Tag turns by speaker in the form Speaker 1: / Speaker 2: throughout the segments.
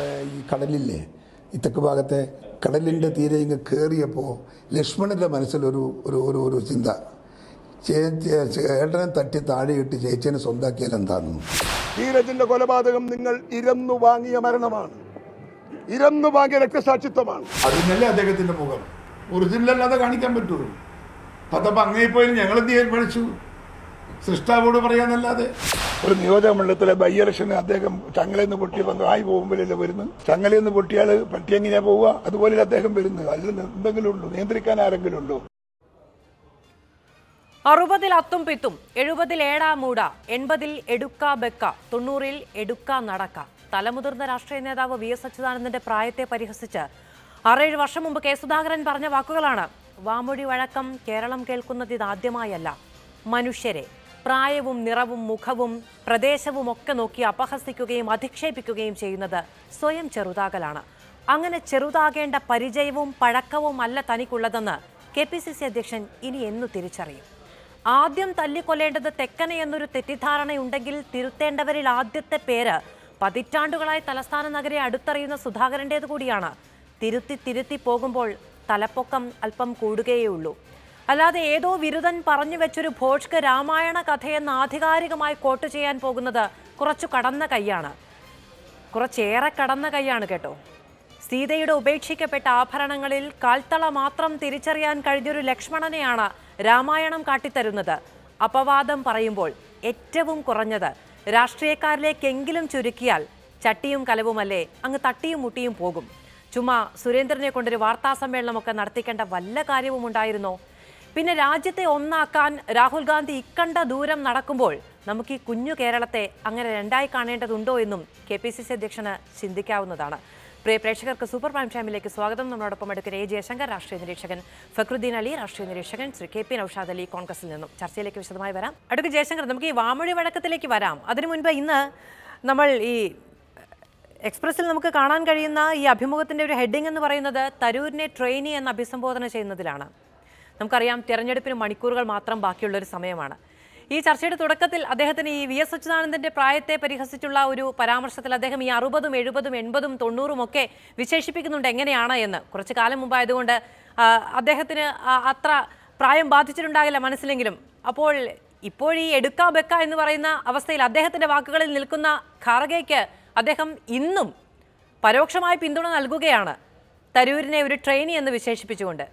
Speaker 1: നമ്മളെ ഈ കടലില്ലേ ഈ തെക്ക് ഭാഗത്തെ കടലിൻ്റെ തീരെ ഇങ്ങ് കയറിയപ്പോൾ ലക്ഷ്മണൻ്റെ മനസ്സിലൊരു ഒരു ഒരു ഒരു ചിന്ത ചേച്ചി ചേട്ടനെ തട്ടി താഴെയിട്ട് ചേച്ചീനെ സ്വന്താക്കിയാൽ എന്താണെന്ന്
Speaker 2: ധീരജിന്റെ കൊലപാതകം നിങ്ങൾ ഇരന്നു വാങ്ങിയ മരണമാണ് ഇരന്നു വാങ്ങിയ രക്തസാക്ഷിത്വമാണ്
Speaker 1: അതിനല്ലേ അദ്ദേഹത്തിന്റെ മുഖം ഒറിജിനൽ അല്ലാതെ കാണിക്കാൻ പറ്റുള്ളൂ അതപ്പോൾ അങ്ങനെ പോയി ഞങ്ങൾ തീരുമാനിച്ചു സൃഷ്ടാവോട് പറയാന്നല്ലാതെ
Speaker 2: ഒരു നിയോജക മണ്ഡലത്തിലെ ബൈ ഇലക്ഷന് അദ്ദേഹം ചങ്ങലയിൽ നിന്ന് പൊട്ടി വന്നു ആയി പോകുമ്പോഴല്ലേ വരുന്നത് ചങ്ങലയിൽ നിന്ന് പൊട്ടിയാൽ പറ്റി എങ്ങനെയാ പോവുക അതുപോലെ അദ്ദേഹം വരുന്നത് അല്ല എന്തെങ്കിലും ഉണ്ടോ നിയന്ത്രിക്കാൻ ആരെങ്കിലും ഉണ്ടോ
Speaker 3: അറുപതിൽ അത്തും പിത്തും എഴുപതിൽ ഏടാ മൂട എൺപതിൽ എടുക്ക ബെക്ക തൊണ്ണൂറിൽ എടുക്ക നടക്ക തലമുതിർന്ന രാഷ്ട്രീയ നേതാവ് വി എസ് അച്യുതാനന്ദന്റെ പ്രായത്തെ പരിഹസിച്ച് ആറേഴ് വർഷം മുമ്പ് കെ സുധാകരൻ പറഞ്ഞ വാക്കുകളാണ് വാമൊഴി വഴക്കം കേരളം കേൾക്കുന്നത് ഇതാദ്യമായല്ല മനുഷ്യരെ പ്രായവും നിറവും മുഖവും പ്രദേശവും ഒക്കെ നോക്കി അപഹസിക്കുകയും അധിക്ഷേപിക്കുകയും ചെയ്യുന്നത് സ്വയം ചെറുതാകലാണ് അങ്ങനെ ചെറുതാകേണ്ട പരിചയവും പഴക്കവും അല്ല തനിക്കുള്ളതെന്ന് കെ പി സി സി അധ്യക്ഷൻ ഇനി എന്നു തിരിച്ചറിയും ആദ്യം തല്ലിക്കൊല്ലേണ്ടത് തെക്കനെ എന്നൊരു തെറ്റിദ്ധാരണയുണ്ടെങ്കിൽ തിരുത്തേണ്ടവരിൽ ആദ്യത്തെ പേര് പതിറ്റാണ്ടുകളായി തലസ്ഥാന നഗരെ അടുത്തറിയുന്ന സുധാകരൻ്റേത് കൂടിയാണ് തിരുത്തി തിരുത്തി പോകുമ്പോൾ തലപ്പൊക്കം അല്പം കൂടുകയുള്ളൂ അല്ലാതെ ഏതോ വിരുദൻ പറഞ്ഞു വെച്ചൊരു ഭോഷ്ക്ക് രാമായണ കഥയെന്ന് ആധികാരികമായി കോട്ട് ചെയ്യാൻ പോകുന്നത് കുറച്ചു കടന്ന കൈയാണ് കുറച്ചേറെ കടന്ന കൈയാണ് കേട്ടോ സീതയുടെ ഉപേക്ഷിക്കപ്പെട്ട ആഭരണങ്ങളിൽ കാൽത്തള മാത്രം തിരിച്ചറിയാൻ കഴിഞ്ഞൊരു ലക്ഷ്മണനെയാണ് രാമായണം കാട്ടിത്തരുന്നത് അപവാദം പറയുമ്പോൾ ഏറ്റവും കുറഞ്ഞത് രാഷ്ട്രീയക്കാരിലേക്കെങ്കിലും ചുരുക്കിയാൽ ചട്ടിയും കലവുമല്ലേ അങ്ങ് തട്ടിയും മുട്ടിയും പോകും ചുമ്മാ സുരേന്ദ്രനെ കൊണ്ടൊരു വാർത്താ സമ്മേളനമൊക്കെ നടത്തിക്കേണ്ട വല്ല കാര്യവും ഉണ്ടായിരുന്നോ പിന്നെ രാജ്യത്തെ ഒന്നാക്കാൻ രാഹുൽ ഗാന്ധി ഇക്കണ്ട ദൂരം നടക്കുമ്പോൾ നമുക്ക് ഈ കുഞ്ഞു കേരളത്തെ അങ്ങനെ രണ്ടായി കാണേണ്ടതുണ്ടോ എന്നും കെ പി സി സി അധ്യക്ഷന് ചിന്തിക്കാവുന്നതാണ് പ്രിയ പ്രേക്ഷകർക്ക് സൂപ്പർ പ്രൈം ടൈമിലേക്ക് സ്വാഗതം നമ്മളോടൊപ്പം എടുക്കുന്ന എ ജയശങ്കർ രാഷ്ട്രീയ നിരീക്ഷകൻ ഫക്രുദ്ദീൻ അലി രാഷ്ട്രീയ നിരീക്ഷകൻ ശ്രീ കെ പി നൌഷാദ് അലി കോൺഗ്രസിൽ നിന്നും ചർച്ചയിലേക്ക് വിശദമായി വരാം അടുത്ത ജയശങ്കർ നമുക്ക് ഈ വാമൊഴി വഴക്കത്തിലേക്ക് വരാം അതിനു മുൻപ് ഇന്ന് നമ്മൾ ഈ എക്സ്പ്രസിൽ നമുക്ക് കാണാൻ കഴിയുന്ന ഈ അഭിമുഖത്തിന്റെ ഒരു ഹെഡിംഗ് എന്ന് പറയുന്നത് തരൂരിനെ ട്രെയിനി എന്ന് അഭിസംബോധന ചെയ്യുന്നതിലാണ് നമുക്കറിയാം തിരഞ്ഞെടുപ്പിന് മണിക്കൂറുകൾ മാത്രം ബാക്കിയുള്ള ഒരു സമയമാണ് ഈ ചർച്ചയുടെ തുടക്കത്തിൽ അദ്ദേഹത്തിന് ഈ വി എസ് അച്യുതാനന്ദന്റെ പ്രായത്തെ പരിഹസിച്ചുള്ള ഒരു പരാമർശത്തിൽ അദ്ദേഹം ഈ അറുപതും എഴുപതും എൺപതും തൊണ്ണൂറും ഒക്കെ വിശേഷിപ്പിക്കുന്നുണ്ട് എങ്ങനെയാണ് എന്ന് കുറച്ച് കാലം മുമ്പായതുകൊണ്ട് ആ, അദ്ദേഹത്തിന് ആ, അത്ര പ്രായം ബാധിച്ചിട്ടുണ്ടാകില്ല മനസ്സിലെങ്കിലും അപ്പോൾ ഇപ്പോൾ ഈ എടുക്ക ബെക്ക എന്ന് പറയുന്ന അവസ്ഥയിൽ അദ്ദേഹത്തിന്റെ വാക്കുകളിൽ നിൽക്കുന്ന ഖാർഗെയ്ക്ക് അദ്ദേഹം ഇന്നും പരോക്ഷമായി പിന്തുണ നൽകുകയാണ് തരൂരിനെ ഒരു ട്രെയിനി എന്ന് വിശേഷിപ്പിച്ചുകൊണ്ട്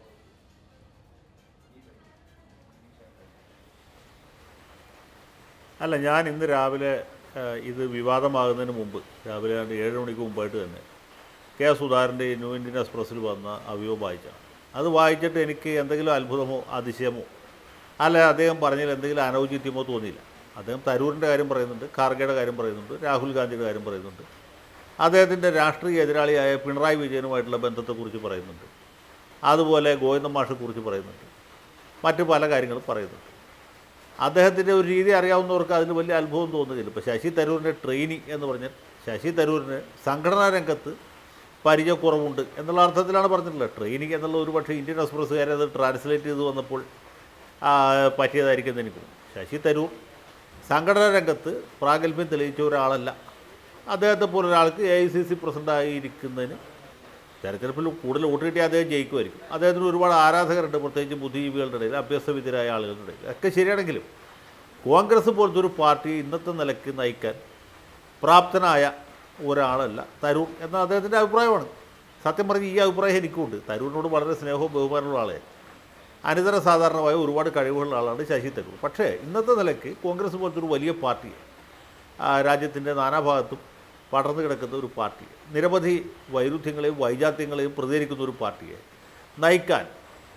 Speaker 4: അല്ല ഞാൻ ഇന്ന് രാവിലെ ആ, ഇത് വിവാദമാകുന്നതിന് മുമ്പ് രാവിലെ ഏതാണ്ട് ഏഴ് മണിക്ക് മുമ്പായിട്ട് തന്നെ കെ സുധാകരൻ്റെ ന്യൂ ഇന്ത്യൻ എക്സ്പ്രസ്സിൽ വന്ന അഭിയോഗം വായിച്ചാണ് അത് വായിച്ചിട്ട് എനിക്ക് എന്തെങ്കിലും അത്ഭുതമോ അതിശയമോ അല്ല അദ്ദേഹം പറഞ്ഞതിൽ എന്തെങ്കിലും അനൗചിത്യമോ തോന്നിയില്ല അദ്ദേഹം തരൂരിൻ്റെ കാര്യം പറയുന്നുണ്ട് ഖാർഗയുടെ കാര്യം പറയുന്നുണ്ട് രാഹുൽ ഗാന്ധിയുടെ കാര്യം പറയുന്നുണ്ട് അദ്ദേഹത്തിൻ്റെ രാഷ്ട്രീയ എതിരാളിയായ പിണറായി വിജയനുമായിട്ടുള്ള ബന്ധത്തെക്കുറിച്ച് പറയുന്നുണ്ട് അതുപോലെ ഗോവിന്ദ മാഷെക്കുറിച്ച് പറയുന്നുണ്ട് മറ്റു പല കാര്യങ്ങളും പറയുന്നുണ്ട് അദ്ദേഹത്തിൻ്റെ ഒരു രീതി അറിയാവുന്നവർക്ക് അതിന് വലിയ അത്ഭുതം തോന്നുകയില്ല ഇപ്പോൾ ശശി തരൂരിൻ്റെ ട്രെയിനി എന്ന് പറഞ്ഞാൽ ശശി തരൂരിന് സംഘടനാ രംഗത്ത് പരിചയക്കുറവുണ്ട് എന്നുള്ള അർത്ഥത്തിലാണ് പറഞ്ഞിട്ടുള്ളത് ട്രെയിനിങ് എന്നുള്ള ഒരു പക്ഷേ ഇന്ത്യൻ എക്സ്പ്രസ്സുകാരെ അത് ട്രാൻസ്ലേറ്റ് ചെയ്ത് വന്നപ്പോൾ ആ, പറ്റിയതായിരിക്കും എന്ന് എനിക്ക് തോന്നുന്നു ശശി തരൂർ സംഘടനാ രംഗത്ത് പ്രാഗൽഭ്യം തെളിയിച്ച ഒരാളല്ല അദ്ദേഹത്തെ പോലെ ഒരാൾക്ക് എ ഐ സി സി പ്രസിഡൻ്റായിരിക്കുന്നതിന് തെരഞ്ഞെടുപ്പിൽ കൂടുതൽ വോട്ട് കിട്ടിയാൽ അദ്ദേഹം ജയിക്കുമായിരിക്കും അദ്ദേഹത്തിന് ഒരുപാട് ആരാധകരുണ്ട് പ്രത്യേകിച്ച് ബുദ്ധിജീവികളുടെ ഇടയിൽ അഭ്യസ്തവിദ്യരായ ആളുകളുടെ ഇടയിൽ ഒക്കെ ശരിയാണെങ്കിലും കോൺഗ്രസ് പോലത്തെ ഒരു പാർട്ടിയെ ഇന്നത്തെ നിലയ്ക്ക് നയിക്കാൻ പ്രാപ്തനായ ഒരാളല്ല തരൂർ എന്ന അദ്ദേഹത്തിൻ്റെ അഭിപ്രായമാണ് സത്യം പറഞ്ഞ് ഈ അഭിപ്രായം എനിക്കുണ്ട് തരൂരിനോട് വളരെ സ്നേഹവും ബഹുമാനമുള്ള ആളെ അനിതര സാധാരണമായ ഒരുപാട് കഴിവുള്ള ആളാണ് ശശി തരൂർ പക്ഷേ ഇന്നത്തെ നിലയ്ക്ക് കോൺഗ്രസ് പോലത്തെ ഒരു വലിയ പാർട്ടിയെ ആ, രാജ്യത്തിൻ്റെ നാനാഭാഗത്തും പടർന്നു കിടക്കുന്ന ഒരു പാർട്ടി നിരവധി വൈരുദ്ധ്യങ്ങളെയും വൈജാത്യങ്ങളെയും പ്രതികരിക്കുന്ന ഒരു പാർട്ടിയെ നയിക്കാൻ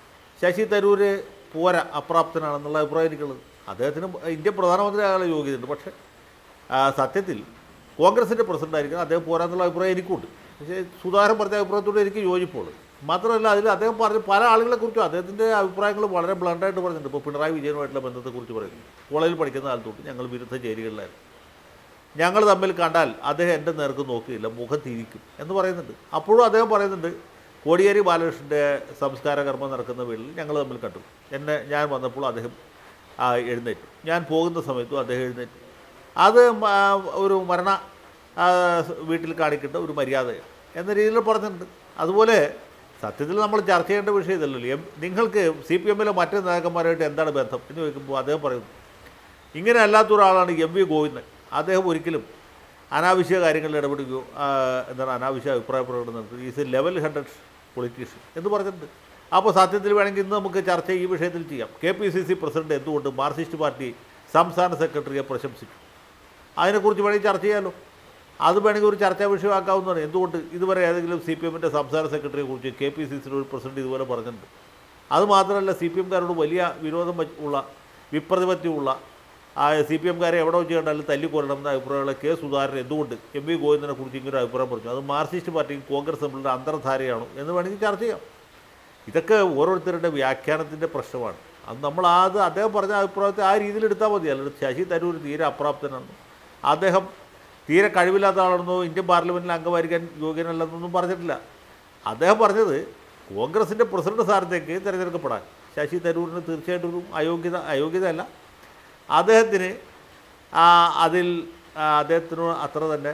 Speaker 4: ശശി തരൂര് പോരാ അപ്രാപ്തനാണെന്നുള്ള അഭിപ്രായം എനിക്കുള്ളത് അദ്ദേഹത്തിന് ഇന്ത്യ പ്രധാനമന്ത്രി ആകാനുള്ള യോഗ്യതയുണ്ട് പക്ഷേ ആ, സത്യത്തിൽ കോൺഗ്രസിൻ്റെ പ്രസിഡൻ്റായിരിക്കണം അദ്ദേഹം പോരാന്നുള്ള അഭിപ്രായം എനിക്കുണ്ട് പക്ഷേ സുധാകരൻ പറഞ്ഞ അഭിപ്രായത്തോട് എനിക്ക് യോജിപ്പുള്ളൂ മാത്രമല്ല അതിൽ അദ്ദേഹം പറഞ്ഞ പല ആളുകളെക്കുറിച്ചും അദ്ദേഹത്തിൻ്റെ അഭിപ്രായങ്ങൾ വളരെ ബ്ലണ്ടായിട്ട് പറഞ്ഞിട്ടുണ്ട് ഇപ്പോൾ പിണറായി വിജയനുമായിട്ടുള്ള ബന്ധത്തെക്കുറിച്ച് പറയുന്നു കോളേജിൽ പഠിക്കുന്ന കാലത്തോട്ട് ഞങ്ങൾ വിരുദ്ധ ചേരികളിലായിരുന്നു ഞങ്ങൾ തമ്മിൽ കണ്ടാൽ അദ്ദേഹം എൻ്റെ നേർക്ക് നോക്കിയില്ല മുഖം തിരിക്കും എന്ന് പറയുന്നുണ്ട് അപ്പോഴും അദ്ദേഹം പറയുന്നുണ്ട് കോടിയേരി ബാലകൃഷ്ണൻ്റെ സംസ്കാര കർമ്മം നടക്കുന്ന വീട്ടിൽ ഞങ്ങൾ തമ്മിൽ കണ്ടു എന്നെ ഞാൻ വന്നപ്പോൾ അദ്ദേഹം ആ, എഴുന്നേറ്റു ഞാൻ പോകുന്ന സമയത്തും അദ്ദേഹം എഴുന്നേറ്റു അത് മ- ഒരു മരണ ആ, വീട്ടിൽ കാണിക്കേണ്ട ഒരു മര്യാദയാണ് എന്ന രീതിയിൽ പറഞ്ഞിട്ടുണ്ട് അതുപോലെ സത്യത്തിൽ നമ്മൾ ചർച്ച ചെയ്യേണ്ട വിഷയം ഇതല്ലല്ലോ എം നിങ്ങൾക്ക് സി പി എമ്മിലെ മറ്റു നേതാക്കന്മാരായിട്ട് എന്താണ് ബന്ധം എന്ന് ചോദിക്കുമ്പോൾ അദ്ദേഹം പറയുന്നു ഇങ്ങനെ അല്ലാത്ത ഒരാളാണ് എം വി ഗോവിന്ദൻ അദ്ദേഹം ഒരിക്കലും അനാവശ്യ കാര്യങ്ങളിൽ ഇടപെടുകയോ ആ, എന്താണ് അനാവശ്യ അഭിപ്രായ പ്രകടനം നടത്തുക is a level hundred politician എന്ന് പറഞ്ഞിട്ടുണ്ട് അപ്പോൾ സത്യത്തിൽ വേണമെങ്കിൽ ഇന്ന് നമുക്ക് ചർച്ച ഈ വിഷയത്തിൽ ചെയ്യാം K P C C president എന്തുകൊണ്ട് മാർക്സിസ്റ്റ് പാർട്ടി സംസ്ഥാന സെക്രട്ടറിയെ പ്രശംസിച്ചു അതിനെക്കുറിച്ച് വേണമെങ്കിൽ ചർച്ച ചെയ്യാമല്ലോ അത് വേണമെങ്കിൽ ഒരു ചർച്ചാ വിഷയമാക്കാവുന്നതാണ് എന്തുകൊണ്ട് ഇതുവരെ ഏതെങ്കിലും സി പി എമ്മിൻ്റെ സംസ്ഥാന സെക്രട്ടറിയെ കുറിച്ച് കെ പി സി സിയുടെ ഒരു പ്രസിഡന്റ് ഇതുപോലെ പറഞ്ഞിട്ടുണ്ട് അത് മാത്രമല്ല സി പി എംകാരോട് വലിയ വിരോധം വച്ച് ഉള്ള വിപ്രതിപത്തിയുള്ള ആ സി പി എംകാരെ എവിടെ വെച്ച് കണ്ടാലും തല്ലിക്കൊല്ലണം എന്ന അഭിപ്രായമുള്ള കെ സുധാകരൻ എന്തുകൊണ്ട് എം വി ഗോവിന്ദനെ കുറിച്ച് ഇങ്ങനെ ഒരു അഭിപ്രായം പറഞ്ഞു അത് മാർക്സിസ്റ്റ് പാർട്ടിയും കോൺഗ്രസ് തമ്മിലുള്ള അന്തർധാരയാണോ എന്ന് വേണമെങ്കിൽ ചർച്ച ചെയ്യാം ഇതൊക്കെ ഓരോരുത്തരുടെ വ്യാഖ്യാനത്തിൻ്റെ പ്രശ്നമാണ് അത് നമ്മൾ അത് അദ്ദേഹം പറഞ്ഞ അഭിപ്രായത്തെ ആ രീതിയിൽ എടുത്താൽ മതി അല്ലാതെ ശശി തരൂർ തീരെ അപ്രാപ്തനാണ് അദ്ദേഹം തീരെ കഴിവില്ലാത്ത ആളാണെന്നോ ഇന്ത്യൻ പാർലമെൻറ്റിൽ അംഗമായിരിക്കാൻ യോഗ്യനല്ലെന്നൊന്നും പറഞ്ഞിട്ടില്ല അദ്ദേഹം പറഞ്ഞത് കോൺഗ്രസിൻ്റെ പ്രസിഡന്റ് സ്ഥാനത്തേക്ക് തിരഞ്ഞെടുക്കപ്പെടാൻ ശശി തരൂരിന് തീർച്ചയായിട്ടും ഒരു അയോഗ്യത അയോഗ്യതയല്ല അദ്ദേഹത്തിന് ആ, അതിൽ ആ, അദ്ദേഹത്തിന് അത്ര തന്നെ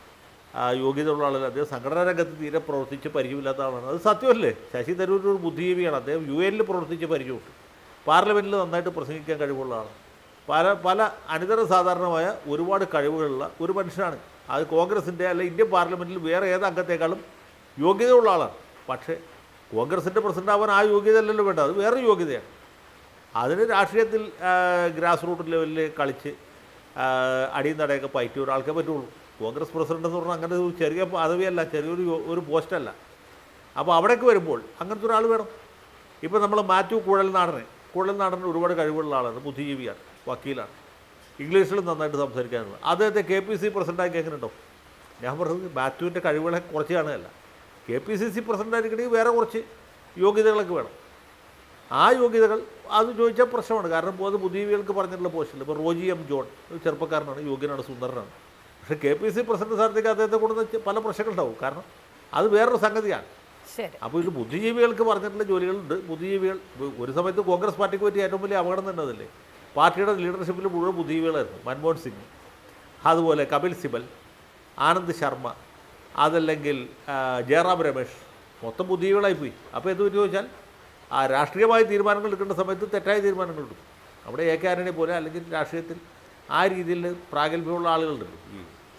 Speaker 4: ആ, യോഗ്യതയുള്ള ആളല്ല അദ്ദേഹം സംഘടനാ രംഗത്ത് തീരെ പ്രവർത്തിച്ച് പരിചയമില്ലാത്ത ആളാണ് അത് സത്യമല്ലേ ശശി തരൂർ ഒരു ബുദ്ധിജീവിയാണ് അദ്ദേഹം യു എനിൽ പ്രവർത്തിച്ച് പരിചയമുണ്ട് പാർലമെൻറ്റിൽ നന്നായിട്ട് പ്രസംഗിക്കാൻ കഴിവുള്ള ആളാണ് പല പല അനിതര സാധാരണമായ ഒരുപാട് കഴിവുകളുള്ള ഒരു മനുഷ്യനാണ് അത് കോൺഗ്രസിൻ്റെ അല്ല ഇന്ത്യൻ പാർലമെൻറ്റിൽ വേറെ ഏത് അംഗത്തേക്കാളും യോഗ്യതയുള്ള ആളാണ് പക്ഷേ കോൺഗ്രസിൻ്റെ പ്രസിഡന്റ് ആവാൻ ആ യോഗ്യത അല്ലല്ലോ വേണ്ടത് അത് വേറെ യോഗ്യതയാണ് അതിന് രാഷ്ട്രീയത്തിൽ ഗ്രാസ് റൂട്ട് ലെവലിൽ കളിച്ച് ആ, അടിയും തടയൊക്കെ പയറ്റിയ ഒരാൾക്കേ പറ്റുള്ളൂ കോൺഗ്രസ് പ്രസിഡന്റ് എന്ന് പറഞ്ഞാൽ അങ്ങനെ ഒരു ചെറിയ പദവിയല്ല ചെറിയൊരു യോ- ഒരു പോസ്റ്റല്ല അപ്പോൾ അവിടേക്ക് വരുമ്പോൾ അങ്ങനത്തെ ഒരാൾ വേണം ഇപ്പോൾ നമ്മൾ മാത്യു കുഴൽനാടനെ കുഴൽനാടന് ഒരുപാട് കഴിവുള്ള ആളാണ് ബുദ്ധിജീവിയാണ് വക്കീലാണ് ഇംഗ്ലീഷിൽ നന്നായിട്ട് സംസാരിക്കാനുണ്ട് അദ്ദേഹത്തെ കെ പി സി പ്രസിഡൻ്റാക്കി എങ്ങനെ ഉണ്ടോ ഞാൻ പറഞ്ഞത് മാത്യുവിൻ്റെ കഴിവുകളെ കുറച്ച് കാണുകയല്ല കെ പി സി സി പ്രസിഡൻ്റായിരിക്കണമെങ്കിൽ വേറെ കുറച്ച് യോഗ്യതകളൊക്കെ വേണം ആ യോഗ്യതകൾ അത് ചോദിച്ചാൽ പ്രശ്നമാണ് കാരണം ഇപ്പോൾ അത് ബുദ്ധിജീവികൾക്ക് പറഞ്ഞിട്ടുള്ള പോസ്റ്റിൽ ഇപ്പോൾ റോജി എം ജോൺ ഒരു ചെറുപ്പക്കാരനാണ് യോഗ്യനാണ് സുന്ദരനാണ് പക്ഷേ കെ പി സി പ്രസിഡന്റ് സ്ഥാനത്തേക്ക് അദ്ദേഹത്തെ കൊണ്ടുവന്ന് പല പ്രശ്നങ്ങളുണ്ടാവും കാരണം അത് വേറൊരു സംഗതിയാണ്
Speaker 3: ശരി
Speaker 4: അപ്പോൾ ഇത് ബുദ്ധിജീവികൾക്ക് പറഞ്ഞിട്ടുള്ള ജോലികളുണ്ട് ബുദ്ധിജീവികൾ ഇപ്പൊ ഒരു സമയത്ത് കോൺഗ്രസ് പാർട്ടിക്ക് പറ്റിയ ഏറ്റവും വലിയ അപകടം തന്നെ അതല്ലേ പാർട്ടിയുടെ ലീഡർഷിപ്പിൽ മുഴുവൻ ബുദ്ധിജീവികളായിരുന്നു മൻമോഹൻ സിംഗ് അതുപോലെ കപിൽ സിബൽ ആനന്ദ് ശർമ്മ അതല്ലെങ്കിൽ ആ, ജയറാം രമേഷ് മൊത്തം ബുദ്ധിജീവികളായി പോയി അപ്പോൾ എന്ത് പറ്റി ചോദിച്ചാൽ ആ രാഷ്ട്രീയമായ തീരുമാനങ്ങൾ എടുക്കേണ്ട സമയത്ത് തെറ്റായ തീരുമാനങ്ങൾ എടുക്കും അവിടെ എ കെ ആന്റണി പോലെ അല്ലെങ്കിൽ രാഷ്ട്രീയത്തിൽ ആ രീതിയിൽ പ്രാഗൽഭ്യമുള്ള ആളുകളുണ്ട് ഈ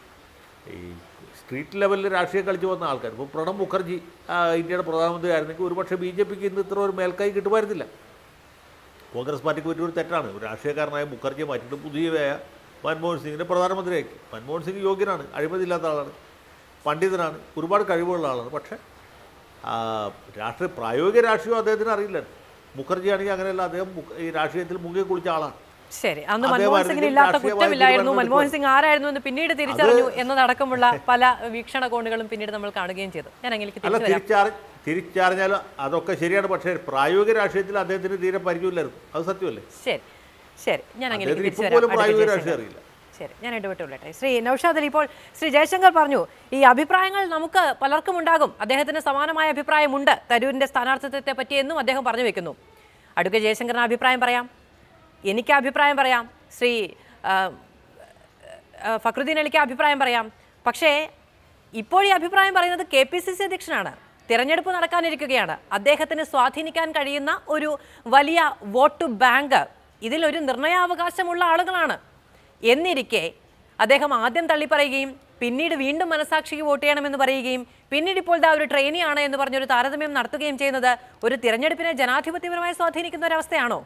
Speaker 4: ഈ സ്ട്രീറ്റ് ലെവലിൽ രാഷ്ട്രീയം കളിച്ചു വന്ന ആൾക്കാർ ഇപ്പോൾ പ്രണബ് മുഖർജി ആ, ഇന്ത്യയുടെ പ്രധാനമന്ത്രി ആയിരുന്നെങ്കിൽ ഒരുപക്ഷെ ബി ജെ പിക്ക് ഇന്ന് ഇത്ര ഒരു മേൽക്കൈ കിട്ടുമായിരുന്നില്ല കോൺഗ്രസ് പാർട്ടിക്ക് പറ്റിയൊരു തെറ്റാണ് ഒരു രാഷ്ട്രീയക്കാരനായ മുഖർജിയെ മാറ്റിയിട്ട് പുതിയവയായ മൻമോഹൻ സിംഗിനെ പ്രധാനമന്ത്രിയാക്കി മൻമോഹൻ സിംഗ് യോഗ്യനാണ് അഴിമതിയില്ലാത്ത ആളാണ് പണ്ഡിതനാണ് ഒരുപാട് കഴിവുള്ള ആളാണ് പക്ഷേ ആ, രാഷ്ട്രീയ പ്രായോഗിക രാഷ്ട്രീയം അദ്ദേഹത്തിന് അറിയില്ല മുഖർജി ആണെങ്കിൽ അങ്ങനെയല്ല അദ്ദേഹം മുഖ- ഈ രാഷ്ട്രീയത്തിൽ മുങ്ങി കുളിച്ച ആളാണ്
Speaker 3: ശരി അന്ന്
Speaker 4: അതേ
Speaker 3: മൻമോഹൻ
Speaker 4: മാതിരി
Speaker 3: സിംഗിന് ഇല്ലാത്ത
Speaker 4: രാഷ്ട്രീയമായ
Speaker 3: കുറ്റമില്ലായിരുന്നു
Speaker 4: തീരുമാനങ്ങൾ
Speaker 3: മൻമോഹൻ സിംഗ് ആരായിരുന്നു എന്ന് പിന്നീട് തിരിച്ചറിഞ്ഞു എന്നതടക്കമുള്ള പല വീക്ഷണകോണുകളും പിന്നീട് നമ്മൾ കാണുകയും ചെയ്തു ഞാൻ അങ്ങനെയൊക്കെ
Speaker 4: അല്ല
Speaker 3: തിരിച്ചു വരാം
Speaker 4: തിരിച്ചറി തിരിച്ചറിഞ്ഞാൽ അതൊക്കെ ശരിയാണ് പക്ഷേ പ്രായോഗിക രാഷ്ട്രീയത്തിൽ അദ്ദേഹത്തിന് തീരെ പരിചയമില്ലായിരുന്നു അത് സത്യമല്ലേ
Speaker 3: ശരി ശരി ഞാൻ അങ്ങനെ
Speaker 4: അദ്ദേഹത്തിന്
Speaker 3: തിരിച്ചു
Speaker 4: ഇപ്പോൾ പോലും
Speaker 3: വരാം അടുത്ത
Speaker 4: പ്രായോഗിക
Speaker 3: ജയശങ്കർ.
Speaker 4: രാഷ്ട്രീയം അറിയില്ല
Speaker 3: ശരി ഞാൻ ഇടപെട്ടുള്ളട്ടെ ശ്രീ നൌഷാദ് അലി ഇപ്പോൾ ശ്രീ ജയശങ്കർ പറഞ്ഞു ഈ അഭിപ്രായങ്ങൾ നമുക്ക് പലർക്കും ഉണ്ടാകും അദ്ദേഹത്തിന് സമാനമായ അഭിപ്രായമുണ്ട് തരൂരിന്റെ സ്ഥാനാർത്ഥിത്വത്തെ പറ്റി എന്നും അദ്ദേഹം പറഞ്ഞു വെക്കുന്നു അടുക്ക ജയശങ്കറിന് അഭിപ്രായം പറയാം എനിക്ക് അഭിപ്രായം പറയാം ശ്രീ ആ, ആ, ഫക്രുദ്ദീൻ അലിക്ക് അഭിപ്രായം പറയാം പക്ഷേ ഇപ്പോൾ ഈ അഭിപ്രായം പറയുന്നത് കെ പി സി സി അധ്യക്ഷനാണ് തിരഞ്ഞെടുപ്പ് നടക്കാനിരിക്കുകയാണ് അദ്ദേഹത്തിന് സ്വാധീനിക്കാൻ കഴിയുന്ന ഒരു വലിയ വോട്ട് ബാങ്ക് ഇതിലൊരു നിർണയാവകാശമുള്ള ആളുകളാണ് എന്നിരിക്കെ അദ്ദേഹം ആദ്യം തള്ളിപ്പറയുകയും പിന്നീട് വീണ്ടും മനസാക്ഷിക്ക് വോട്ട് ചെയ്യണമെന്ന് പറയുകയും പിന്നീട് ഇപ്പോൾ ദാ ഒരു ട്രെയിനിയാണ് എന്ന് പറഞ്ഞൊരു താരതമ്യം നടത്തുകയും ചെയ്യുന്നത് ഒരു തിരഞ്ഞെടുപ്പിനെ ജനാധിപത്യപരമായി സ്വാധീനിക്കുന്ന ഒരവസ്ഥയാണോ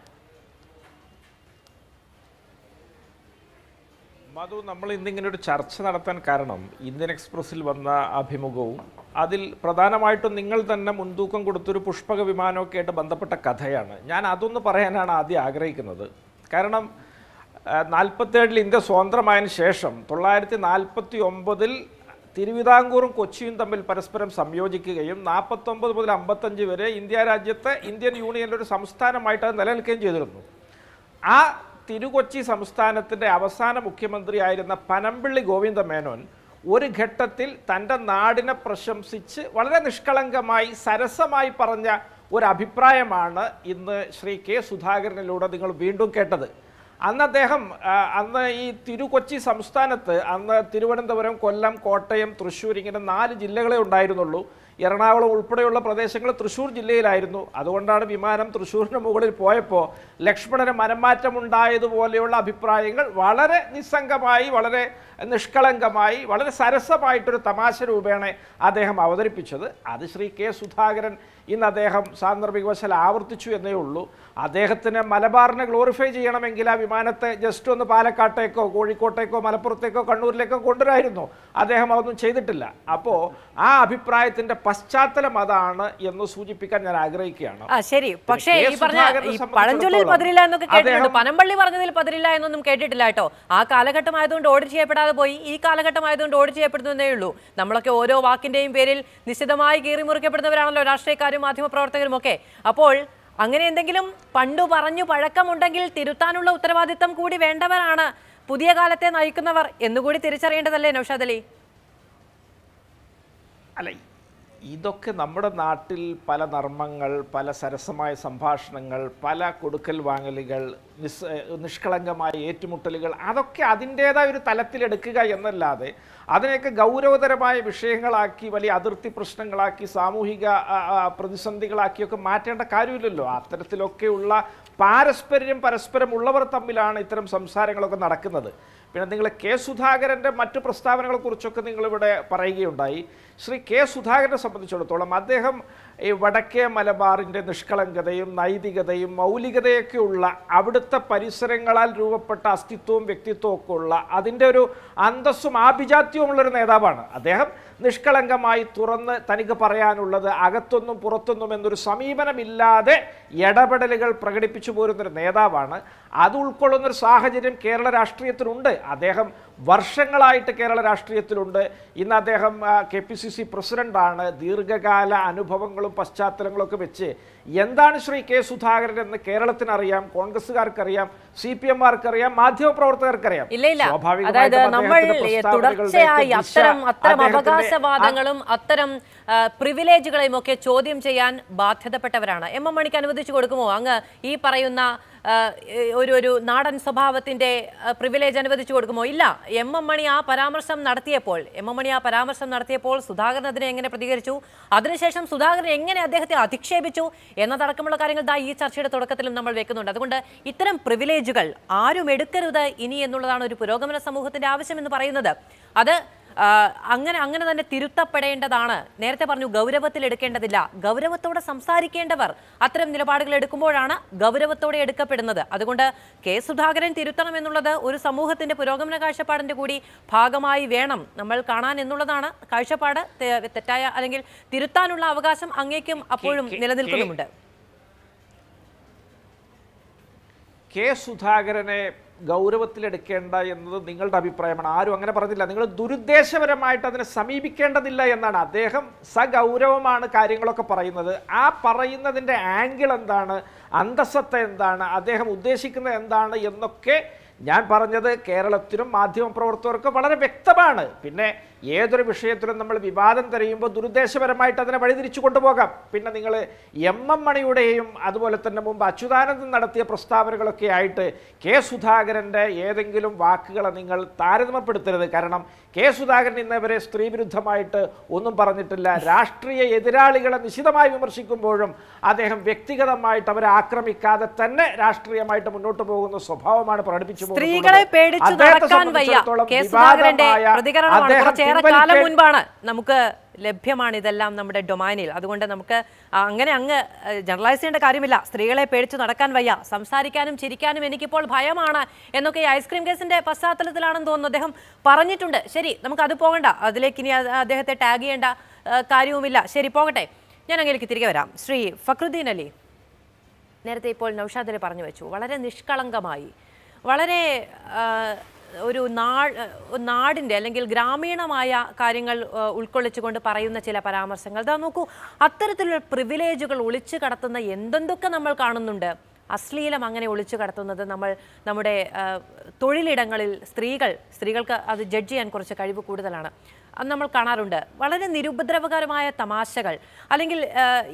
Speaker 5: മധു നമ്മൾ ഇന്നിങ്ങനെ ഒരു ചർച്ച നടത്താൻ കാരണം ഇന്ത്യൻ എക്സ്പ്രസിൽ വന്ന അഭിമുഖവും അതിൽ പ്രധാനമായിട്ടും നിങ്ങൾ തന്നെ മുൻതൂക്കം കൊടുത്തൊരു പുഷ്പക വിമാനമൊക്കെ ആയിട്ട് ബന്ധപ്പെട്ട കഥയാണ് ഞാൻ അതൊന്ന് പറയാനാണ് ആദ്യം ആഗ്രഹിക്കുന്നത് കാരണം നാൽപ്പത്തേഴിൽ ഇന്ത്യ സ്വതന്ത്രമായതിനു ശേഷം തൊള്ളായിരത്തി നാൽപ്പത്തി ഒമ്പതിൽ തിരുവിതാംകൂറും കൊച്ചിയും തമ്മിൽ പരസ്പരം സംയോജിക്കുകയും നാൽപ്പത്തൊമ്പത് മുതൽ അമ്പത്തഞ്ച് വരെ ഇന്ത്യ രാജ്യത്തെ ഇന്ത്യൻ യൂണിയനിലെ ഒരു സംസ്ഥാനമായിട്ട് അത് നിലനിൽക്കുകയും ചെയ്തിരുന്നു ആ തിരുകൊച്ചി സംസ്ഥാനത്തിൻ്റെ അവസാന മുഖ്യമന്ത്രിയായിരുന്ന പനമ്പിള്ളി ഗോവിന്ദ മേനോൻ ഒരു ഘട്ടത്തിൽ തൻ്റെ നാടിനെ പ്രശംസിച്ച് വളരെ നിഷ്കളങ്കമായി സരസമായി പറഞ്ഞ ഒരു അഭിപ്രായമാണ് ഇന്ന് ശ്രീ കെ സുധാകരനിലൂടെ നിങ്ങൾ വീണ്ടും കേട്ടത് അന്ന് അദ്ദേഹം ആ, അന്ന് ഈ തിരുകൊച്ചി സംസ്ഥാനത്ത് അന്ന് തിരുവനന്തപുരം കൊല്ലം കോട്ടയം തൃശ്ശൂർ ഇങ്ങനെ നാല് ജില്ലകളെ ഉണ്ടായിരുന്നുള്ളൂ എറണാകുളം ഉൾപ്പെടെയുള്ള പ്രദേശങ്ങൾ തൃശ്ശൂർ ജില്ലയിലായിരുന്നു അതുകൊണ്ടാണ് വിമാനം തൃശ്ശൂരിന് മുകളിൽ പോയപ്പോൾ ലക്ഷ്മണന് മനംമാറ്റം ഉണ്ടായതുപോലെയുള്ള അഭിപ്രായങ്ങൾ വളരെ നിസ്സംഗമായി വളരെ നിഷ്കളങ്കമായി വളരെ സരസമായിട്ടൊരു തമാശ രൂപേണ അദ്ദേഹം അവതരിപ്പിച്ചത് അത് ശ്രീ കെ സുധാകരൻ ഇന്ന് അദ്ദേഹം സാന്ദർഭികവശാൽ ആവർത്തിച്ചു എന്നേ ഉള്ളൂ അദ്ദേഹത്തിന് മലബാറിനെ ഗ്ലോറിഫൈ ചെയ്യണമെങ്കിൽ ആ വിമാനത്തെ ജസ്റ്റ് ഒന്ന് പാലക്കാട്ടേക്കോ കോഴിക്കോട്ടേക്കോ മലപ്പുറത്തേക്കോ കണ്ണൂരിലേക്കോ കൊണ്ടുവരായിരുന്നു അദ്ദേഹം അതൊന്നും ചെയ്തിട്ടില്ല അപ്പോൾ ആ അഭിപ്രായത്തിന്റെ പശ്ചാത്തലം അതാണ് എന്ന് സൂചിപ്പിക്കാൻ ഞാൻ ആഗ്രഹിക്കുകയാണ്
Speaker 3: ആ ശരി പക്ഷേ
Speaker 5: കെ
Speaker 3: ഈ പറഞ്ഞ
Speaker 5: സുധാകരനെ
Speaker 3: ഈ പഴഞ്ചൊല്ലിൽ
Speaker 5: സംബന്ധിച്ചിടത്തോളം
Speaker 3: പതിരില്ല എന്നൊക്കെ കേട്ടിട്ടുണ്ട്
Speaker 5: അദ്ദേഹം-
Speaker 3: പനമ്പള്ളി പറഞ്ഞതിൽ പതിരില്ല എന്നൊന്നും കേട്ടിട്ടില്ല കേട്ടോ ആ കാലഘട്ടം ആയതുകൊണ്ട് ഓഡിറ്റ് ചെയ്യപ്പെടാതെ പോയി ഈ കാലഘട്ടം ആയതുകൊണ്ട് ഓഡിറ്റ് ചെയ്യപ്പെടുന്നതേ ഉള്ളൂ നമ്മളൊക്കെ ഓരോ വാക്കിന്റെയും പേരിൽ നിശ്ചിതമായി കീറി മുറിക്കപ്പെടുന്നവരാണല്ലോ രാഷ്ട്രീയക്കാരും മാധ്യമപ്രവർത്തകരും ഒക്കെ അപ്പോൾ അങ്ങനെ എന്തെങ്കിലും പണ്ടു പറഞ്ഞു പഴക്കമുണ്ടെങ്കിൽ തിരുത്താനുള്ള ഉത്തരവാദിത്തം കൂടി വേണ്ടവരാണ് പുതിയ കാലത്തെ നയിക്കുന്നവർ എന്നുകൂടി തിരിച്ചറിയേണ്ടതല്ലേ നൌഷാദ് അലി
Speaker 5: അല്ല ഇതൊക്കെ നമ്മുടെ നാട്ടിൽ പല നർമ്മങ്ങൾ പല സരസമായ സംഭാഷണങ്ങൾ പല കൊടുക്കൽ വാങ്ങലുകൾ നിസ് നിഷ്കളങ്കമായ ഏറ്റുമുട്ടലുകൾ അതൊക്കെ അതിൻ്റേതായ ഒരു തലത്തിലെടുക്കുക എന്നല്ലാതെ അതിനെയൊക്കെ ഗൗരവതരമായ വിഷയങ്ങളാക്കി വലിയ അതിർത്തി പ്രശ്നങ്ങളാക്കി സാമൂഹിക ആ, ആ, പ്രതിസന്ധികളാക്കിയൊക്കെ മാറ്റേണ്ട കാര്യമില്ലല്ലോ അത്തരത്തിലൊക്കെയുള്ള പാരസ്പര്യം പരസ്പരം ഉള്ളവർ തമ്മിലാണ് ഇത്തരം സംസാരങ്ങളൊക്കെ നടക്കുന്നത് പിന്നെ നിങ്ങൾ കെ സുധാകരൻ്റെ മറ്റു പ്രസ്താവനകളെക്കുറിച്ചൊക്കെ നിങ്ങളിവിടെ പറയുകയുണ്ടായി ശ്രീ കെ സുധാകരനെ സംബന്ധിച്ചിടത്തോളം അദ്ദേഹം ഈ വടക്കേ മലബാറിൻ്റെ നിഷ്കളങ്കതയും നൈതികതയും മൗലികതയൊക്കെ ഉള്ള അവിടുത്തെ പരിസരങ്ങളാൽ രൂപപ്പെട്ട അസ്തിത്വവും വ്യക്തിത്വവും ഒക്കെ ഉള്ള അതിൻ്റെ ഒരു അന്തസ്സും ആഭിജാത്യവും ഉള്ളൊരു നേതാവാണ് അദ്ദേഹം നിഷ്കളങ്കമായി തുറന്ന് തനിക്ക് പറയാനുള്ളത് അകത്തൊന്നും പുറത്തൊന്നും എന്നൊരു സമീപനമില്ലാതെ ഇടപെടലുകൾ പ്രകടിപ്പിച്ചു പോരുന്നൊരു നേതാവാണ് അത് ഉൾക്കൊള്ളുന്നൊരു സാഹചര്യം കേരള രാഷ്ട്രീയത്തിലുണ്ട് അദ്ദേഹം വർഷങ്ങളായിട്ട് കേരള രാഷ്ട്രീയത്തിലുണ്ട് ഇന്ന് അദ്ദേഹം കെ പി സി സി പ്രസിഡന്റാണ് ദീർഘകാല അനുഭവങ്ങളും പശ്ചാത്തലങ്ങളും ഒക്കെ വെച്ച് എന്താണ് ശ്രീ കെ സുധാകരൻ എന്ന് കേരളത്തിനറിയാം കോൺഗ്രസ്സുകാർക്കറിയാം സി പി എംമാർക്കറിയാം മാധ്യമപ്രവർത്തകർക്കറിയാം
Speaker 3: ഇല്ല ഇല്ല
Speaker 5: സ്വാഭാവികമായിട്ടും
Speaker 3: അതായത് നമ്മൾ
Speaker 5: അദ്ദേഹത്തിന്റെ പ്രസ്താവനകളുടെയൊക്കെ
Speaker 3: തുടർച്ചയായി
Speaker 5: ദിശ
Speaker 3: അത്തരം അത്തരം
Speaker 5: അദ്ദേഹത്തിന്റെ-
Speaker 3: അവകാശവാദങ്ങളും അത്തരം ആ, പ്രിവിലേജുകളെയും ഒക്കെ ചോദ്യം ചെയ്യാൻ ബാധ്യതപ്പെട്ടവരാണ് എം എം മണിക്ക് അനുവദിച്ചു കൊടുക്കുമോ അങ്ങ് ഈ പറയുന്ന ആ, ഒരു ഒരു നാടൻ സ്വഭാവത്തിന്റെ ആ, പ്രിവിലേജ് അനുവദിച്ചു കൊടുക്കുമോ ഇല്ല എം എം മണി ആ പരാമർശം നടത്തിയപ്പോൾ എം എം മണി ആ പരാമർശം നടത്തിയപ്പോൾ സുധാകരൻ അതിനെ എങ്ങനെ പ്രതികരിച്ചു അതിനുശേഷം സുധാകരൻ എങ്ങനെ അദ്ദേഹത്തെ അധിക്ഷേപിച്ചു എന്നതടക്കമുള്ള കാര്യങ്ങൾ ദാ ഈ ചർച്ചയുടെ തുടക്കത്തിലും നമ്മൾ വെക്കുന്നുണ്ട് അതുകൊണ്ട് ഇത്തരം പ്രിവിലേജുകൾ ആരും എടുക്കരുത് ഇനി എന്നുള്ളതാണ് ഒരു പുരോഗമന സമൂഹത്തിന്റെ ആവശ്യം എന്ന് പറയുന്നത് അത് ആ, അങ്ങനെ അങ്ങനെ തന്നെ തിരുത്തപ്പെടേണ്ടതാണ് നേരത്തെ പറഞ്ഞു ഗൗരവത്തിൽ എടുക്കേണ്ടതില്ല ഗൗരവത്തോടെ സംസാരിക്കേണ്ടവർ അത്തരം നിലപാടുകൾ എടുക്കുമ്പോഴാണ് ഗൗരവത്തോടെ എടുക്കപ്പെടുന്നത് അതുകൊണ്ട് കെ സുധാകരൻ തിരുത്തണം എന്നുള്ളത് ഒരു സമൂഹത്തിന്റെ പുരോഗമന കാഴ്ചപ്പാടിന്റെ കൂടി ഭാഗമായി വേണം നമ്മൾ കാണാൻ എന്നുള്ളതാണ് കാഴ്ചപ്പാട് തെ- തെറ്റായ അല്ലെങ്കിൽ തിരുത്താനുള്ള അവകാശം അങ്ങേക്കും അപ്പോഴും
Speaker 5: കെ-
Speaker 3: നിലനിൽക്കുന്നുമുണ്ട്
Speaker 5: കെ സുധാകരനെ ഗൗരവത്തിലെടുക്കേണ്ട എന്നത് നിങ്ങളുടെ അഭിപ്രായമാണ് ആരും അങ്ങനെ പറഞ്ഞില്ല നിങ്ങൾ ദുരുദ്ദേശപരമായിട്ട് അതിനെ സമീപിക്കേണ്ടതില്ല എന്നാണ് അദ്ദേഹം സഗൗരവമാണ് കാര്യങ്ങളൊക്കെ പറയുന്നത് ആ പറയുന്നതിൻ്റെ ആംഗിൾ എന്താണ് അന്തസ്സത്ത എന്താണ് അദ്ദേഹം ഉദ്ദേശിക്കുന്നത് എന്താണ് എന്നൊക്കെ ഞാൻ പറഞ്ഞത് കേരളത്തിനും മാധ്യമപ്രവർത്തകർക്കും വളരെ വ്യക്തമാണ് പിന്നെ ഏതൊരു വിഷയത്തിലും നമ്മൾ വിവാദം തിരയുമ്പോൾ ദുരുദ്ദേശപരമായിട്ട് അതിനെ വഴിതിരിച്ചു കൊണ്ടുപോകാം പിന്നെ നിങ്ങൾ എം എം മണിയുടെയും അതുപോലെ തന്നെ മുമ്പ് അച്യുതാനന്ദൻ നടത്തിയ പ്രസ്താവനകളൊക്കെ ആയിട്ട് കെ സുധാകരൻ്റെ ഏതെങ്കിലും വാക്കുകളെ നിങ്ങൾ താരതമ്യപ്പെടുത്തരുത് കാരണം കെ സുധാകരൻ ഇന്നവരെ സ്ത്രീവിരുദ്ധമായിട്ട് ഒന്നും പറഞ്ഞിട്ടില്ല രാഷ്ട്രീയ എതിരാളികളെ നിശിതമായി വിമർശിക്കുമ്പോഴും അദ്ദേഹം വ്യക്തിഗതമായിട്ട് അവരെ ആക്രമിക്കാതെ തന്നെ രാഷ്ട്രീയമായിട്ട് മുന്നോട്ട് പോകുന്ന സ്വഭാവമാണ് പ്രകടിപ്പിച്ചു പോകുന്നത്.
Speaker 3: സ്ത്രീകളെ പേടിച്ചു
Speaker 5: അദ്ദേഹത്തെ
Speaker 3: നടക്കാൻ വയ്യ
Speaker 5: സംബന്ധിച്ചിടത്തോളം
Speaker 3: കെ സുധാകരന്റെ
Speaker 5: വിവാദമായ
Speaker 3: പ്രതികരണമാണ്
Speaker 5: അദ്ദേഹം
Speaker 3: കുറച്ചേറെ കാലം
Speaker 5: പിൻവലിക്കേ-
Speaker 3: മുൻപാണ് നമുക്ക് ലഭ്യമാണ് ഇതെല്ലാം നമ്മുടെ ഡൊമൈനിൽ അതുകൊണ്ട് നമുക്ക് ആ, അങ്ങനെ അങ്ങ് ജനറലൈസ് ചെയ്യേണ്ട കാര്യമില്ല സ്ത്രീകളെ പേടിച്ചു നടക്കാൻ വയ്യ സംസാരിക്കാനും ചിരിക്കാനും എനിക്കിപ്പോൾ ഭയമാണ് എന്നൊക്കെ ഈ ഐസ്ക്രീം കേസിന്റെ പശ്ചാത്തലത്തിലാണെന്ന് തോന്നുന്നു അദ്ദേഹം പറഞ്ഞിട്ടുണ്ട് ശരി നമുക്ക് അത് പോകണ്ട അതിലേക്ക് ഇനി അത് അദ്ദേഹത്തെ ടാഗ് ചെയ്യേണ്ട ആ, കാര്യവുമില്ല ശരി പോകട്ടെ ഞാൻ അങ്ങേക്ക് തിരികെ വരാം ശ്രീ ഫക്രുദ്ദീൻ അലി നേരത്തെ ഇപ്പോൾ നൌഷാദിനെ പറഞ്ഞു വെച്ചു വളരെ നിഷ്കളങ്കമായി വളരെ ആ, ഒരു നാ നാടിൻ്റെ അല്ലെങ്കിൽ ഗ്രാമീണമായ കാര്യങ്ങൾ ആ, ഉൾക്കൊള്ളിച്ചുകൊണ്ട് പറയുന്ന ചില പരാമർശങ്ങൾ ഇതാ നോക്കൂ അത്തരത്തിലുള്ള പ്രിവിലേജുകൾ ഒളിച്ചു കടത്തുന്ന എന്തെന്തൊക്കെ നമ്മൾ കാണുന്നുണ്ട് അശ്ലീലം അങ്ങനെ ഒളിച്ചു കടത്തുന്നത് നമ്മൾ നമ്മുടെ ആ, തൊഴിലിടങ്ങളിൽ സ്ത്രീകൾ സ്ത്രീകൾക്ക് അത് ജഡ്ജ് ചെയ്യാൻ കുറച്ച് കഴിവ് കൂടുതലാണ് അത് നമ്മൾ കാണാറുണ്ട് വളരെ നിരുപദ്രവകരമായ തമാശകൾ അല്ലെങ്കിൽ ആ, ഈ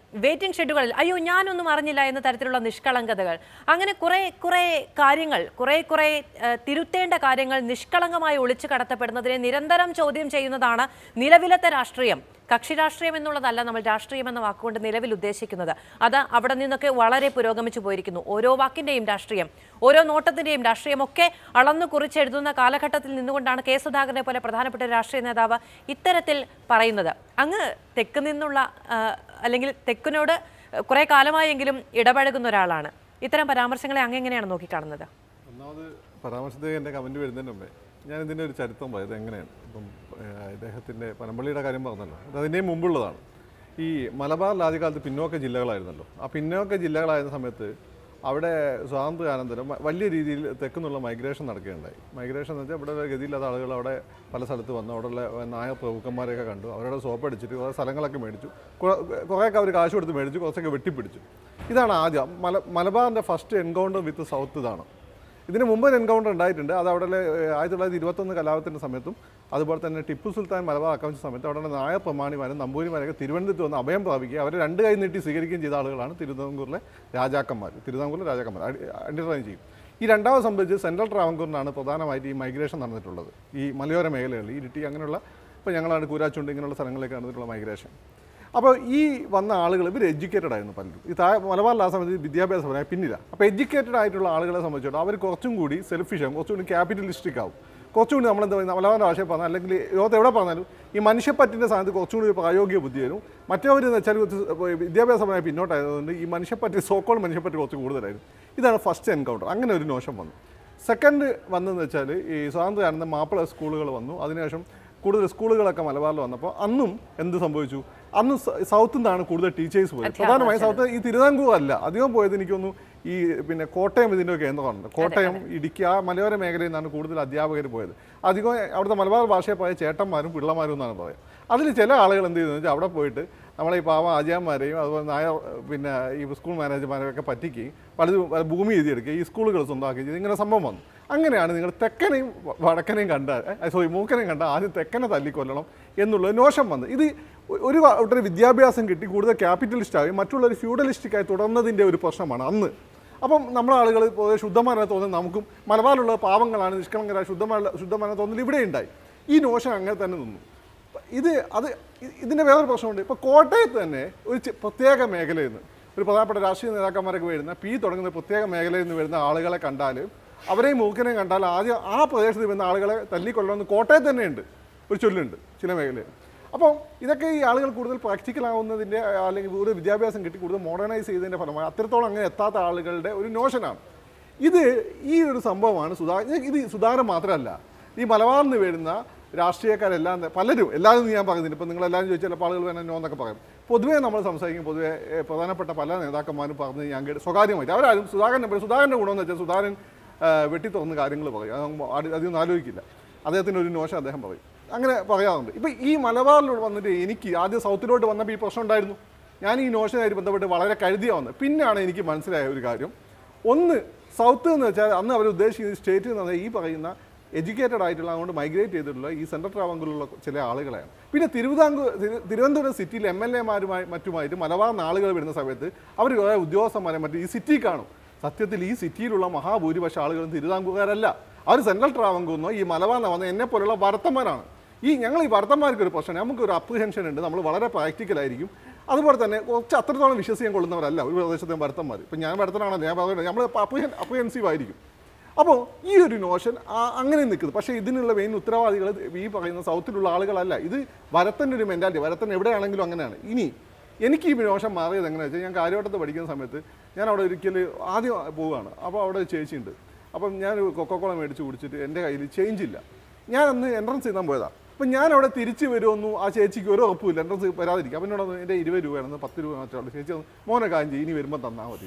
Speaker 3: വെയിറ്റിംഗ് ഷെഡുകളിൽ അയ്യോ ഞാനൊന്നും അറിഞ്ഞില്ല എന്ന തരത്തിലുള്ള നിഷ്കളങ്കതകൾ അങ്ങനെ കുറെ കുറെ കാര്യങ്ങൾ കുറെ കുറെ ഏഹ്, തിരുത്തേണ്ട കാര്യങ്ങൾ നിഷ്കളങ്കമായി ഒളിച്ചു കടത്തപ്പെടുന്നതിനെ നിരന്തരം ചോദ്യം ചെയ്യുന്നതാണ് നിലവിലത്തെ രാഷ്ട്രീയം കക്ഷി രാഷ്ട്രീയം എന്നുള്ളതല്ല നമ്മൾ രാഷ്ട്രീയം എന്ന വാക്കുകൊണ്ട് നിലവിൽ ഉദ്ദേശിക്കുന്നത് അത് അവിടെ നിന്നൊക്കെ വളരെ പുരോഗമിച്ചു പോയിരിക്കുന്നു ഓരോ വാക്കിന്റെയും രാഷ്ട്രീയം ഓരോ നോട്ടത്തിന്റെയും രാഷ്ട്രീയമൊക്കെ അളന്നു കുറിച്ചെഴുതുന്ന കാലഘട്ടത്തിൽ നിന്നുകൊണ്ടാണ് കെ സുധാകരനെ പോലെ പ്രധാനപ്പെട്ട ഒരു രാഷ്ട്രീയ നേതാവ് ഇത്തരത്തിൽ പറയുന്നത് അങ്ങ് തെക്ക് നിന്നുള്ള ആ, അല്ലെങ്കിൽ തെക്കിനോട് കുറെ കാലമായെങ്കിലും ഇടപഴകുന്ന ഒരാളാണ് ഇത്തരം പരാമർശങ്ങളെ അങ്ങ് എങ്ങനെയാണ് നോക്കിക്കാണുന്നത്
Speaker 6: ഒന്നാമത് പരാമർശത്തേക്ക് എൻ്റെ കമൻറ്റ് വരുന്നതിന് മുമ്പേ ഞാൻ ഇതിൻ്റെ ഒരു ചരിത്രം പറയാം ഇത് എങ്ങനെയാണ് ഇപ്പം ഏഹ്, ഇദ്ദേഹത്തിൻ്റെ പനമ്പള്ളിയുടെ കാര്യം പറഞ്ഞല്ലോ അത് അതിൻ്റെയും മുമ്പുള്ളതാണ് ഈ മലബാറിൽ ആദ്യകാലത്ത് പിന്നോക്ക ജില്ലകളായിരുന്നല്ലോ ആ പിന്നോക്ക ജില്ലകളായിരുന്ന സമയത്ത് അവിടെ സ്വാതന്ത്ര്യാനന്തരം വ- വലിയ രീതിയിൽ തെക്കുന്നുള്ള മൈഗ്രേഷൻ നടക്കുകയുണ്ടായി മൈഗ്രേഷൻ എന്ന് വെച്ചാൽ ഇവിടെ ഒരു ഗതിയില്ലാത്ത ആളുകൾ അവിടെ പല സ്ഥലത്ത് വന്നു അവിടെയുള്ള നായ പ്രഭുക്കന്മാരെയൊക്കെ കണ്ടു അവരുടെ സോപ്പ് അടിച്ചിട്ട് കുറേ സ്ഥലങ്ങളൊക്കെ മേടിച്ചു കുറെ- കുറേയൊക്കെ അവർ കാശ് കൊടുത്ത് മേടിച്ചു കുറച്ചൊക്കെ വെട്ടിപ്പിടിച്ചു ഇതാണ് ആദ്യം മല മലബാറിൻ്റെ ഫസ്റ്റ് എൻകൗണ്ടർ വിത്ത് സൗത്ത് ഇതാണ് ഇതിന് മുമ്പ് ഒരു എൻകൗണ്ടർ ഉണ്ടായിട്ടുണ്ട് അത് അവിടെ ആയിരത്തി തൊള്ളായിരത്തി ഇരുപത്തൊന്ന് കലാപത്തിൻ്റെ സമയത്തും അതുപോലെ തന്നെ ടിപ്പു സുൽത്താൻ മലബാർ ആക്രമിച്ച സമയത്ത് അവിടെ നായ പ്രമാണിമാരും നമ്പൂരിമാരൊക്കെ തിരുവനന്തപുരത്ത് വന്ന് അഭയം പ്രാപിക്കുക അവരെ രണ്ട് കൈ നീട്ടി സ്വീകരിക്കുകയും ചെയ്ത ആളുകളാണ് തിരുവിതാംകൂറിലെ രാജാക്കന്മാർ തിരുവിതാംകൂറിലെ രാജാക്കന്മാർ അണ്ടർലൈൻ ചെയ്യും ഈ രണ്ടാമത് സംബന്ധിച്ച് സെൻട്രൽ ട്രാവൻകൂറിനാണ് പ്രധാനമായിട്ട് ഈ മൈഗ്രേഷൻ നടന്നിട്ടുള്ളത് ഈ മലയോര മേഖലകളിൽ ഇരിട്ടി അങ്ങനെയുള്ള ഇപ്പോൾ ഞങ്ങളാണ് കൂരാച്ചുണ്ട് ഇങ്ങനെയുള്ള സ്ഥലങ്ങളിലേക്ക് നടന്നിട്ടുള്ള മൈഗ്രേഷൻ അപ്പോൾ ഈ വന്ന ആളുകൾ ഇവർ എഡ്യൂക്കേറ്റഡ് ആയിരുന്നു പലരും ഈ താഴെ മലബാറിൽ ആ സമയത്ത് വിദ്യാഭ്യാസപരമായി പിന്നില്ല അപ്പോൾ എഡ്യൂക്കേറ്റഡ് ആയിട്ടുള്ള ആളുകളെ സംബന്ധിച്ചിടത്തോളം അവർ കുറച്ചും കൂടി സെൽഫിഷ് ആവും കുറച്ചും കൂടി ക്യാപിറ്റലിസ്റ്റിക് ആവും കുറച്ചും കൂടി നമ്മളെന്താ പറയുക മലബാറിൻ്റെ ഭാഷയിൽ പറഞ്ഞാൽ അല്ലെങ്കിൽ ലോകത്ത് എവിടെ പറഞ്ഞാലും ഈ മനുഷ്യപ്പറ്റിൻ്റെ സ്ഥാനത്ത് കുറച്ചും കൂടി പ്രായോഗിക ബുദ്ധി വരും മറ്റവരെന്ന് വെച്ചാൽ കുറച്ച് വിദ്യാഭ്യാസപരമായി പിന്നോട്ടായതുകൊണ്ട് ഈ മനുഷ്യപ്പറ്റി സോക്കോൾ മനുഷ്യപ്പറ്റി കുറച്ച് കൂടുതലായിരുന്നു ഇതാണ് ഫസ്റ്റ് എൻകൗണ്ടർ അങ്ങനെ ഒരു നോഷം വന്നു സെക്കൻഡ് വന്നതെന്ന് വെച്ചാൽ ഈ സ്വാതന്ത്ര്യാനന്ദ മാപ്പിള സ്കൂളുകൾ വന്നു അതിനുശേഷം കൂടുതൽ സ്കൂളുകളൊക്കെ മലബാറിൽ വന്നപ്പോൾ അന്നും എന്ത് സംഭവിച്ചു അന്ന് സ- സൗത്തിൽ നിന്നാണ് കൂടുതൽ ടീച്ചേഴ്സ് പോയത് പ്രധാനമായും സൗത്ത് ഈ തിരുവിതാംകൂർ അല്ല അധികം പോയത് എനിക്കൊന്നു ഈ പിന്നെ കോട്ടയം ഇതിൻ്റെ കേന്ദ്രമാണ് കോട്ടയം ഇടുക്കി ആ മലയോര മേഖലയിൽ നിന്നാണ് കൂടുതൽ അധ്യാപകർ പോയത് അധികം അവിടുത്തെ മലബാർ ഭാഷയിൽ പോയ ചേട്ടന്മാരും പിള്ളമാരും എന്നാണ് പറയുക അതിൽ ചില ആളുകൾ എന്ത് ചെയ്തെന്ന് വെച്ചാൽ അവിടെ പോയിട്ട് നമ്മളെ ഈ പാവ ആചാര്യന്മാരെയും അതുപോലെ നായ പിന്നെ ഈ സ്കൂൾ മാനേജർമാരെയൊക്കെ പറ്റിക്കുകയും പലതും ഭൂമി എഴുതിയെടുക്കുക ഈ സ്കൂളുകൾ സ്വന്തമാക്കുകയും ചെയ്ത് ഇങ്ങനെ സംഭവം വന്നു അങ്ങനെയാണ് നിങ്ങൾ തെക്കനെയും വ- വടക്കനെയും കണ്ടാൽ സോറി മൂക്കനെയും കണ്ടാൽ ആദ്യം തെക്കനെ തല്ലിക്കൊല്ലണം എന്നുള്ള നോഷം വന്നു ഇത് ഒ- ഒരു കൂട്ടർ വിദ്യാഭ്യാസം കിട്ടി കൂടുതൽ ക്യാപിറ്റലിസ്റ്റ് ആവുകയും മറ്റുള്ളവർ ഫ്യൂഡലിസ്റ്റിക്കായി തുടർന്നതിൻ്റെ ഒരു പ്രശ്നമാണ് അന്ന് അപ്പം നമ്മളെ ആളുകൾ പൊതുവെ ശുദ്ധമാനെ തോന്നുന്നത് നമുക്കും മലബാറിലുള്ള പാവങ്ങളാണ് നിഷ്കളങ്കരായ ശുദ്ധമായ ശുദ്ധമാനെ തോന്നുന്നത് ഇവിടെ ഉണ്ടായി ഈ നോഷം അങ്ങനെ തന്നെ നിന്നു ഇത് അത് ഇ- ഇതിൻ്റെ വേറൊരു പ്രശ്നമുണ്ട് ഇപ്പോൾ കോട്ടയത്ത് തന്നെ ഒരു ചെ- പ്രത്യേക മേഖലയിൽ നിന്ന് ഒരു പ്രധാനപ്പെട്ട രാഷ്ട്രീയ നേതാക്കന്മാരൊക്കെ വരുന്ന പി തുടങ്ങുന്ന പ്രത്യേക മേഖലയിൽ നിന്ന് വരുന്ന ആളുകളെ കണ്ടാൽ അവരെയും മൂക്കിനെയും കണ്ടാൽ ആദ്യം ആ പ്രദേശത്ത് വരുന്ന ആളുകളെ തല്ലിക്കൊള്ളണമെന്ന് കോട്ടയത്ത് തന്നെയുണ്ട് ഒരു ചൊല്ലുണ്ട് ചില മേഖലയിൽ അപ്പോൾ ഇതൊക്കെ ഈ ആളുകൾ കൂടുതൽ പ്രാക്ടിക്കൽ ആവുന്നതിൻ്റെ അല്ലെങ്കിൽ കൂടുതൽ വിദ്യാഭ്യാസം കിട്ടി കൂടുതൽ മോഡേണൈസ് ചെയ്തതിൻ്റെ ഫലമായി അത്രത്തോളം അങ്ങനെ എത്താത്ത ആളുകളുടെ ഒരു നോഷനാണ് ഇത് ഈ ഒരു സംഭവമാണ് സുധാ ഇത് സുധാകരൻ മാത്രമല്ല ഈ മലബാറിൽ നിന്ന് വരുന്ന രാഷ്ട്രീയക്കാരെല്ലാം ത- പലരും എല്ലാവരും ഞാൻ പറയുന്നില്ല ഇപ്പം നിങ്ങളെല്ലാവരും ചോദിച്ചാൽ ചിലപ്പോൾ ആളുകൾ വേണം നോ എന്നൊക്കെ പറയും പൊതുവേ നമ്മൾ സംസാരിക്കും പൊതുവേ ഏഹ്, പ്രധാനപ്പെട്ട പല നേതാക്കന്മാരും പറഞ്ഞ് ഞാൻ കേട്ട് സ്വകാര്യമായിട്ട് അവരാരും സുധാകരനെ പറയും സുധാകരൻ്റെ ഗുണമെന്ന് വെച്ചാൽ സുധാകരൻ ഏഹ്, വെട്ടി തുറന്ന് കാര്യങ്ങൾ പറയും അത് നമ്മ- അത് അധികം ആലോചിക്കില്ല അദ്ദേഹത്തിൻ്റെ ഒരു നോഷം അദ്ദേഹം പറയും അങ്ങനെ പറയാറുണ്ട് ഇപ്പം ഈ മലബാറിലൂടെ വന്നിട്ട് എനിക്ക് ആദ്യം സൗത്തിലോട്ട് വന്നപ്പോൾ ഈ പ്രശ്നം ഉണ്ടായിരുന്നു ഞാൻ ഈ നോഷനായിട്ട് ബന്ധപ്പെട്ട് വളരെ കരുതിയ വന്നത് പിന്നെയാണ് എനിക്ക് മനസ്സിലായ ഒരു കാര്യം ഒന്ന് സൗത്ത് എന്ന് വെച്ചാൽ അന്ന് അവർ ഉദ്ദേശിക്കുന്ന സ്റ്റേറ്റ് എന്ന് പറഞ്ഞാൽ ഈ പറയുന്ന എഡ്യൂക്കേറ്റഡ് ആയിട്ടുള്ള അതുകൊണ്ട് മൈഗ്രേറ്റ് ചെയ്തിട്ടുള്ള ഈ സെൻട്രൽ ട്രാവങ്കൂറിലുള്ള ചില ആളുകളെയാണ് പിന്നെ തിരുവിതാംകൂർ തിരു- തിരുവനന്തപുരം സിറ്റിയിൽ എം എൽ എമാരുമായി മറ്റുമായിട്ട് മലബാർ ആളുകൾ വരുന്ന സമയത്ത് അവർ കുറേ ഉദ്യോഗസ്ഥന്മാരെ മറ്റു ഈ സിറ്റി കാണും സത്യത്തിൽ ഈ സിറ്റിയിലുള്ള മഹാഭൂരിപക്ഷ ആളുകളും തിരുവിതാംകൂറുകാരല്ല അവർ സെൻട്രൽ ട്രാവങ്കൂറിനോ ഈ മലബാർ വന്ന എന്നെ പോലുള്ള ഭരത്തന്മാരാണ് ഈ ഞങ്ങൾ ഈ ഭർത്തന്മാർക്ക് ഒരു പ്രശ്നം നമുക്കൊരു അപ്രിഹെൻഷൻ ഉണ്ട് നമ്മൾ വളരെ പ്രാക്ടിക്കലായിരിക്കും അതുപോലെ തന്നെ കുറച്ച് അത്രത്തോളം വിശ്വസിക്കാൻ കൊള്ളുന്നവരല്ല ഒരു പ്രദേശത്തെ ഭർത്തന്മാർ ഇപ്പം ഞാൻ ഭർത്തനാണല്ലോ ഞാൻ പറയുന്നത് നമ്മൾ അപ്രിഹൻ അപ്രിഹെൻസീവ് ആയിരിക്കും അപ്പോൾ ഈ ഒരു നോഷൻ അങ്ങനെ നിൽക്കുന്നു പക്ഷേ ഇതിനുള്ള മെയിൻ ഉത്തരവാദികൾ ഈ പറയുന്ന സൗത്തിലുള്ള ആളുകളല്ല ഇത് ഭരത്തൻ്റെ ഒരു മെൻറ്റാലിറ്റി ഭരത്തൻ എവിടെയാണെങ്കിലും അങ്ങനെയാണ് ഇനി എനിക്ക് ഈ നോഷൻ മാറിയത് എങ്ങനെയാണെന്ന് വെച്ചാൽ ഞാൻ കാര്യവട്ടത്ത് പഠിക്കുന്ന സമയത്ത് ഞാൻ അവിടെ ഒരിക്കൽ ആദ്യം പോവുകയാണ് അപ്പോൾ അവിടെ ഒരു ചേച്ചിയുണ്ട് അപ്പം ഞാൻ കൊക്കോക്കോള മേടിച്ച് കുടിച്ചിട്ട് എൻ്റെ കയ്യിൽ ചേഞ്ച് ഇല്ല ഞാൻ അന്ന് എൻട്രൻസ് ചെയ്താൽ പോയതാണ് അപ്പം ഞാൻ അവിടെ തിരിച്ച് വരുമെന്നും ആ ചേച്ചിക്ക് ഒരു ഉറപ്പുമില്ല എൻട്രൻസ് വരാതിരിക്കും അപ്പം എന്നോട് എൻ്റെ ഇരുപത് രൂപയാണെന്ന് പത്ത് രൂപ മറ്റുള്ള ചേച്ചി പറഞ്ഞു, മോനെ കാര്യം ചെയ്യും ഇനി വരുമ്പോൾ തന്നാൽ മതി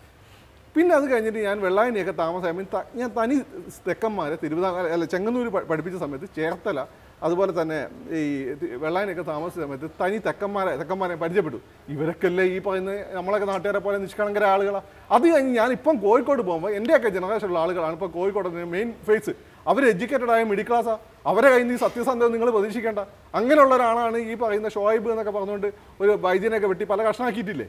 Speaker 6: പിന്നെ അത് കഴിഞ്ഞിട്ട് ഞാൻ വെള്ളായണിയൊക്കെ താമസമായപ്പോൾ ത- ഞാൻ തനി തെക്കന്മാരെ തിരുവിതാംകൂർ അല്ല ചെങ്ങന്നൂർ പ- പഠിപ്പിച്ച സമയത്ത് ചേർത്തല അതുപോലെ തന്നെ ഈ തി- വെള്ളായണിയൊക്കെ താമസിച്ച സമയത്ത് തനി തെക്കന്മാരെ തെക്കന്മാരെ പരിചയപ്പെട്ടു ഇവരൊക്കെ അല്ലേ ഈ പറയുന്ന നമ്മളൊക്കെ നാട്ടുകാരെ പോലെ നിഷ്കളങ്കര ആളുകളാണ് അത് കഴിഞ്ഞ് ഞാൻ ഇപ്പം കോഴിക്കോട് പോകുമ്പോൾ എൻ്റെയൊക്കെ ജനറേഷനുള്ള ആളുകളാണ് ഇപ്പോൾ കോഴിക്കോട് മെയിൻ ഫേസ് അവർ എഡ്യൂക്കേറ്റഡ് ആയ മിഡിൽ ക്ലാസ്സാണ് അവരെ കയ്യിൽ നിന്ന് ഈ സത്യസന്ധത നിങ്ങൾ പ്രതീക്ഷിക്കേണ്ട അങ്ങനെയുള്ള ഒരാളാണ് ഈ പറയുന്ന ഷോയിബ് എന്നൊക്കെ പറഞ്ഞുകൊണ്ട് ഒരു വൈദ്യനെയൊക്കെ വെട്ടി പല കഷ്ണാക്കിയിട്ടില്ലേ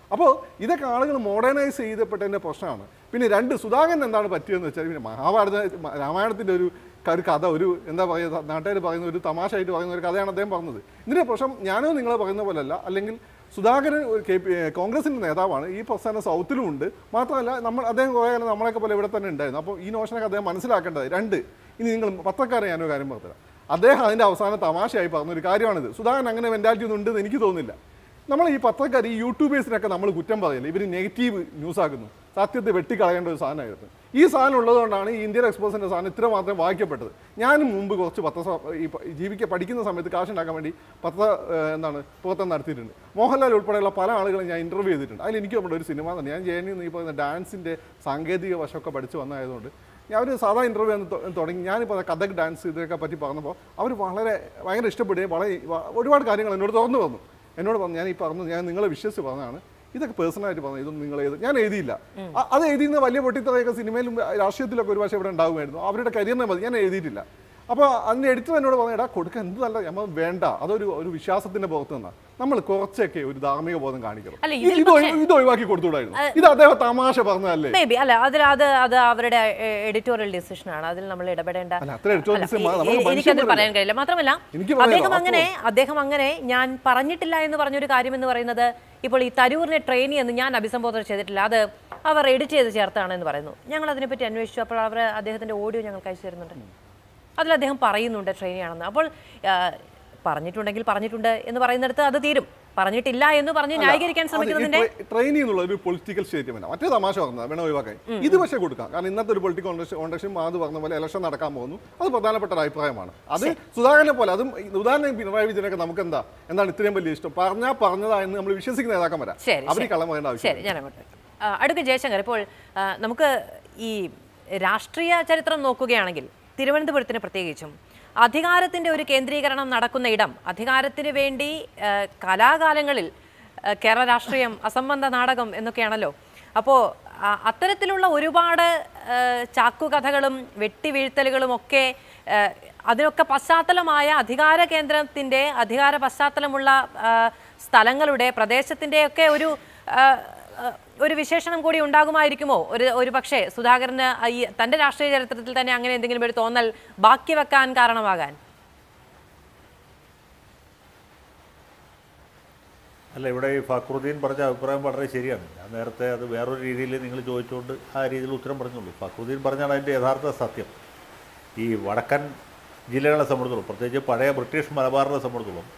Speaker 6: അപ്പോൾ ഇതൊക്കെ ആളുകൾ മോഡേണൈസ് ചെയ്തപ്പെട്ടതിൻ്റെ പ്രശ്നമാണ് പിന്നെ രണ്ട് സുധാകരൻ എന്താണ് പറ്റിയതെന്ന് വെച്ചാൽ പിന്നെ മഹാഭാരത രാമായണത്തിൻ്റെ ഒരു ക- ഒരു കഥ ഒരു എന്താ പറയുക നാട്ടുകാർ പറയുന്ന ഒരു തമാശയായിട്ട് പറയുന്ന ഒരു കഥയാണ് അദ്ദേഹം പറഞ്ഞത് ഇതിൻ്റെ പ്രശ്നം ഞാനോ നിങ്ങൾ പറയുന്ന പോലെയല്ല അല്ലെങ്കിൽ സുധാകരൻ ഒരു കെ പി കോൺഗ്രസിൻ്റെ നേതാവാണ് ഈ പ്രസ്ഥാനം സൗത്തിലും ഉണ്ട് മാത്രമല്ല നമ്മൾ അദ്ദേഹം കുറേ കാലം നമ്മളെയൊക്കെ പോലെ ഇവിടെ തന്നെ ഉണ്ടായിരുന്നു അപ്പോൾ ഈ നോഷനൊക്കെ അദ്ദേഹം മനസ്സിലാക്കേണ്ടത് രണ്ട് ഇനി നിങ്ങൾ പത്രക്കാരെ ഞാനൊരു കാര്യം പറഞ്ഞുതരാം അദ്ദേഹം അതിൻ്റെ അവസാനം തമാശയായി പറഞ്ഞൊരു കാര്യമാണിത് സുധാകരൻ അങ്ങനെ മെൻറ്റാലിറ്റി ഒന്നും ഉണ്ടെന്ന് എനിക്ക് തോന്നുന്നില്ല നമ്മൾ ഈ പത്രക്കാർ ഈ യൂട്യൂബേഴ്സിനൊക്കെ നമ്മൾ കുറ്റം പറയില്ല ഇവർ നെഗറ്റീവ് ന്യൂസ് ആക്കുന്നു സത്യത്തെ വെട്ടിക്കളയേണ്ട ഒരു സാധനമായിരുന്നു ഈ സാധനം ഉള്ളതുകൊണ്ടാണ് ഈ ഇന്ത്യൻ എക്സ്പ്രസിൻ്റെ സാധനം ഇത്ര മാത്രം വായിക്കപ്പെട്ടത് ഞാനും മുമ്പ് കുറച്ച് പത്ര ഈ പ- ജീവിക്ക പഠിക്കുന്ന സമയത്ത് കാശുണ്ടാക്കാൻ വേണ്ടി പത്ര ഏഹ്, എന്താണ് പ്രവർത്തനം നടത്തിയിട്ടുണ്ട് മോഹൻലാൽ ഉൾപ്പെടെയുള്ള പല ആളുകളും ഞാൻ ഇൻ്റർവ്യൂ ചെയ്തിട്ടുണ്ട് അതിൽ എനിക്ക് നമ്മുടെ ഒരു സിനിമ തന്നെ ഞാൻ ജെ എൻ ഈ പറയുന്ന ഡാൻസിൻ്റെ സാങ്കേതിക വശമൊക്കെ പഠിച്ച് വന്നതായതുകൊണ്ട് ഞാൻ ഒരു സാധാ ഇൻ്റർവ്യൂ എന്ന് തൊ- തുടങ്ങി ഞാനിപ്പോൾ കഥക് ഡാൻസ് ഇതിനൊക്കെ പറ്റി പറഞ്ഞപ്പോൾ അവർ വളരെ ഭയങ്കര ഇഷ്ടപ്പെടുകയും വളരെ വ- ഒരുപാട് കാര്യങ്ങൾ എന്നോട് തുറന്നു വന്നു എന്നോട് പറഞ്ഞു ഞാൻ ഈ പറഞ്ഞു ഞാൻ നിങ്ങളെ വിശ്വസിച്ച് പറഞ്ഞതാണ് ഇതൊക്കെ പേഴ്സണലായിട്ട് പറഞ്ഞു ഇതൊന്നും നിങ്ങൾ എഴുതി ഞാൻ എഴുതിയില്ല അ- അത് എഴുതിയിരുന്ന വലിയ പൊട്ടിത്തറയൊക്കെ സിനിമയിലും രാഷ്ട്രീയത്തിലൊക്കെ ഒരു പക്ഷേ ഇവിടെ ഉണ്ടാകുമായിരുന്നു അവരുടെ കരിയറിനെ മതി ഞാൻ എഴുതിയിട്ടില്ല അപ്പോൾ അതിൻ്റെ എഡിറ്റർ എന്നോട് പറഞ്ഞു എടാ കൊടുക്കാൻ എന്ത് നല്ല നമ്മൾ വേണ്ട അതൊരു ഒരു വിശ്വാസത്തിന്റെ പുറത്ത് നിന്നാ നമ്മൾ കുറച്ചൊക്കെ ഒരു ധാർമ്മിക ബോധം കാണിക്കണം
Speaker 3: അല്ല,
Speaker 6: ഇത്
Speaker 3: ഇതിൽ
Speaker 6: ഇത് ഒഴി- ഇത് ഒഴിവാക്കി കൊടുത്തുകൂടായിരുന്നു ഇത് അദ്ദേഹം തമാശ പറഞ്ഞതല്ലേ
Speaker 3: മേ ബി അല്ല അതിൽ അത് അത് അവരുടെ എഡിറ്റോറിയൽ ഡിസിഷൻ ആണ് അതിൽ നമ്മൾ ഇടപെടേണ്ട
Speaker 6: അല്ല, അത്ര editorial
Speaker 3: അല്ല,
Speaker 6: decision
Speaker 3: ഈ-
Speaker 6: നമ്മൾ
Speaker 3: ഈ- എനിക്കതിൽ
Speaker 6: മനുഷ്യന്മാരല്ലേ?
Speaker 3: പറയാൻ കഴിയില്ല മാത്രമല്ല
Speaker 6: എനിക്ക് പറയാലോ,
Speaker 3: അദ്ദേഹം
Speaker 6: അപ്പോൾ-
Speaker 3: അങ്ങനെ അദ്ദേഹം അങ്ങനെ ഞാൻ പറഞ്ഞിട്ടില്ല എന്ന് പറഞ്ഞൊരു കാര്യം എന്ന് പറയുന്നത് ഇപ്പോൾ ഈ തരൂരിനെ ട്രെയിനി എന്ന് ഞാൻ അഭിസംബോധന ചെയ്തിട്ടില്ല അത് അവർ എഡിറ്റ് ചെയ്ത് ചേർത്താണ് എന്ന് പറയുന്നു ഞങ്ങൾ അതിനെപ്പറ്റി അന്വേഷിച്ചു അപ്പോൾ അവർ അദ്ദേഹത്തിന്റെ ഓഡിയോ ഞങ്ങൾക്ക് അയച്ചു തരുന്നുണ്ട് അതിൽ അദ്ദേഹം പറയുന്നുണ്ട് ട്രെയിനിയാണെന്ന് അപ്പോൾ ആ, പറഞ്ഞിട്ടുണ്ടെങ്കിൽ പറഞ്ഞിട്ടുണ്ട് എന്ന് പറയുന്നിടത്ത് അത് തീരും പറഞ്ഞിട്ടില്ല എന്ന് പറഞ്ഞ് ന്യായീകരിക്കാൻ ശ്രമിക്കുന്നതിന്റെ
Speaker 6: ട്രെയിനിങ് എന്നുള്ള ഒരു പൊളിറ്റിക്കൽ സ്റ്റേറ്റ്മെന്റ് മറ്റേ തമാശ പറഞ്ഞത് വേണം ഒഴിവാക്കാൻ ഇത് പക്ഷേ കൊടുക്കാം കാരണം ഇന്നത്തെ ഒരു പൊളിറ്റിക്കൽ കോണ്ടക്ഷൻ മാത് പറഞ്ഞ പോലെ ഇലക്ഷൻ നടക്കാൻ പോകുന്നു അത് പ്രധാനപ്പെട്ട ഒരു അഭിപ്രായമാണ് അത് സുധാകരനെ പോലെ അതും ഉദാഹരണം പിണറായി വിജയനൊക്കെ നമുക്ക് എന്താ എന്താണ് ഇത്രയും വലിയ ഇഷ്ടം പറഞ്ഞാൽ പറഞ്ഞതാ എന്ന് നമ്മൾ വിശ്വസിക്കുന്ന നേതാക്കം വരാം
Speaker 3: ശരി,
Speaker 6: അവർ
Speaker 3: ശരി.
Speaker 6: കള്ളം പറയേണ്ട ആവശ്യം
Speaker 3: ശരി ഞാൻ അങ്ങോട്ട് വരാം. ആ, അടുത്ത ജയശങ്കർ ഇപ്പോൾ ആ, നമുക്ക് ഈ രാഷ്ട്രീയ ചരിത്രം നോക്കുകയാണെങ്കിൽ തിരുവനന്തപുരത്തിന് പ്രത്യേകിച്ചും അധികാരത്തിന്റെ ഒരു കേന്ദ്രീകരണം നടക്കുന്ന ഇടം അധികാരത്തിന് വേണ്ടി ആ, കലാകാലങ്ങളിൽ ആ, കേരള രാഷ്ട്രീയം അസംബന്ധ നാടകം എന്നൊക്കെയാണല്ലോ അപ്പോൾ അത്തരത്തിലുള്ള ഒരുപാട് ആ, ചാക്കുകഥകളും വെട്ടിവീഴ്ത്തലുകളും ഒക്കെ ആ, അതിനൊക്കെ പശ്ചാത്തലമായ അധികാര കേന്ദ്രത്തിന്റെ അധികാര പശ്ചാത്തലമുള്ള ആ, സ്ഥലങ്ങളുടെ പ്രദേശത്തിന്റെ ഒക്കെ ഒരു ആ, ആ, ഒരു വിശേഷണം കൂടി ഉണ്ടാകുമായിരിക്കുമോ ഒരു ഒരു പക്ഷേ സുധാകരന് ഈ തന്റെ രാഷ്ട്രീയ ചരിത്രത്തിൽ തന്നെ അങ്ങനെ എന്തെങ്കിലും ഒരു തോന്നൽ ബാക്കി വെക്കാൻ കാരണമാകാൻ
Speaker 4: അല്ല ഇവിടെ ഈ ഫക്രുദ്ദീൻ പറഞ്ഞ അഭിപ്രായം വളരെ ശരിയാണ് ഞാൻ നേരത്തെ അത് വേറൊരു രീതിയിൽ നിങ്ങൾ ചോദിച്ചുകൊണ്ട് ആ രീതിയിൽ ഉത്തരം പറഞ്ഞുള്ളൂ ഫക്രുദ്ദീൻ പറഞ്ഞാണ് അതിൻ്റെ യഥാർത്ഥ സത്യം ഈ വടക്കൻ ജില്ലകളെ സംബന്ധിച്ചിടത്തോളം പ്രത്യേകിച്ച് പഴയ ബ്രിട്ടീഷ് മലബാറിനെ സംബന്ധിച്ചിടത്തോളം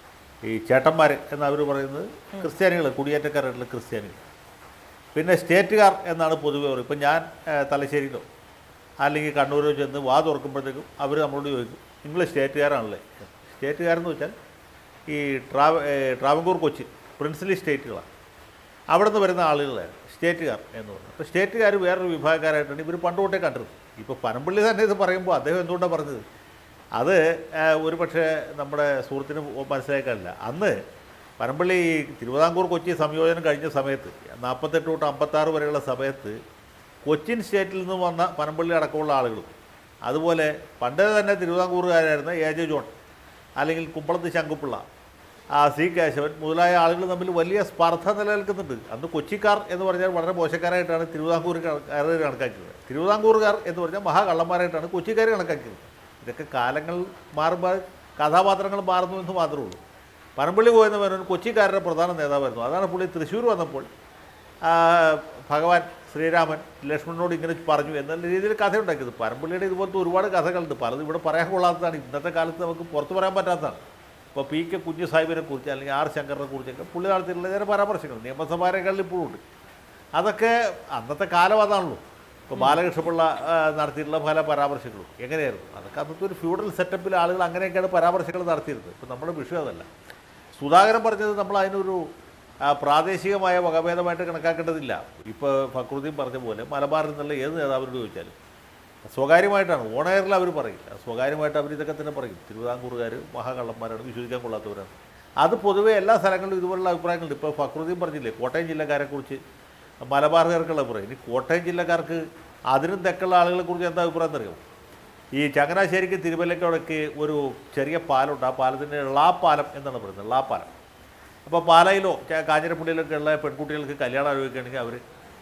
Speaker 4: ഈ ചേട്ടന്മാർ എന്ന് അവർ പറയുന്നത് ക്രിസ്ത്യാനികൾ കുടിയേറ്റക്കാരായിട്ടുള്ള ക്രിസ്ത്യാനികൾ പിന്നെ സ്റ്റേറ്റുകാർ എന്നാണ് പൊതുവെ പറയുന്നത് ഇപ്പം ഞാൻ ഏഹ്, തലശ്ശേരിയിലോ അല്ലെങ്കിൽ കണ്ണൂരോ ചെന്ന് വാ തുറക്കുമ്പോഴത്തേക്കും അവർ നമ്മളോട് ചോദിക്കും നിങ്ങൾ സ്റ്റേറ്റുകാരാണല്ലേ സ്റ്റേറ്റുകാരെന്ന് വെച്ചാൽ ഈ ട്രാവ ഏഹ്, ട്രാവൻകൂർ കൊച്ചി പ്രിൻസിലി സ്റ്റേറ്റുകളാണ് അവിടെ നിന്ന് വരുന്ന ആളുകളാണ് സ്റ്റേറ്റുകാർ എന്ന് പറയുന്നത് അപ്പോൾ സ്റ്റേറ്റുകാർ വേറൊരു വിഭാഗക്കാരായിട്ടാണ് ഇവർ പണ്ട് തൊട്ടേ കണ്ടിരുന്നത് ഇപ്പോൾ പനമ്പള്ളി തന്നെ ഇത് പറയുമ്പോൾ അദ്ദേഹം എന്തുകൊണ്ടാണ് പറഞ്ഞത് അത് ഏഹ്, ഒരു പക്ഷേ നമ്മുടെ സുഹൃത്തിന് മനസ്സിലാക്കാനില്ല അന്ന് പനമ്പള്ളി ഈ തിരുവിതാംകൂർ കൊച്ചി സംയോജനം കഴിഞ്ഞ സമയത്ത് നാൽപ്പത്തെട്ട് തൊട്ട് അമ്പത്താറ് വരെയുള്ള സമയത്ത് കൊച്ചിൻ സ്റ്റേറ്റിൽ നിന്ന് വന്ന പനമ്പള്ളി അടക്കമുള്ള ആളുകളും അതുപോലെ പണ്ടേ തന്നെ തിരുവിതാംകൂറുകാരായിരുന്ന എ ജെ ജോൺ അല്ലെങ്കിൽ കുമ്പളത്ത് ശങ്കുപ്പിള്ള ആ സി കേശവൻ മുതലായ ആളുകൾ തമ്മിൽ വലിയ സ്പർദ്ധ നിലനിൽക്കുന്നുണ്ട് അന്ന് കൊച്ചിക്കാർ എന്ന് പറഞ്ഞാൽ വളരെ മോശക്കാരായിട്ടാണ് തിരുവിതാംകൂറുകാർ കണക്കാക്കിയത് തിരുവിതാംകൂറുകാർ എന്ന് പറഞ്ഞാൽ മഹാകള്ളന്മാരായിട്ടാണ് കൊച്ചിക്കാർ കണക്കാക്കിയത് ഇതൊക്കെ കാലങ്ങൾ മാറുമ്പോൾ കഥാപാത്രങ്ങൾ മാറുന്നു എന്ന് മാത്രമേ ഉള്ളൂ പനമ്പള്ളി പോയെന്ന് പറയുന്നത് കൊച്ചിക്കാരുടെ പ്രധാന നേതാവായിരുന്നു അതാണ് പുള്ളി തൃശ്ശൂർ വന്നപ്പോൾ ആ, ഭഗവാൻ ശ്രീരാമൻ ലക്ഷ്മണനോട് ഇങ്ങനെ പറഞ്ഞു എന്നുള്ള രീതിയിൽ കഥ ഉണ്ടാക്കിയത് പരമ്പള്ളിയുടെ ഇതുപോലത്തെ ഒരുപാട് കഥകളുണ്ട് പലതും ഇവിടെ പറയാൻ കൊള്ളാത്തതാണ് ഇന്നത്തെ കാലത്ത് നമുക്ക് പുറത്ത് പറയാൻ പറ്റാത്തതാണ് ഇപ്പോൾ പി കെ കുഞ്ഞു സാഹിബിനെ കുറിച്ച് അല്ലെങ്കിൽ ആർ ശങ്കറിനെ കുറിച്ചൊക്കെ പുള്ളി നടത്തിയിട്ടുള്ള ചില പരാമർശങ്ങൾ നിയമസഭാരേഖകളിൽ ഇപ്പോഴും ഉണ്ട് അതൊക്കെ അന്നത്തെ കാലം അതാണല്ലോ ഇപ്പോൾ ബാലകൃഷ്ണപിള്ള ആ, നടത്തിയിട്ടുള്ള പല പരാമർശങ്ങളും എങ്ങനെയായിരുന്നു അതൊക്കെ അന്നത്തെ ഒരു ഫ്യൂഡൽ സെറ്റപ്പിൽ ആളുകൾ അങ്ങനെയൊക്കെയാണ് പരാമർശങ്ങൾ നടത്തിയിരുന്നത് ഇപ്പോൾ നമ്മുടെ വിഷയം അതല്ല സുധാകരൻ പറഞ്ഞത് നമ്മൾ അതിനൊരു ആ, പ്രാദേശികമായ വകഭേദമായിട്ട് കണക്കാക്കേണ്ടതില്ല ഇപ്പോൾ ഫക്രുദ്ദീൻ പറഞ്ഞ പോലെ മലബാറിൽ നിന്നുള്ള ഏത് നേതാവിനോട് ചോദിച്ചാലും സ്വകാര്യമായിട്ടാണ് ഓണയറിൽ അവർ പറയില്ല സ്വകാര്യമായിട്ട് അവർ ഇതൊക്കെ തന്നെ പറയും തിരുവിതാംകൂറുകാർ മഹാകള്ളന്മാരാണ് വിശ്വസിക്കാൻ കൊള്ളാത്തവരാണ് അത് പൊതുവേ എല്ലാ സ്ഥലങ്ങളിലും ഇതുപോലുള്ള അഭിപ്രായങ്ങളുണ്ട് ഇപ്പോൾ ഫക്രുദ്ദീൻ പറഞ്ഞില്ലേ കോട്ടയം ജില്ലക്കാരെക്കുറിച്ച് മലബാറുകാർക്കുള്ള അഭിപ്രായം ഇനി കോട്ടയം ജില്ലക്കാർക്ക് അതിനും തെക്കുള്ള ആളുകളെ കുറിച്ച് എന്താ അഭിപ്രായം എന്നറിയാമോ ഈ ചങ്ങനാശ്ശേരിക്ക് തിരുവല്ലയ്ക്കോടൊക്കെ ഒരു ചെറിയ പാലമുണ്ട് ആ പാലത്തിന് ളാപ്പാലം എന്നാണ് പറയുന്നത് ളാപ്പാലം അപ്പോൾ പാലയിലോ ച- കാഞ്ഞിരപ്പള്ളിയിലൊക്കെ ഉള്ള പെൺകുട്ടികൾക്ക് കല്യാണം ആലോചിക്കുകയാണെങ്കിൽ അവർ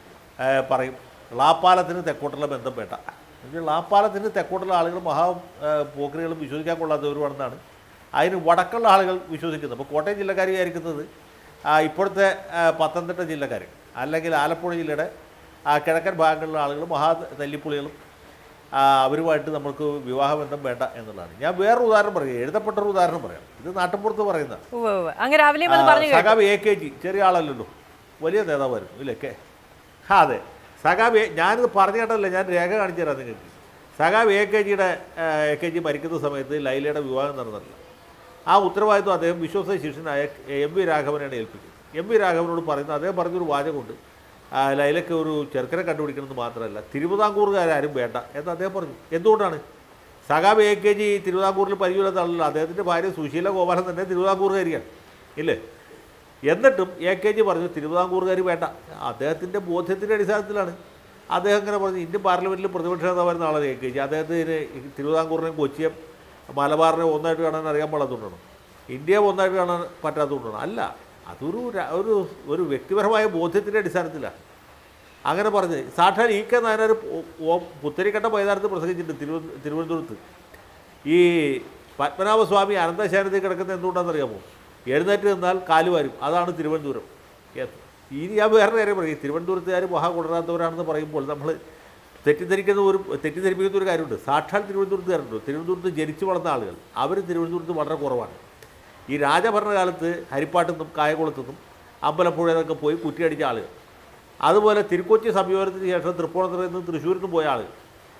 Speaker 4: പറയും ളാപ്പാലത്തിന് തെക്കോട്ടുള്ള ബന്ധം വേണ്ട എന്നുവെച്ചാൽ ളാപ്പാലത്തിന് തെക്കോട്ടുള്ള ആളുകൾ മഹാ ഏ, പോക്രികളും വിശ്വസിക്കാൻ കൊള്ളാത്തവരുമാണെന്നാണ് അതിന് വടക്കുള്ള ആളുകൾ വിശ്വസിക്കുന്നത് അപ്പോൾ കോട്ടയം ജില്ലക്കാർ വിചാരിക്കുന്നത് ആ, ഇപ്പോഴത്തെ ആ, പത്തനംതിട്ട ജില്ലക്കാർ അല്ലെങ്കിൽ ആലപ്പുഴ ജില്ലയുടെ ആ കിഴക്കൻ ഭാഗങ്ങളിലുള്ള ആളുകൾ മഹാ തല്ലിപ്പുളികളും ആ, അവരുമായിട്ട് നമുക്ക് വിവാഹബന്ധം വേണ്ട എന്നുള്ളതാണ് ഞാൻ വേറൊരു ഉദാഹരണം പറയാം എഴുതപ്പെട്ട ഒരു ഉദാഹരണം പറയാം ഇത് നാട്ടുമ്പുറത്ത് പറയുന്നതാണ്
Speaker 3: ഉവ്വ് ഉവ്വ്. അങ്ങ് രാവിലെയും അത് പറഞ്ഞു കേട്ടു
Speaker 4: സഖാബ് എ കെ ജി ചെറിയ ആളല്ലല്ലോ വലിയ നേതാവായിരുന്നു ഇല്ലേ കെ ആ അതെ സഖാബ് എ- ഞാനിത് പറഞ്ഞു കേട്ടല്ല ഞാൻ രേഖ കാണിച്ചു തരാം നിങ്ങൾക്ക് സഖാബ് എ കെ ജിയുടെ എ കെ ജി മരിക്കുന്ന സമയത്ത് ലൈലയുടെ വിവാഹം നടന്നിട്ടില്ല ആ ഉത്തരവാദിത്വം അദ്ദേഹം വിശ്വസ ശിഷ്യനായ എം വി രാഘവനാണ് ഏൽപ്പിക്കുന്നത് എം വി രാഘവനോട് പറയുന്നത് അദ്ദേഹം പറഞ്ഞൊരു വാചകമുണ്ട് ആ, ലൈലയ്ക്ക് ഒരു ചെറുക്കനെ കണ്ടുപിടിക്കണമെന്ന് മാത്രമല്ല തിരുവിതാംകൂറുകാരും വേണ്ട എന്ന് അദ്ദേഹം പറഞ്ഞു എന്തുകൊണ്ടാണ് സഖാബ് എ കെ ജി തിരുവിതാംകൂറിൽ പരിചയമില്ലാത്ത ആളല്ല അദ്ദേഹത്തിൻ്റെ ഭാര്യ സുശീല ഗോപാലൻ തന്നെ തിരുവിതാംകൂറുകാരിയാണ് ഇല്ലേ എന്നിട്ടും എ കെ ജി പറഞ്ഞു തിരുവിതാംകൂറുകാർ വേണ്ട അദ്ദേഹത്തിൻ്റെ ബോധ്യത്തിൻ്റെ അടിസ്ഥാനത്തിലാണ് അദ്ദേഹം ഇങ്ങനെ പറഞ്ഞു ഇന്ത്യൻ പാർലമെൻറ്റിൽ പ്രതിപക്ഷ നേതാവായിരുന്ന ആളാണ് എ കെ ജി അദ്ദേഹത്തിന് ഈ തിരുവിതാംകൂറിനെയും കൊച്ചിയും മലബാറിനെ ഒന്നായിട്ട് കാണാൻ അറിയാൻ പാടാത്തതുകൊണ്ടാണ് ഇന്ത്യയെ ഒന്നായിട്ട് കാണാൻ പറ്റാത്തതുകൊണ്ടാണ് അല്ല അതൊരു ര- ഒരു ഒരു വ്യക്തിപരമായ ബോധ്യത്തിൻ്റെ അടിസ്ഥാനത്തിലാണ് അങ്ങനെ പറഞ്ഞ് സാക്ഷാൽ ഇ കെ നായനാർ പുത്തരിക്കട്ട മൈതാനത്ത് പ്രസംഗിച്ചിട്ടുണ്ട് തിരുവ തിരുവനന്തപുരത്ത് ഈ പത്മനാഭസ്വാമി അനന്തശാനത്തിൽ കിടക്കുന്നത് എന്തുകൊണ്ടാണെന്നറിയാമോ എഴുന്നേറ്റ് നിന്നാൽ കാലുവാരും അതാണ് തിരുവനന്തപുരം Yes. ഇനി ഞാൻ വേറെ കാര്യം പറയും തിരുവനന്തപുരത്തുകാർ മഹാ കൊണ്ടുവരാത്തവരാണെന്ന് പറയുമ്പോൾ നമ്മൾ തെറ്റിദ്ധരിക്കുന്ന ഒരു തെറ്റിദ്ധരിപ്പിക്കുന്ന ഒരു കാര്യമുണ്ട് സാക്ഷാൽ തിരുവനന്തപുരത്തുകാരുണ്ട് തിരുവനന്തപുരത്ത് ജനിച്ചു വളർന്ന ആളുകൾ അവർ തിരുവനന്തപുരത്ത് വളരെ കുറവാണ് ഈ രാജഭരണകാലത്ത് ഹരിപ്പാട്ടുനിന്നും കായകുളത്തുനിന്നും അമ്പലപ്പുഴയിലൊക്കെ പോയി കുറ്റിയടിച്ച ആളുകൾ അതുപോലെ തിരുക്കൊച്ചി സംയോജനത്തിന് ശേഷം തൃപ്പൂണിത്തുറയിൽ നിന്നും തൃശ്ശൂരിൽ നിന്നും പോയ ആളുകൾ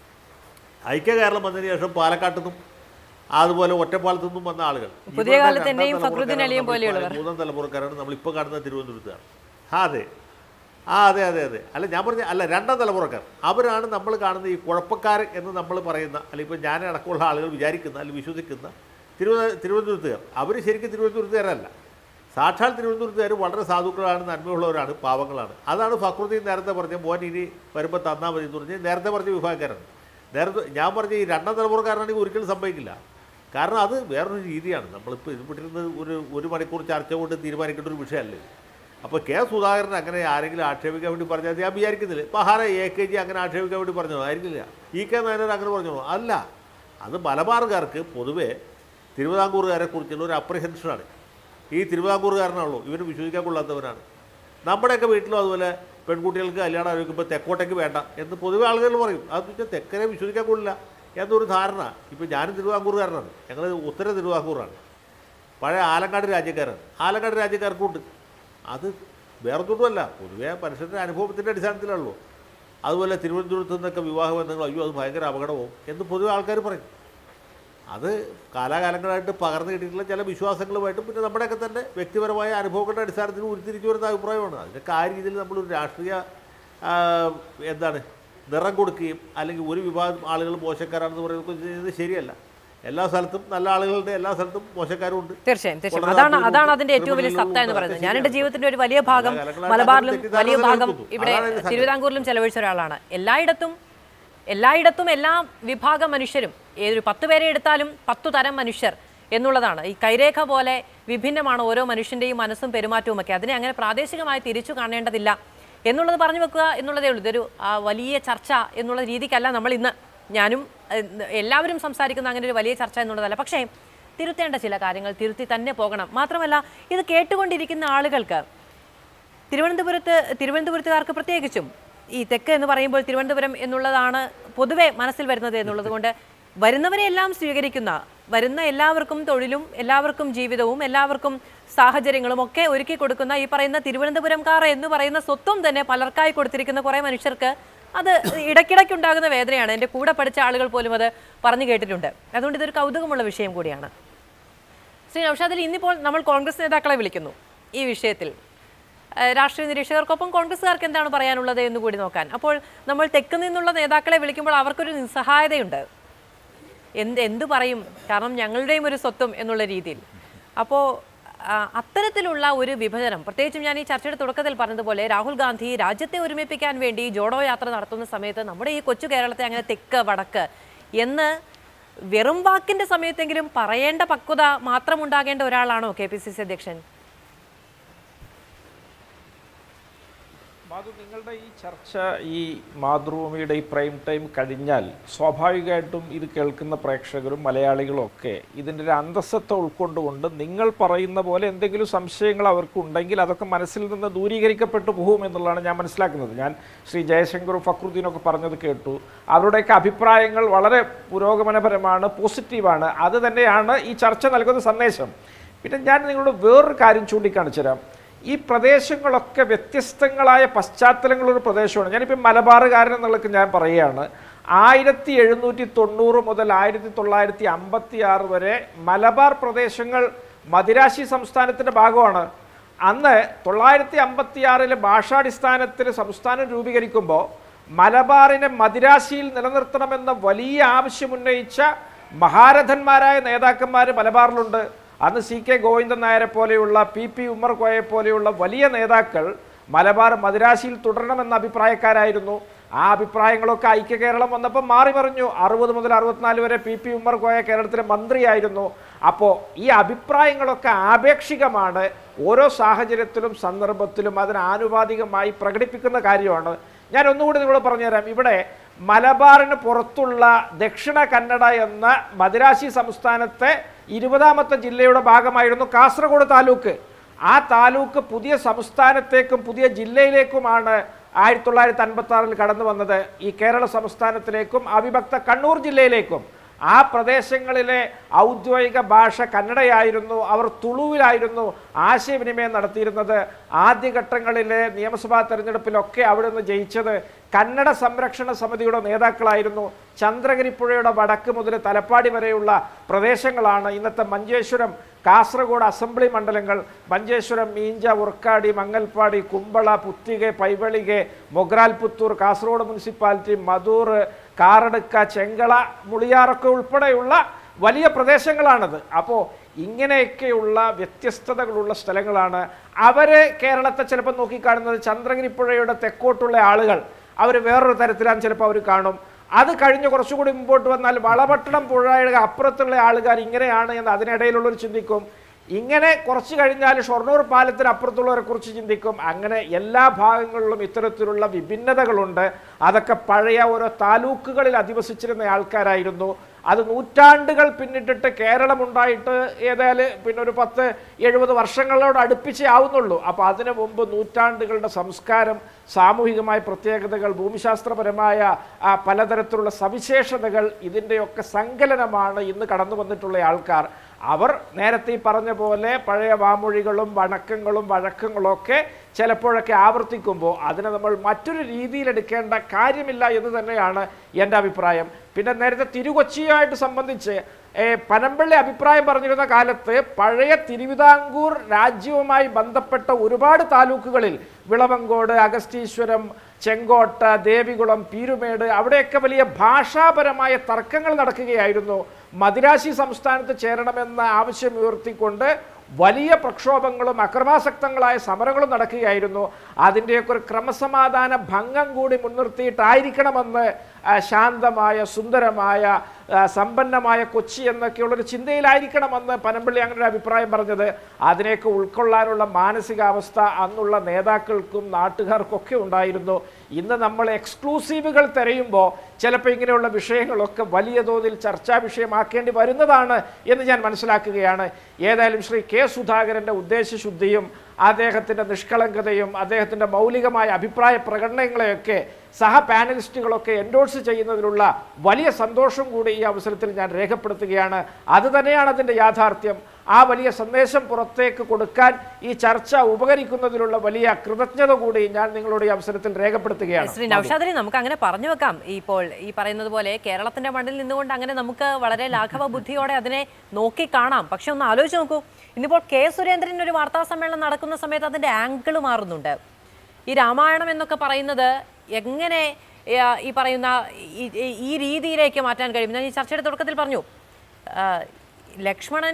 Speaker 4: ഐക്യ കേരളം വന്നതിന് ശേഷം പാലക്കാട്ടു നിന്നും അതുപോലെ ഒറ്റപ്പാലത്തു നിന്നും വന്ന ആളുകൾ
Speaker 3: പുതിയ
Speaker 4: ഇവരുടെ
Speaker 3: കാലത്ത്
Speaker 4: രണ്ടാം
Speaker 3: എന്നെയും
Speaker 4: തലമുറക്കാരാണ്
Speaker 3: ഫക്രുദ്ദീൻ അലിയും
Speaker 4: നമ്മളിപ്പോൾ
Speaker 3: പോലെയുള്ളവർ.
Speaker 4: മൂന്നാം തലമുറക്കാരാണ് നമ്മളിപ്പോൾ കാണുന്ന തിരുവനന്തപുരത്താണ് ആ അതെ ആ അതെ അതെ അതെ അല്ല ഞാൻ പറഞ്ഞ അല്ല രണ്ടാം തലമുറക്കാർ അവരാണ് നമ്മൾ കാണുന്ന ഈ കുഴപ്പക്കാർ എന്ന് നമ്മൾ പറയുന്ന അല്ലെങ്കിൽ ഇപ്പോൾ ഞാൻ അടക്കമുള്ള ആളുകൾ വിചാരിക്കുന്ന അല്ലെങ്കിൽ വിശ്വസിക്കുന്ന തിരുവന തിരുവനന്തപുരത്തുകാർ അവർ ശരിക്കും തിരുവനന്തപുരത്തുകാരല്ല സാക്ഷാൽ തിരുവനന്തപുരത്തുകാർ വളരെ സാധുക്കളാണ് നന്മയുള്ളവരാണ് പാവങ്ങളാണ് അതാണ് ഫക്രുദ്ദീൻ നേരത്തെ പറഞ്ഞ മോൻ ഇനി വരുമ്പോൾ തന്നാൽ മതി എന്ന് പറഞ്ഞ് നേരത്തെ പറഞ്ഞ വിഭാഗക്കാരാണ് നേരത്തെ ഞാൻ പറഞ്ഞ ഈ രണ്ടാം തലമുറക്കാരനാണെങ്കിൽ ഒരിക്കലും സംഭവിക്കില്ല കാരണം അത് വേറൊരു രീതിയാണ് നമ്മളിപ്പോൾ ഇതിൽപ്പെട്ടിരുന്ന് ഒരു ഒരു മണിക്കൂർ ചർച്ച കൊണ്ട് തീരുമാനിക്കേണ്ട ഒരു വിഷയമല്ലേ അപ്പോൾ കെ സുധാകരൻ അങ്ങനെ ആരെങ്കിലും ആക്ഷേപിക്കാൻ വേണ്ടി പറഞ്ഞാൽ ഞാൻ വിചാരിക്കുന്നില്ല ഇപ്പോൾ ആഹാര എ കെ ജി അങ്ങനെ ആക്ഷേപിക്കാൻ വേണ്ടി പറഞ്ഞോ ആയിരിക്കില്ല ഇ കെ നായനാർ അങ്ങനെ പറഞ്ഞോ അല്ല അത് മലബാറുകാർക്ക് പൊതുവേ തിരുവിതാംകൂറുകാരെ കുറിച്ചുള്ള ഒരു അപ്രിഹെൻഷനാണ് ഈ തിരുവിതാംകൂറുകാരനാണല്ലോ ഇവർ വിശ്വസിക്കാൻ കൊള്ളാത്തവരാണ് നമ്മുടെയൊക്കെ വീട്ടിലും അതുപോലെ പെൺകുട്ടികൾക്ക് കല്യാണം ആലോചിക്കുമ്പോൾ തെക്കോട്ടേക്ക് വേണ്ട എന്ന് പൊതുവെ ആളുകൾ പറയും അത് വെച്ചാൽ തെക്കനെ വിശ്വസിക്കാൻ കൊള്ളില്ല എന്നൊരു ധാരണ ഇപ്പോൾ ഞാനും തിരുവിതാംകൂറുകാരനാണ് ഞങ്ങൾ ഉത്തര തിരുവിതാംകൂറാണ് പഴയ ആലങ്കാട് രാജ്യക്കാരാണ് ആലങ്കാട് രാജ്യക്കാർക്കും ഉണ്ട് അത് വേറൊന്നുമല്ല പൊതുവേ മനുഷ്യരുടെ അനുഭവത്തിൻ്റെ അടിസ്ഥാനത്തിലാണല്ലോ അതുപോലെ തിരുവനന്തപുരത്ത് നിന്നൊക്കെ വിവാഹ ബന്ധങ്ങൾ അയ്യോ അത് ഭയങ്കര അപകടമാവും എന്ന് പൊതുവെ ആൾക്കാർ പറയും അത് കാലാകാലങ്ങളായിട്ട് പകർന്നു കിട്ടിയിട്ടുള്ള ചില വിശ്വാസങ്ങളുമായിട്ടും പിന്നെ നമ്മുടെയൊക്കെ തന്നെ വ്യക്തിപരമായ അനുഭവങ്ങളുടെ അടിസ്ഥാനത്തിൽ ഉരുത്തിരിച്ചു വരുന്ന അഭിപ്രായമാണ് അതിനൊക്കെ ആ രീതിയിൽ നമ്മളൊരു രാഷ്ട്രീയ ആ, എന്താണ് നിറം കൊടുക്കുകയും അല്ലെങ്കിൽ ഒരു വിഭാഗം ആളുകൾ മോശക്കാരാണെന്ന് പറയുന്നത് ശരിയല്ല എല്ലാ സ്ഥലത്തും നല്ല ആളുകളുടെ എല്ലാ സ്ഥലത്തും മോശക്കാരും ഉണ്ട്
Speaker 3: തീർച്ചയായും തീർച്ചയായും
Speaker 4: വളരെ
Speaker 3: അതാണ്
Speaker 4: താല്പര്യവും
Speaker 3: അതാണ് അതിന്റെ ഏറ്റവും വലിയ
Speaker 4: ക്രിമിനലുകളും
Speaker 3: സത്ത എന്ന്
Speaker 4: ഉണ്ട്.
Speaker 3: പറയുന്നത്
Speaker 4: അതൊക്കെ
Speaker 3: ഞാൻ എൻ്റെ
Speaker 4: ശരിയാണ്.
Speaker 3: ജീവിതത്തിന്റെ ഒരു വലിയ ഭാഗം
Speaker 4: കാലങ്ങളായിട്ട്
Speaker 3: മലബാറിലും
Speaker 4: തെറ്റിദ്ധാരണ
Speaker 3: വലിയ ഭാഗം
Speaker 4: നിലനിൽക്കുന്നു.
Speaker 3: ഇവിടെ
Speaker 4: അതാണ് ഇതിന്റെ സത്യം.
Speaker 3: തിരുവിതാംകൂറിലും ചെലവഴിച്ച ഒരാളാണ് എല്ലായിടത്തും എല്ലായിടത്തും എല്ലാ വിഭാഗം മനുഷ്യരും ഏതൊരു പത്ത് പേരെ എടുത്താലും പത്തു തരം മനുഷ്യർ എന്നുള്ളതാണ് ഈ കൈരേഖ പോലെ വിഭിന്നമാണ് ഓരോ മനുഷ്യന്റെയും മനസ്സും പെരുമാറ്റവും ഒക്കെ അതിനെ അങ്ങനെ പ്രാദേശികമായി തിരിച്ചു കാണേണ്ടതില്ല എന്നുള്ളത് പറഞ്ഞു വെക്കുക എന്നുള്ളതേ ഉള്ളൂ ഇതൊരു ആ, വലിയ ചർച്ച എന്നുള്ള രീതിക്കല്ല നമ്മൾ ഇന്ന് ഞാനും ഏഹ്, എല്ലാവരും സംസാരിക്കുന്ന അങ്ങനെ ഒരു വലിയ ചർച്ച എന്നുള്ളതല്ല പക്ഷേ തിരുത്തേണ്ട ചില കാര്യങ്ങൾ തിരുത്തി തന്നെ പോകണം മാത്രമല്ല ഇത് കേട്ടുകൊണ്ടിരിക്കുന്ന ആളുകൾക്ക് തിരുവനന്തപുരത്ത് തിരുവനന്തപുരത്തുകാർക്ക് പ്രത്യേകിച്ചും ഈ തെക്ക് എന്ന് പറയുമ്പോൾ തിരുവനന്തപുരം എന്നുള്ളതാണ് പൊതുവെ മനസ്സിൽ വരുന്നത് എന്നുള്ളത് കൊണ്ട് വരുന്നവരെ എല്ലാം സ്വീകരിക്കുന്ന വരുന്ന എല്ലാവർക്കും തൊഴിലും എല്ലാവർക്കും ജീവിതവും എല്ലാവർക്കും സാഹചര്യങ്ങളും ഒക്കെ ഒരുക്കി കൊടുക്കുന്ന ഈ പറയുന്ന തിരുവനന്തപുരംകാർ എന്ന് പറയുന്ന സ്വത്വം തന്നെ പലർക്കായി കൊടുത്തിരിക്കുന്ന കുറേ മനുഷ്യർക്ക് അത് ഇടയ്ക്കിടയ്ക്ക് ഉണ്ടാകുന്ന വേദനയാണ് എൻ്റെ കൂടെ പഠിച്ച ആളുകൾ പോലും അത് പറഞ്ഞു കേട്ടിട്ടുണ്ട് അതുകൊണ്ട് ഇതൊരു കൗതുകമുള്ള വിഷയം കൂടിയാണ് ശ്രീ നൌഷാദിൽ ഇന്നിപ്പോൾ നമ്മൾ കോൺഗ്രസ് നേതാക്കളെ വിളിക്കുന്നു ഈ വിഷയത്തിൽ ഏഹ് രാഷ്ട്രീയ നിരീക്ഷകർക്കൊപ്പം കോൺഗ്രസ്സുകാർക്ക് എന്താണ് പറയാനുള്ളത് എന്ന് കൂടി നോക്കാൻ അപ്പോൾ നമ്മൾ തെക്ക് നിന്നുള്ള നേതാക്കളെ വിളിക്കുമ്പോൾ അവർക്കൊരു നിസ്സഹായതയുണ്ട് എന്ത് എന്തു പറയും കാരണം ഞങ്ങളുടെയും ഒരു സ്വത്വം എന്നുള്ള രീതിയിൽ അപ്പോൾ ആ, അത്തരത്തിലുള്ള ഒരു വിഭജനം പ്രത്യേകിച്ചും ഞാൻ ഈ ചർച്ചയുടെ തുടക്കത്തിൽ പറഞ്ഞതുപോലെ രാഹുൽ ഗാന്ധി രാജ്യത്തെ ഒരുമിപ്പിക്കാൻ വേണ്ടി ജോഡോ യാത്ര നടത്തുന്ന സമയത്ത് നമ്മുടെ ഈ കൊച്ചു കേരളത്തെ അങ്ങനെ തെക്ക് വടക്ക് എന്ന് വെറും വാക്കിന്റെ സമയത്തെങ്കിലും പറയേണ്ട പക്വത മാത്രം ഉണ്ടാകേണ്ട ഒരാളാണോ കെ പി സി സി അധ്യക്ഷൻ
Speaker 5: മാധു നിങ്ങളുടെ ഈ ചർച്ച ഈ മാതൃഭൂമിയുടെ ഈ പ്രൈം ടൈം കഴിഞ്ഞാൽ സ്വാഭാവികമായിട്ടും ഇത് കേൾക്കുന്ന പ്രേക്ഷകരും മലയാളികളും ഒക്കെ ഇതിൻ്റെ ഒരു അന്തസ്സത്തെ ഉൾക്കൊണ്ടുകൊണ്ട് നിങ്ങൾ പറയുന്ന പോലെ എന്തെങ്കിലും സംശയങ്ങൾ അവർക്കുണ്ടെങ്കിൽ അതൊക്കെ മനസ്സിൽ നിന്ന് ദൂരീകരിക്കപ്പെട്ടു പോകും എന്നുള്ളതാണ് ഞാൻ മനസ്സിലാക്കുന്നത് ഞാൻ ശ്രീ ജയശങ്കറും ഫക്രുദ്ദീനൊക്കെ പറഞ്ഞത് കേട്ടു അവരുടെയൊക്കെ അഭിപ്രായങ്ങൾ വളരെ പുരോഗമനപരമാണ് പോസിറ്റീവാണ് അത് തന്നെയാണ് ഈ ചർച്ച നൽകുന്ന സന്ദേശം പിന്നെ ഞാൻ നിങ്ങളോട് വേറൊരു കാര്യം ചൂണ്ടിക്കാണിച്ചു തരാം ഈ പ്രദേശങ്ങളൊക്കെ വ്യത്യസ്തങ്ങളായ പശ്ചാത്തലങ്ങളുള്ള പ്രദേശമാണ് ഞാനിപ്പോൾ മലബാറുകാരൻ എന്നുള്ളത് ഞാൻ പറയുകയാണ് ആയിരത്തി എഴുന്നൂറ്റി തൊണ്ണൂറ് മുതൽ ആയിരത്തി തൊള്ളായിരത്തി അമ്പത്തി ആറ് വരെ മലബാർ പ്രദേശങ്ങൾ മദിരാശി സംസ്ഥാനത്തിൻ്റെ ഭാഗമാണ് അന്ന് തൊള്ളായിരത്തി അമ്പത്തി ആറിലെ ഭാഷാടിസ്ഥാനത്തിൽ സംസ്ഥാനം രൂപീകരിക്കുമ്പോൾ മലബാറിനെ മദിരാശിയിൽ നിലനിർത്തണമെന്ന വലിയ ആവശ്യമുന്നയിച്ച മഹാരഥന്മാരായ നേതാക്കന്മാർ മലബാറിലുണ്ട് അന്ന് സി കെ ഗോവിന്ദൻ നായരെ പോലെയുള്ള പി പി ഉമ്മർ കോയെ പോലെയുള്ള വലിയ നേതാക്കൾ മലബാർ മദിരാശിയിൽ തുടരണമെന്ന അഭിപ്രായക്കാരായിരുന്നു ആ അഭിപ്രായങ്ങളൊക്കെ ഐക്യ കേരളം വന്നപ്പോൾ മാറി പറഞ്ഞു അറുപത് മുതൽ അറുപത്തിനാല് വരെ പി പി ഉമ്മർ കോയ കേരളത്തിലെ മന്ത്രിയായിരുന്നു അപ്പോൾ ഈ അഭിപ്രായങ്ങളൊക്കെ ആപേക്ഷികമാണ് ഓരോ സാഹചര്യത്തിലും സന്ദർഭത്തിലും അതിന് ആനുപാതികമായി പ്രകടിപ്പിക്കുന്ന കാര്യമാണ് ഞാൻ ഒന്നുകൂടി നിങ്ങളോട് പറഞ്ഞുതരാം ഇവിടെ മലബാറിന് പുറത്തുള്ള ദക്ഷിണ കന്നഡ എന്ന മദിരാശി സംസ്ഥാനത്തെ ഇരുപതാമത്തെ ജില്ലയുടെ ഭാഗമായിരുന്നു കാസർഗോഡ് താലൂക്ക് ആ താലൂക്ക് പുതിയ സംസ്ഥാനത്തേക്കും പുതിയ ജില്ലയിലേക്കുമാണ് ആയിരത്തി തൊള്ളായിരത്തി അൻപത്തി ആറിൽ കടന്നു വന്നത് ഈ കേരള സംസ്ഥാനത്തിലേക്കും അവിഭക്ത കണ്ണൂർ ജില്ലയിലേക്കും ആ പ്രദേശങ്ങളിലെ ഔദ്യോഗിക ഭാഷ കന്നഡയായിരുന്നു അവർ തുളുവിലായിരുന്നു ആശയവിനിമയം നടത്തിയിരുന്നത് ആദ്യഘട്ടങ്ങളിലെ നിയമസഭാ തെരഞ്ഞെടുപ്പിലൊക്കെ അവിടെ നിന്ന് ജയിച്ചത് കന്നഡ സംരക്ഷണ സമിതിയുടെ നേതാക്കളായിരുന്നു ചന്ദ്രഗിരി പുഴയുടെ വടക്ക് മുതൽ തലപ്പാടി വരെയുള്ള പ്രദേശങ്ങളാണ് ഇന്നത്തെ മഞ്ചേശ്വരം കാസർഗോഡ് അസംബ്ലി മണ്ഡലങ്ങൾ മഞ്ചേശ്വരം മീഞ്ച ഉറക്കാടി മങ്ങൽപ്പാടി കുമ്പള പുത്തിക പൈവളിക മൊഗ്രാൽ പുത്തൂർ കാസർഗോഡ് മുനിസിപ്പാലിറ്റി മധൂർ കാറടുക്ക ചെങ്കള മുളിയാറൊക്കെ ഉൾപ്പെടെയുള്ള വലിയ പ്രദേശങ്ങളാണത് അപ്പോൾ ഇങ്ങനെയൊക്കെയുള്ള വ്യത്യസ്തതകളുള്ള സ്ഥലങ്ങളാണ് അവര് കേരളത്തെ ചിലപ്പോൾ നോക്കിക്കാണുന്നത് ചന്ദ്രഗിരി പുഴയുടെ തെക്കോട്ടുള്ള ആളുകൾ അവർ വേറൊരു തരത്തിലാണ് ചിലപ്പോൾ അവർ കാണും അത് കഴിഞ്ഞ് കുറച്ചുകൂടി മുമ്പോട്ട് വന്നാൽ വളപട്ടണം പുഴയുടെ അപ്പുറത്തുള്ള ആളുകാർ ഇങ്ങനെയാണ് എന്ന് അതിനിടയിലുള്ളവർ ചിന്തിക്കും ഇങ്ങനെ കുറച്ച് കഴിഞ്ഞാൽ ഷൊർണൂർ പാലത്തിന് അപ്പുറത്തുള്ളവരെ കുറിച്ച് ചിന്തിക്കും അങ്ങനെ എല്ലാ ഭാഗങ്ങളിലും ഇത്തരത്തിലുള്ള വിഭിന്നതകളുണ്ട് അതൊക്കെ പഴയ ഓരോ താലൂക്കുകളിൽ അധിവസിച്ചിരുന്ന ആൾക്കാരായിരുന്നു അത് നൂറ്റാണ്ടുകൾ പിന്നിട്ടിട്ട് കേരളമുണ്ടായിട്ട് ഏതായാലും പിന്നെ ഒരു പത്ത് എഴുപത് വർഷങ്ങളോട് അടുപ്പിച്ചേ ആവുന്നുള്ളൂ അപ്പോൾ അതിനു മുമ്പ് നൂറ്റാണ്ടുകളുടെ സംസ്കാരം സാമൂഹികമായ പ്രത്യേകതകൾ ഭൂമിശാസ്ത്രപരമായ ആ, പലതരത്തിലുള്ള സവിശേഷതകൾ ഇതിൻ്റെയൊക്കെ സങ്കലനമാണ് ഇന്ന് കടന്നു വന്നിട്ടുള്ള ആൾക്കാർ അവർ നേരത്തെ ഈ പറഞ്ഞ പോലെ പഴയ വാമൊഴികളും വണക്കങ്ങളും വഴക്കങ്ങളും ഒക്കെ ചിലപ്പോഴൊക്കെ ആവർത്തിക്കുമ്പോൾ അതിനെ നമ്മൾ മറ്റൊരു രീതിയിൽ എടുക്കേണ്ട കാര്യമില്ല എന്ന് തന്നെയാണ് എൻ്റെ അഭിപ്രായം പിന്നെ നേരത്തെ തിരുകൊച്ചിയുമായിട്ട് സംബന്ധിച്ച് ഏ, പനമ്പള്ളി അഭിപ്രായം പറഞ്ഞിരുന്ന കാലത്ത് പഴയ തിരുവിതാംകൂർ രാജ്യവുമായി ബന്ധപ്പെട്ട ഒരുപാട് താലൂക്കുകളിൽ വിളവങ്കോട് അഗസ്റ്റീശ്വരം ചെങ്കോട്ട ദേവികുളം പീരുമേട് അവിടെയൊക്കെ വലിയ ഭാഷാപരമായ തർക്കങ്ങൾ നടക്കുകയായിരുന്നു മദിരാശി സംസ്ഥാനത്ത് ചേരണമെന്ന ആവശ്യം ഉയർത്തിക്കൊണ്ട് വലിയ പ്രക്ഷോഭങ്ങളും അക്രമാസക്തങ്ങളായ സമരങ്ങളും നടക്കുകയായിരുന്നു അതിൻ്റെയൊക്കെ ഒരു ക്രമസമാധാന ഭംഗം കൂടി മുൻനിർത്തിയിട്ടായിരിക്കണമെന്ന് ആ, ശാന്തമായ സുന്ദരമായ ആ, സമ്പന്നമായ കൊച്ചി എന്നൊക്കെയുള്ളൊരു ചിന്തയിലായിരിക്കണമെന്ന് പനമ്പള്ളി അങ്ങനെ ഒരു അഭിപ്രായം പറഞ്ഞത് അതിനെയൊക്കെ ഉൾക്കൊള്ളാനുള്ള മാനസികാവസ്ഥ അന്നുള്ള നേതാക്കൾക്കും നാട്ടുകാർക്കൊക്കെ ഉണ്ടായിരുന്നു ഇന്ന് നമ്മൾ എക്സ്ക്ലൂസീവുകൾ തിരയുമ്പോൾ ചിലപ്പോൾ ഇങ്ങനെയുള്ള വിഷയങ്ങളൊക്കെ വലിയ തോതിൽ ചർച്ചാ വിഷയമാക്കേണ്ടി വരുന്നതാണ് എന്ന് ഞാൻ മനസ്സിലാക്കുകയാണ് ഏതായാലും ശ്രീ കെ സുധാകരൻ്റെ ഉദ്ദേശശുദ്ധിയും അദ്ദേഹത്തിൻ്റെ നിഷ്കളങ്കതയും അദ്ദേഹത്തിൻ്റെ മൗലികമായ അഭിപ്രായ പ്രകടനങ്ങളെയൊക്കെ സഹ പാനലിസ്റ്റുകളൊക്കെ എൻഡോഴ്സ് ചെയ്യുന്നതിലുള്ള വലിയ സന്തോഷം കൂടി ഈ അവസരത്തിൽ ഞാൻ രേഖപ്പെടുത്തുകയാണ് അത് തന്നെയാണ് അതിൻ്റെ യാഥാർത്ഥ്യം ആ വലിയ സന്ദേശം പുറത്തേക്ക് കൊടുക്കാൻ ഈ ചർച്ച ഉപകരിക്കുന്നതിലുള്ള വലിയ കൃതജ്ഞത കൂടി ഞാൻ നിങ്ങളോട് ഈ അവസരത്തിൽ രേഖപ്പെടുത്തുകയാണ്
Speaker 3: ശ്രീ നൌഷാദിനെ നമുക്ക് അങ്ങനെ പറഞ്ഞു വെക്കാം ഇപ്പോൾ ഈ പറയുന്നത് പോലെ കേരളത്തിന്റെ മണ്ണിൽ നിന്നുകൊണ്ട് അങ്ങനെ നമുക്ക് വളരെ ലാഘവ ബുദ്ധിയോടെ അതിനെ നോക്കി കാണാം പക്ഷെ ഒന്ന് ആലോചിച്ച് നോക്കൂ ഇന്നിപ്പോൾ കെ സുരേന്ദ്രൻ ഒരു വാർത്താ സമ്മേളനം നടക്കുന്ന സമയത്ത് അതിന്റെ ആംഗിൾ മാറുന്നുണ്ട് ഈ രാമായണം എന്നൊക്കെ പറയുന്നത് എങ്ങനെ ആ, ഈ പറയുന്ന ഈ- ഈ- ഈ രീതിയിലേക്ക് മാറ്റാൻ കഴിയും ഞാൻ ഈ ചർച്ചയുടെ തുടക്കത്തിൽ പറഞ്ഞു ആ, ലക്ഷ്മണൻ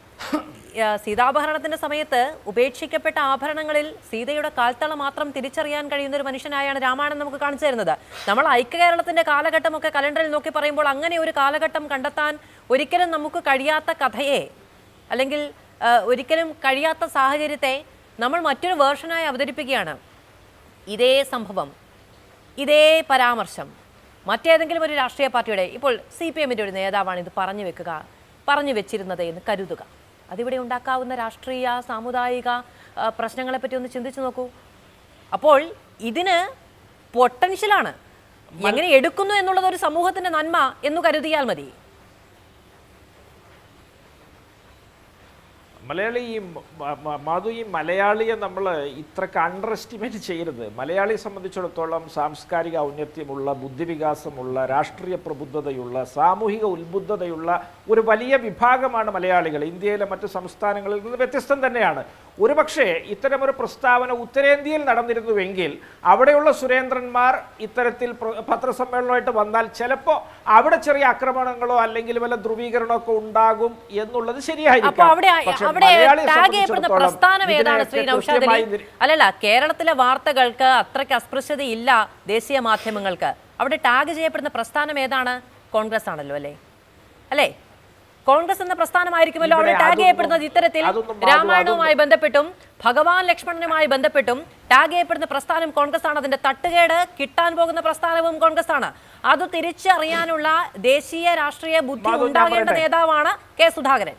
Speaker 3: ആ, സീതാപഹരണത്തിന്റെ സമയത്ത് ഉപേക്ഷിക്കപ്പെട്ട ആഭരണങ്ങളിൽ സീതയുടെ കാൽത്തള മാത്രം തിരിച്ചറിയാൻ കഴിയുന്ന ഒരു മനുഷ്യനായാണ് രാമായണം നമുക്ക് കാണിച്ചു തരുന്നത് നമ്മൾ ഐക്യ കേരളത്തിന്റെ കാലഘട്ടമൊക്കെ കലണ്ടറിൽ നോക്കി പറയുമ്പോൾ അങ്ങനെ ഒരു കാലഘട്ടം കണ്ടെത്താൻ ഒരിക്കലും നമുക്ക് കഴിയാത്ത കഥയെ അല്ലെങ്കിൽ ആ, ഒരിക്കലും കഴിയാത്ത സാഹചര്യത്തെ നമ്മൾ മറ്റൊരു വേർഷനായി അവതരിപ്പിക്കുകയാണ് ഇതേ സംഭവം ഇതേ പരാമർശം മറ്റേതെങ്കിലും ഒരു രാഷ്ട്രീയ പാർട്ടിയുടെ ഇപ്പോൾ സി പി എമ്മിൻ്റെ ഒരു നേതാവാണ് ഇത് പറഞ്ഞു വെക്കുക പറഞ്ഞു വെച്ചിരുന്നത് എന്ന് കരുതുക അതിവിടെ ഉണ്ടാക്കാവുന്ന രാഷ്ട്രീയ സാമുദായിക ആ, പ്രശ്നങ്ങളെപ്പറ്റി ഒന്ന് ചിന്തിച്ചു നോക്കൂ അപ്പോൾ ഇതിന് പൊട്ടൻഷ്യലാണ് എങ്ങനെ എടുക്കുന്നു എന്നുള്ളത് ഒരു സമൂഹത്തിന്റെ നന്മ എന്ന് കരുതിയാൽ മതി
Speaker 5: മലയാളി ഈ മ- മ- മാധു ഈ മലയാളിയെ നമ്മൾ ഇത്രക്ക് അണ്ടർ എസ്റ്റിമേറ്റ് ചെയ്യരുത് മലയാളിയെ സംബന്ധിച്ചിടത്തോളം സാംസ്കാരിക ഔന്നത്യമുള്ള ബുദ്ധിവികാസമുള്ള രാഷ്ട്രീയ പ്രബുദ്ധതയുള്ള സാമൂഹിക ഉത്ബുദ്ധതയുള്ള ഒരു വലിയ വിഭാഗമാണ് മലയാളികൾ ഇന്ത്യയിലെ മറ്റ് സംസ്ഥാനങ്ങളിൽ നിന്ന് വ്യത്യസ്തം തന്നെയാണ് ഒരുപക്ഷെ ഇത്തരമൊരു പ്രസ്താവന ഉത്തരേന്ത്യയിൽ നടന്നിരുന്നുവെങ്കിൽ അവിടെയുള്ള സുരേന്ദ്രന്മാർ ഇത്തരത്തിൽ പ്ര- പത്രസമ്മേളനമായിട്ട് വന്നാൽ ചിലപ്പോൾ അവിടെ ചെറിയ ആക്രമണങ്ങളോ അല്ലെങ്കിൽ വല്ല ധ്രുവീകരണമോ ഒക്കെ ഉണ്ടാകും എന്നുള്ളത്
Speaker 3: അപ്പൊ
Speaker 5: ശരിയായിരിക്കും
Speaker 3: അവിടെ
Speaker 5: പക്ഷേ
Speaker 3: അവിടെ
Speaker 5: മലയാളിയെ
Speaker 3: ടാഗ് ചെയ്യപ്പെടുന്ന
Speaker 5: സംബന്ധിച്ചിടത്തോളം
Speaker 3: പ്രസ്ഥാനം ഏതാണ് ശ്രീ
Speaker 5: ഇതിനെയൊക്കെ
Speaker 3: നൌഷാദ്
Speaker 5: കൃത്യമായി
Speaker 3: അലി
Speaker 5: നിര-
Speaker 3: അല്ലല്ല കേരളത്തിലെ വാർത്തകൾക്ക് അത്രയ്ക്ക് അസ്പൃശ്യതയില്ല ദേശീയ മാധ്യമങ്ങൾക്ക് അവിടെ ടാഗ് ചെയ്യപ്പെടുന്ന പ്രസ്ഥാനം ഏതാണ് കോൺഗ്രസ് ആണല്ലോ അല്ലേ അല്ലേ കോൺഗ്രസ് എന്ന പ്രസ്ഥാനമായിരിക്കുമല്ലോ അവിടെ
Speaker 5: ഇവിടെ
Speaker 3: ടാഗ്
Speaker 5: അതൊന്നും-
Speaker 3: ചെയ്യപ്പെടുന്നത് ഇത്തരത്തിൽ
Speaker 5: അതൊന്നും മാധു,
Speaker 3: രാമായണവുമായി ബന്ധപ്പെട്ടും ഭഗവാൻ ലക്ഷ്മണനുമായി ബന്ധപ്പെട്ടും ടാഗ് ചെയ്യപ്പെടുന്ന പ്രസ്ഥാനം കോൺഗ്രസ് ആണ് അതിന്റെ തട്ടുകേട് കിട്ടാൻ പോകുന്ന പ്രസ്ഥാനവും കോൺഗ്രസ് ആണ് അത് തിരിച്ചറിയാനുള്ള ദേശീയ രാഷ്ട്രീയ ബുദ്ധി
Speaker 5: മാധു, ഞാൻ
Speaker 3: ഉണ്ടാകേണ്ട
Speaker 5: പറയട്ടെ?
Speaker 3: നേതാവാണ് കെ സുധാകരൻ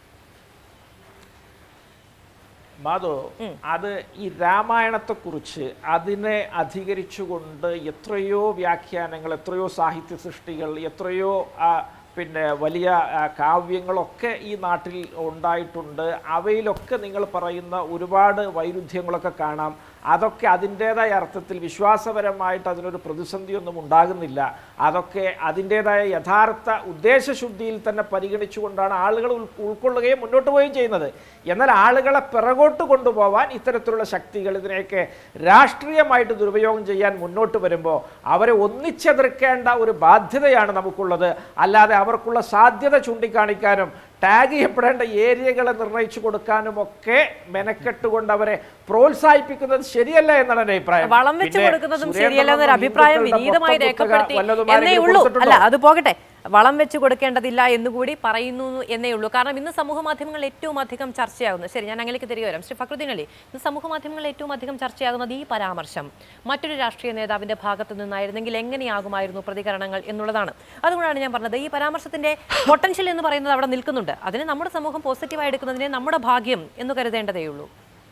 Speaker 5: മാധു അത് ഈ രാമായണത്തെക്കുറിച്ച് അതിനെ അധികരിച്ചുകൊണ്ട് എത്രയോ വ്യാഖ്യാനങ്ങൾ എത്രയോ സാഹിത്യ സൃഷ്ടികൾ എത്രയോ ആ, പിന്നെ വലിയ ആ, കാവ്യങ്ങളൊക്കെ ഈ നാട്ടിൽ ഉണ്ടായിട്ടുണ്ട് അവയിലൊക്കെ നിങ്ങൾ പറയുന്ന ഒരുപാട് വൈരുദ്ധ്യങ്ങളൊക്കെ കാണാം അതൊക്കെ അതിൻ്റേതായ അർത്ഥത്തിൽ വിശ്വാസപരമായിട്ട് അതിനൊരു പ്രതിസന്ധിയൊന്നും ഉണ്ടാകുന്നില്ല അതൊക്കെ അതിൻ്റേതായ യഥാർത്ഥ ഉദ്ദേശശുദ്ധിയിൽ തന്നെ പരിഗണിച്ചുകൊണ്ടാണ് ആളുകൾ ഉൾ- ഉൾക്കൊള്ളുകയും മുന്നോട്ട് പോവുകയും ചെയ്യുന്നത് എന്നാൽ ആളുകളെ പിറകോട്ട് കൊണ്ടുപോകാൻ ഇത്തരത്തിലുള്ള ശക്തികൾ ഇതിനെയൊക്കെ രാഷ്ട്രീയമായിട്ട് ദുരുപയോഗം ചെയ്യാൻ മുന്നോട്ട് വരുമ്പോൾ അവരെ ഒന്നിച്ചെതിർക്കേണ്ട ഒരു ബാധ്യതയാണ് നമുക്കുള്ളത് അല്ലാതെ അവർക്കുള്ള സാധ്യത ചൂണ്ടിക്കാണിക്കാനും ടാഗ് ചെയ്യപ്പെടേണ്ട ഏരിയകളെ നിർണ്ണയിച്ചു കൊടുക്കാനും ഒക്കെ മെനക്കെട്ടുകൊണ്ട് അവരെ പ്രോത്സാഹിപ്പിക്കുന്നത് ശരിയല്ല എന്നാണ് എൻ്റെ അഭിപ്രായം
Speaker 3: വളം വെച്ച്
Speaker 5: പിന്നെ
Speaker 3: കൊടുക്കുന്നതും
Speaker 5: സുരേന്ദ്രൻ
Speaker 3: ശരിയല്ല എന്നൊരു
Speaker 5: ഒന്നും
Speaker 3: അഭിപ്രായം
Speaker 5: ഹിന്ദുക്കളുടെ
Speaker 3: വിനീതമായി
Speaker 5: മൊത്തം കുത്തക
Speaker 3: രേഖപ്പെടുത്തി
Speaker 5: വല്ലതും
Speaker 3: എന്നേ
Speaker 5: ആരെങ്കിലും
Speaker 3: ഉള്ളൂ
Speaker 5: കൊടുത്തിട്ടുണ്ടോ?
Speaker 3: അല്ല അത് പോകട്ടെ വളം വെച്ച് കൊടുക്കേണ്ടതില്ല എന്നുകൂടി പറയുന്നു എന്നേ ഉള്ളൂ കാരണം ഇന്ന് സമൂഹ മാധ്യമങ്ങളിൽ ഏറ്റവും അധികം ചർച്ചയാകുന്നത് ശരി ഞാൻ അങ്ങനെയൊക്കെ തിരികെ വരാം ശ്രീ ഫക്രുദ്ദീൻ അലി ഇന്ന് സമൂഹ മാധ്യമങ്ങളിൽ ഏറ്റവും അധികം ചർച്ചയാകുന്നത് ഈ പരാമർശം മറ്റൊരു രാഷ്ട്രീയ നേതാവിന്റെ ഭാഗത്തു നിന്നായിരുന്നെങ്കിൽ എങ്ങനെയാകുമായിരുന്നു പ്രതികരണങ്ങൾ എന്നുള്ളതാണ് അതുകൊണ്ടാണ് ഞാൻ പറഞ്ഞത് ഈ പരാമർശത്തിന്റെ പൊട്ടൻഷ്യൽ എന്ന് പറയുന്നത് അവിടെ നിൽക്കുന്നുണ്ട് അതിനെ നമ്മുടെ സമൂഹം പോസിറ്റീവായി എടുക്കുന്നതിനെ നമ്മുടെ ഭാഗ്യം എന്ന് കരുതേണ്ടതേ ഉള്ളൂ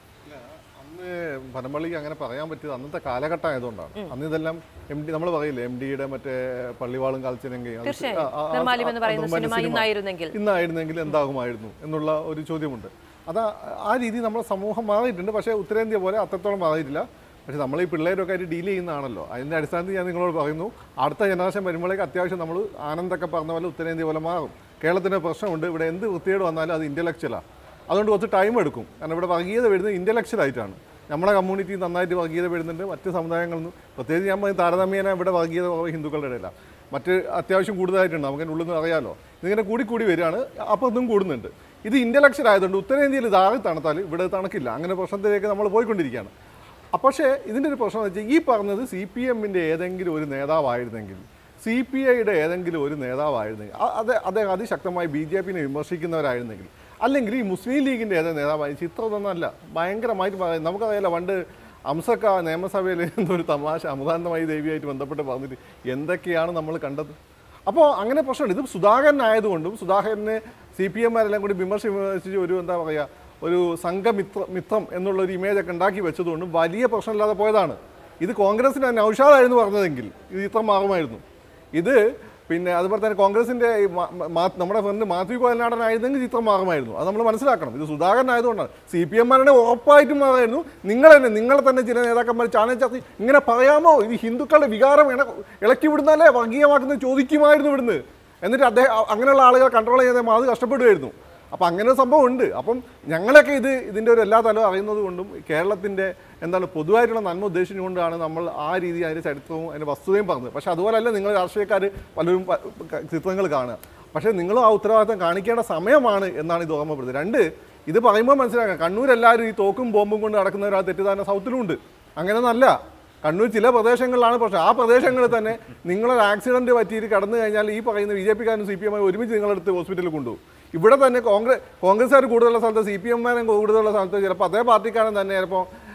Speaker 6: അന്ന് പനമ്പള്ളിക്ക് അങ്ങനെ പറയാൻ പറ്റിയത് അന്നത്തെ കാലഘട്ടം ആയതുകൊണ്ടാണ് അന്ന് ഇതെല്ലാം എം ഡി നമ്മൾ പറയില്ലേ എം ഡിയുടെ മറ്റേ പള്ളിവാളും കളിച്ചിനെങ്കിൽ അത്
Speaker 3: തീർച്ചയായും.
Speaker 6: ആ, ആ, ആ,
Speaker 3: നിർമ്മാല്യം എന്ന്
Speaker 6: ആ,
Speaker 3: പറയുന്ന
Speaker 6: നിർമ്മാല്യം
Speaker 3: സിനിമ ഇന്നായിരുന്നെങ്കിൽ.
Speaker 6: ഇന്നായിരുന്നെങ്കിൽ എന്താകുമായിരുന്നു എന്നുള്ള ഒരു ചോദ്യമുണ്ട് അത് ആ രീതി നമ്മുടെ സമൂഹം മാറിയിട്ടുണ്ട് പക്ഷേ ഉത്തരേന്ത്യ പോലെ അത്രത്തോളം മാറിയിട്ടില്ല പക്ഷേ നമ്മൾ ഈ പിള്ളേരൊക്കെ ആയിട്ട് ഡീൽ ചെയ്യുന്നതാണല്ലോ അതിൻ്റെ അടിസ്ഥാനത്തിൽ ഞാൻ നിങ്ങളോട് പറയുന്നു അടുത്ത ജനറേഷൻ വരുമ്പോഴേക്ക് അത്യാവശ്യം നമ്മൾ ആനന്ദൊക്കെ പറഞ്ഞ പോലെ ഉത്തരേന്ത്യ പോലെ മാറും കേരളത്തിൻ്റെ പ്രശ്നമുണ്ട് ഇവിടെ എന്ത് വൃത്തികേട് വന്നാലും അത് ഇൻ്റലക്ച്വലാണ് അതുകൊണ്ട് കുറച്ച് ടൈം എടുക്കും കാരണം ഇവിടെ വർഗീയത വരുന്നത് ഇൻ്റലക്ച്വൽ ആയിട്ടാണ് നമ്മുടെ കമ്മ്യൂണിറ്റി നന്നായിട്ട് വർഗീയത വരുന്നുണ്ട് മറ്റ് സമുദായങ്ങളിൽ നിന്ന് പ്രത്യേകിച്ച് ഞാൻ പറയും താരതമ്യേന ഇവിടെ വർഗീയത കുറവ് ഹിന്ദുക്കളുടെ ഇടയിലാണ് മറ്റ് അത്യാവശ്യം കൂടുതലായിട്ടുണ്ട് നമുക്ക് ഉള്ളിൽ നിന്ന് അറിയാലോ ഇതിങ്ങനെ കൂടി കൂടി വരികയാണ് അപ്പുറത്തും കൂടുന്നുണ്ട് ഇത് ഇൻ്റലക്ച്വൽ ആയതുകൊണ്ട് ഉത്തരേന്ത്യയിൽ ഇതാകെ തണുത്താൽ ഇവിടെ തണുക്കില്ല അങ്ങനെ പ്രശ്നത്തിലേക്ക് നമ്മൾ പോയിക്കൊണ്ടിരിക്കുകയാണ് അപ്പോൾ പക്ഷേ ഇതിൻ്റെ ഒരു പ്രശ്നം എന്ന് വെച്ചാൽ ഈ പറഞ്ഞത് സി പി എമ്മിൻ്റെ ഏതെങ്കിലും ഒരു നേതാവായിരുന്നെങ്കിൽ സി പി ഐയുടെ ഏതെങ്കിലും ഒരു നേതാവായിരുന്നെങ്കിൽ അ- അത് അദ്ദേഹം അതിശക്തമായി ബി ജെ പിനെ വിമർശിക്കുന്നവരായിരുന്നെങ്കിൽ അല്ലെങ്കിൽ ഈ മുസ്ലിം ലീഗിൻ്റെ ഏതെങ്കിലും നേതാവായി ചിത്രമൊന്നല്ല ഭയങ്കരമായിട്ട് പറയും നമുക്കറിയാലോ പണ്ട് അംസക്ക നിയമസഭയിൽ എന്തോ ഒരു തമാശ അമുതാന്തമായി ദേവിയായിട്ട് ബന്ധപ്പെട്ട് പറഞ്ഞിട്ട് എന്തൊക്കെയാണ് നമ്മൾ കണ്ടത് അപ്പോൾ അങ്ങനെ പ്രശ്നമുണ്ട് ഇത് സുധാകരനായതുകൊണ്ടും സുധാകരനെ സി പി എമ്മാരെല്ലാം കൂടി വിമർശി വിമർശിച്ച് ഒരു എന്താ പറയുക ഒരു സംഘമിത്ര മിത്രം എന്നുള്ള ഒരു ഇമേജ് ഒക്കെ ഉണ്ടാക്കി വെച്ചതുകൊണ്ടും വലിയ പ്രശ്നമില്ലാതെ പോയതാണ് ഇത് കോൺഗ്രസിന് നൌഷാദായിരുന്നു പറഞ്ഞതെങ്കിൽ ഇത് ഇത്ര മാറുമായിരുന്നു ഇത് പിന്നെ അതുപോലെ തന്നെ കോൺഗ്രസിൻ്റെ ഈ മാ- മാ- നമ്മുടെ ഫ്രണ്ട് മാത്യു കോയനാടനായിരുന്നെങ്കിൽ ചിത്രം മാറുമായിരുന്നു അത് നമ്മൾ മനസ്സിലാക്കണം ഇത് സുധാകരനായതുകൊണ്ടാണ് സി പി എമ്മാരുടെ ഉറപ്പായിട്ടും മാറായിരുന്നു നിങ്ങൾ തന്നെ നിങ്ങളെ തന്നെ ചില നേതാക്കന്മാർ ചാനൽ ചർച്ച ഇങ്ങനെ പറയാമോ ഇത് ഹിന്ദുക്കളുടെ വികാരം ഇണ ഇളക്കി വിടുന്നല്ലേ വർഗീയമാക്കുന്നത് ചോദിക്കുമായിരുന്നു ഇവിടുന്ന് എന്നിട്ട് അദ്ദേഹം അ- അങ്ങനെയുള്ള ആളുകളെ കൺട്രോൾ ചെയ്യാതെ മാത് കഷ്ടപ്പെടുമായിരുന്നു അപ്പം അങ്ങനെ ഒരു സംഭവം ഉണ്ട് അപ്പം ഞങ്ങളൊക്കെ ഇത് ഇതിൻ്റെ ഒരു എല്ലാ തലവും അറിയുന്നത് കൊണ്ടും കേരളത്തിൻ്റെ എന്താണ് പൊതുവായിട്ടുള്ള നന്മ ഉദ്ദേശിച്ചുകൊണ്ടാണ് നമ്മൾ ആ രീതി അതിൻ്റെ ചരിത്രവും അതിൻ്റെ വസ്തുതയും പറഞ്ഞത് പക്ഷേ അതുപോലല്ല നിങ്ങൾ രാഷ്ട്രീയക്കാർ പലരും പ- ക- ചിത്രങ്ങൾ കാണുക പക്ഷേ നിങ്ങളും ആ ഉത്തരവാദിത്തം കാണിക്കേണ്ട സമയമാണ് എന്നാണ് ഇത് ഓർമ്മപ്പെടുന്നത് രണ്ട് ഇത് പറയുമ്പോൾ മനസ്സിലാക്കാം കണ്ണൂർ എല്ലാവരും ഈ തോക്കും ബോംബും കൊണ്ട് നടക്കുന്ന ഒരു തെറ്റിദ്ധാരണ സൗത്തിലും ഉണ്ട് അങ്ങനെയൊന്നല്ല കണ്ണൂർ ചില പ്രദേശങ്ങളിലാണ് പ്രശ്നം ആ പ്രദേശങ്ങളിൽ തന്നെ നിങ്ങളൊരു ആക്സിഡന്റ് പറ്റിയിട്ട് കടന്നു കഴിഞ്ഞാൽ ഈ പറയുന്ന ബി ജെ പിക്കാരും സി പി എം ഒരുമിച്ച് നിങ്ങളെടുത്ത് ഹോസ്പിറ്റലിൽ കൊണ്ടുപോകും ഇവിടെ തന്നെ കോൺഗ്രസ് കോൺഗ്രസ്സുകാർ കൂടുതലുള്ള സ്ഥലത്ത് സി പി എമ്മാരും കൂടുതലുള്ള സ്ഥലത്ത് ചിലപ്പോൾ അതേ പാർട്ടിക്കാരൻ തന്നെ ചിലപ്പോൾ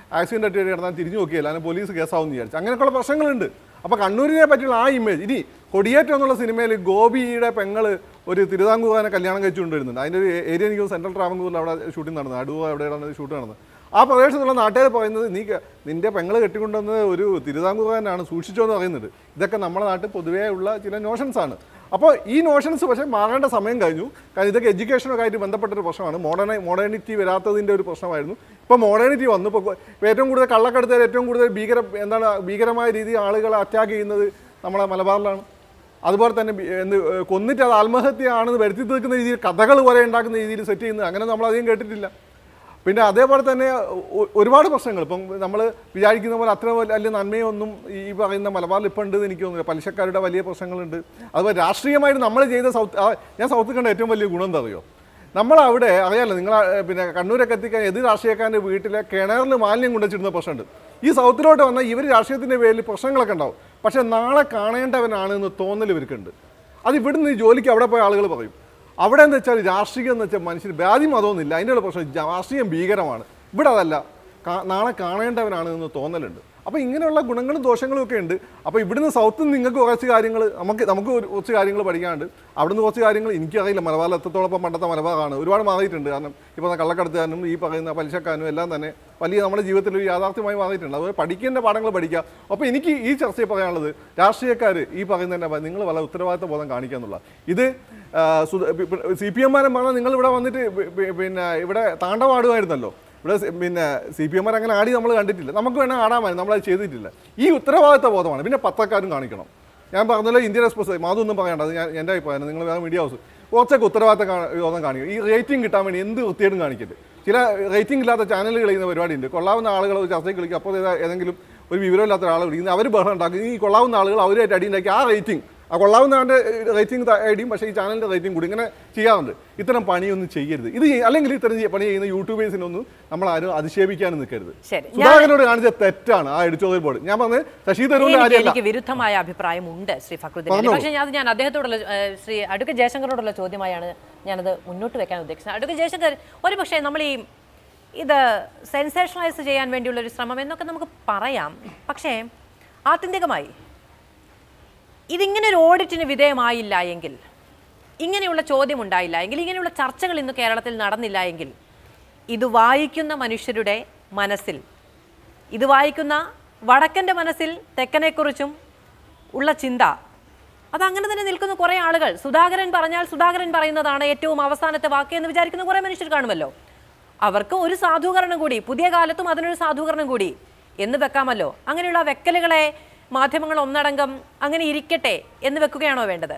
Speaker 6: ആക്സിഡന്റ് ആയിട്ട് കിടന്നാൽ തിരിഞ്ഞു നോക്കിയില്ല അങ്ങനെ പോലീസ് കേസാവും എന്ന് വിചാരിച്ചു അങ്ങനെയൊക്കെയുള്ള പ്രശ്നങ്ങളുണ്ട് അപ്പോൾ കണ്ണൂരിനെ പറ്റിയുള്ള ആ ഇമേജ് ഇനി കൊടിയേറ്റം എന്നുള്ള സിനിമയിൽ ഗോപിയുടെ പെങ്ങള് ഒരു തിരുവിതാംകൂറിനെ കല്യാണം കഴിച്ചുകൊണ്ടിരുന്നുണ്ട് അതിൻ്റെ ഒരു ഏരിയ എനിക്ക് സെൻട്രൽ ട്രാവൻകൂറിൽ അവിടെ ഷൂട്ടിംഗ് നടന്നത് അടുവ എവിടെയാണ് ഷൂട്ട് നടന്നത് ആ പ്രദേശത്തുള്ള നാട്ടുകാർ പറയുന്നത് നീ ക- നിന്റെ പെങ്ങള് കെട്ടിക്കൊണ്ടുവന്നത് ഒരു തിരുവിതാംകൂറുകാരനാണ് സൂക്ഷിച്ചോ എന്ന് പറയുന്നത് ഇതൊക്കെ നമ്മുടെ നാട്ടിൽ പൊതുവേ ഉള്ള ചില നോഷൻസ് ആണ് അപ്പോൾ ഈ നോഷൻസ് പക്ഷേ മാറേണ്ട സമയം കഴിഞ്ഞു കാരണം ഇതൊക്കെ എഡ്യൂക്കേഷനൊക്കെ ആയിട്ട് ബന്ധപ്പെട്ടൊരു പ്രശ്നമാണ് മോഡേൺ മോഡേണിറ്റി വരാത്തതിൻ്റെ ഒരു പ്രശ്നമായിരുന്നു ഇപ്പോൾ മോഡേണിറ്റി വന്നു ഇപ്പോൾ ഏറ്റവും കൂടുതൽ കള്ളക്കടത്തുകാർ ഏറ്റവും കൂടുതൽ ഭീകര എന്താണ് ഭീകരമായ രീതിയിൽ ആളുകളെ അറ്റാക്ക് ചെയ്യുന്നത് നമ്മളെ മലബാറിലാണ് അതുപോലെ തന്നെ ബി- എന്ത് ഏഹ് കൊന്നിട്ട് അത് ആത്മഹത്യയാണെന്ന് വരുത്തി തീർക്കുന്ന രീതിയിൽ കഥകൾ പോലെ ഉണ്ടാക്കുന്ന രീതിയിൽ സെറ്റ് ചെയ്യുന്നത് അങ്ങനെ നമ്മൾ അധികം കേട്ടിട്ടില്ല പിന്നെ അതേപോലെ തന്നെ ഒ- ഒരുപാട് പ്രശ്നങ്ങൾ ഇപ്പം നമ്മൾ വിചാരിക്കുന്ന പോലെ അത്ര വലിയ നന്മയൊന്നും ഈ പറയുന്ന മലബാറിൽ ഇപ്പം ഉണ്ടെന്ന് എനിക്ക് തോന്നുന്നില്ല പലിശക്കാരുടെ വലിയ പ്രശ്നങ്ങളുണ്ട് അതുപോലെ രാഷ്ട്രീയമായിട്ട് നമ്മൾ ചെയ്ത സൗത്ത് ആ, ഞാൻ സൗത്ത് കണ്ട ഏറ്റവും വലിയ ഗുണം എന്താ അറിയോ നമ്മളവിടെ അറിയാലോ നിങ്ങൾ പിന്നെ കണ്ണൂരൊക്കെ എത്തിക്കാൻ എതിർ രാഷ്ട്രീയക്കാരൻ്റെ വീട്ടിലെ കിണറിൽ മാലിന്യം കൊണ്ടുവച്ചിരുന്ന പ്രശ്നമുണ്ട് ഈ സൗത്തിലോട്ട് വന്നാൽ ഇവർ രാഷ്ട്രീയത്തിൻ്റെ പേരിൽ പ്രശ്നങ്ങളൊക്കെ ഉണ്ടാവും പക്ഷേ നാളെ കാണേണ്ടവനാണ് എന്ന് തോന്നൽ ഇവർക്കുണ്ട് അത് ഇവിടുന്ന് ഈ ജോലിക്ക് അവിടെ പോയ ആളുകൾ പറയും അവിടെ എന്ന് വെച്ചാൽ രാഷ്ട്രീയം എന്ന് വെച്ചാൽ മനുഷ്യർ വ്യാധി മതമൊന്നുമില്ല അതിൻ്റെ ഉള്ള പ്രശ്നം രാഷ്ട്രീയം ഭീകരമാണ് ഇവിടെ അതല്ല കാ- നാളെ കാണേണ്ടവനാണ് എന്ന് തോന്നലുണ്ട് അപ്പോൾ ഇങ്ങനെയുള്ള ഗുണങ്ങളും ദോഷങ്ങളും ഒക്കെ ഉണ്ട് അപ്പോൾ ഇവിടുന്ന് സൗത്തിൽ നിന്ന് നിങ്ങൾക്ക് കുറച്ച് കാര്യങ്ങൾ നമുക്ക് നമുക്ക് ഒരു കുറച്ച് കാര്യങ്ങൾ പഠിക്കാനുണ്ട് അവിടുന്ന് കുറച്ച് കാര്യങ്ങൾ എനിക്കറിയില്ല മലബാറിൽ എത്രത്തോളം ഇപ്പം പണ്ടത്തെ മലബാറാണ് ഒരുപാട് മാറിയിട്ടുണ്ട് കാരണം ഇപ്പോൾ കള്ളക്കടത്തുകാരനും ഈ പറയുന്ന പലിശക്കാരനും എല്ലാം തന്നെ വലിയ നമ്മുടെ ജീവിതത്തിൽ ഒരു യാഥാർത്ഥ്യമായി മാറിയിട്ടുണ്ട് അതുപോലെ പഠിക്കേണ്ട പാഠങ്ങൾ പഠിക്കുക അപ്പോൾ എനിക്ക് ഈ ചർച്ചയിൽ പറയാനുള്ളത് രാഷ്ട്രീയക്കാർ ഈ പറയുന്നതിൻ്റെ നിങ്ങൾ വളരെ ഉത്തരവാദിത്ത ബോധം കാണിക്കുക എന്നുള്ള ഇത് സി പി എമ്മാരും പറഞ്ഞാൽ നിങ്ങൾ ഇവിടെ വന്നിട്ട് പി- പി- പിന്നെ ഇവിടെ താണ്ടവാടുമായിരുന്നല്ലോ ഇവിടെ സി- പിന്നെ സി പി എമ്മാർ അങ്ങനെ ആടി നമ്മൾ കണ്ടിട്ടില്ല നമുക്ക് വേണേൽ ആടാമായിരുന്നു നമ്മളത് ചെയ്തിട്ടില്ല ഈ ഉത്തരവാദിത്ത ബോധമാണ് പിന്നെ പത്രക്കാരും കാണിക്കണം ഞാൻ പറഞ്ഞല്ലോ ഇന്ത്യൻ എക്സ്പ്രസ് മാതൊന്നും പറയണ്ട അത് ഞാൻ എൻ്റെ അഭിപ്രായം നിങ്ങൾ വേറെ മീഡിയ ഹൗസ് കുറച്ചൊക്കെ ഉത്തരവാദിത്ത കാ- ബോധം കാണിക്കും ഈ റേറ്റിംഗ് കിട്ടാൻ വേണ്ടി എന്ത് വൃത്തിയായിട്ടും കാണിക്കരുത് ചില റേറ്റിംഗ് ഇല്ലാത്ത ചാനലുകൾ ചെയ്യുന്ന പരിപാടിയുണ്ട് കൊള്ളാവുന്ന ആളുകൾ ഒരു ചർച്ചയ്ക്ക് വിളിക്കും അപ്പോൾ ഏതാ- ഏതെങ്കിലും ഒരു വിവരമില്ലാത്ത ഒരാളെ വിളിക്കുന്നത് അവർ ബഹളം ഉണ്ടാക്കും ഈ കൊള്ളാവുന്ന ആളുകൾ അവരുമായിട്ട് അടിയുണ്ടാക്കി ആ റേറ്റിംഗ് ആ കൊള്ളാവുന്ന ആളുടെ റേറ്റിംഗ് ഐഡിയും പക്ഷേ ഈ ചാനലിൻ്റെ റേറ്റിംഗ് കൂടി ഇങ്ങനെ ചെയ്യാറുണ്ട് ഇത്തരം പണിയൊന്നും ചെയ്യരുത് ഇത് ചെയ്യ- അല്ലെങ്കിൽ ഇത്തരം ചെയ്യ- പണി ചെയ്യുന്ന യൂട്യൂബേഴ്സിനൊന്നും നമ്മൾ ആരും അധിക്ഷേപിക്കാനും നിൽക്കരുത്
Speaker 3: ശരി. ഞാൻ-
Speaker 6: സുധാകരനോട് കാണിച്ച തെറ്റാണ് ആ എഡിറ്റോറിയൽ ബോർഡ് ഞാൻ പറഞ്ഞത് ശശി തരൂരിന്റെ
Speaker 3: എനിക്ക്
Speaker 6: കാര്യമല്ല
Speaker 3: എനിക്ക് വിരുദ്ധമായ അഭിപ്രായമുണ്ട് ശ്രീ ഫക്രുദ്ദീൻ
Speaker 6: പറഞ്ഞോളൂ.
Speaker 3: പക്ഷേ ഞാൻ ഞാൻ അദ്ദേഹത്തോടുള്ള ഏഹ്, ശ്രീ അടുക്ക ജയശങ്കറോടുള്ള ചോദ്യമായാണ് ഞാനത് മുന്നോട്ട് വെക്കാൻ ഉദ്ദേശിച്ചത് അടുക്ക ജയശങ്കർ ഒരു പക്ഷേ നമ്മൾ ഈ ഇത് സെൻസേഷണലൈസ് ചെയ്യാൻ വേണ്ടിയുള്ള ഒരു ശ്രമം എന്നൊക്കെ നമുക്ക് പറയാം പക്ഷേ ആത്യന്തികമായി ഇതിങ്ങനെ ഒരു ഓഡിറ്റിന് വിധേയമായില്ല എങ്കിൽ ഇങ്ങനെയുള്ള ചോദ്യം ഉണ്ടായില്ല എങ്കിൽ ഇങ്ങനെയുള്ള ചർച്ചകൾ ഇന്ന് കേരളത്തിൽ നടന്നില്ല എങ്കിൽ ഇത് വായിക്കുന്ന മനുഷ്യരുടെ മനസ്സിൽ ഇത് വായിക്കുന്ന വടക്കൻ്റെ മനസ്സിൽ തെക്കനെക്കുറിച്ചും ഉള്ള ചിന്ത അതങ്ങനെ തന്നെ നിൽക്കുന്ന കുറേ ആളുകൾ സുധാകരൻ പറഞ്ഞാൽ സുധാകരൻ പറയുന്നതാണ് ഏറ്റവും അവസാനത്തെ വാക്ക് എന്ന് വിചാരിക്കുന്ന കുറേ മനുഷ്യർ കാണുമല്ലോ അവർക്ക് ഒരു സാധൂകരണം കൂടി പുതിയ കാലത്തും അതിനൊരു സാധൂകരണം കൂടി എന്ന് വെക്കാമല്ലോ അങ്ങനെയുള്ള വെക്കലുകളെ മാധ്യമങ്ങൾ ഒന്നടങ്കം അങ്ങനെ ഇരിക്കട്ടെ എന്ന് വെക്കുകയാണോ വേണ്ടത്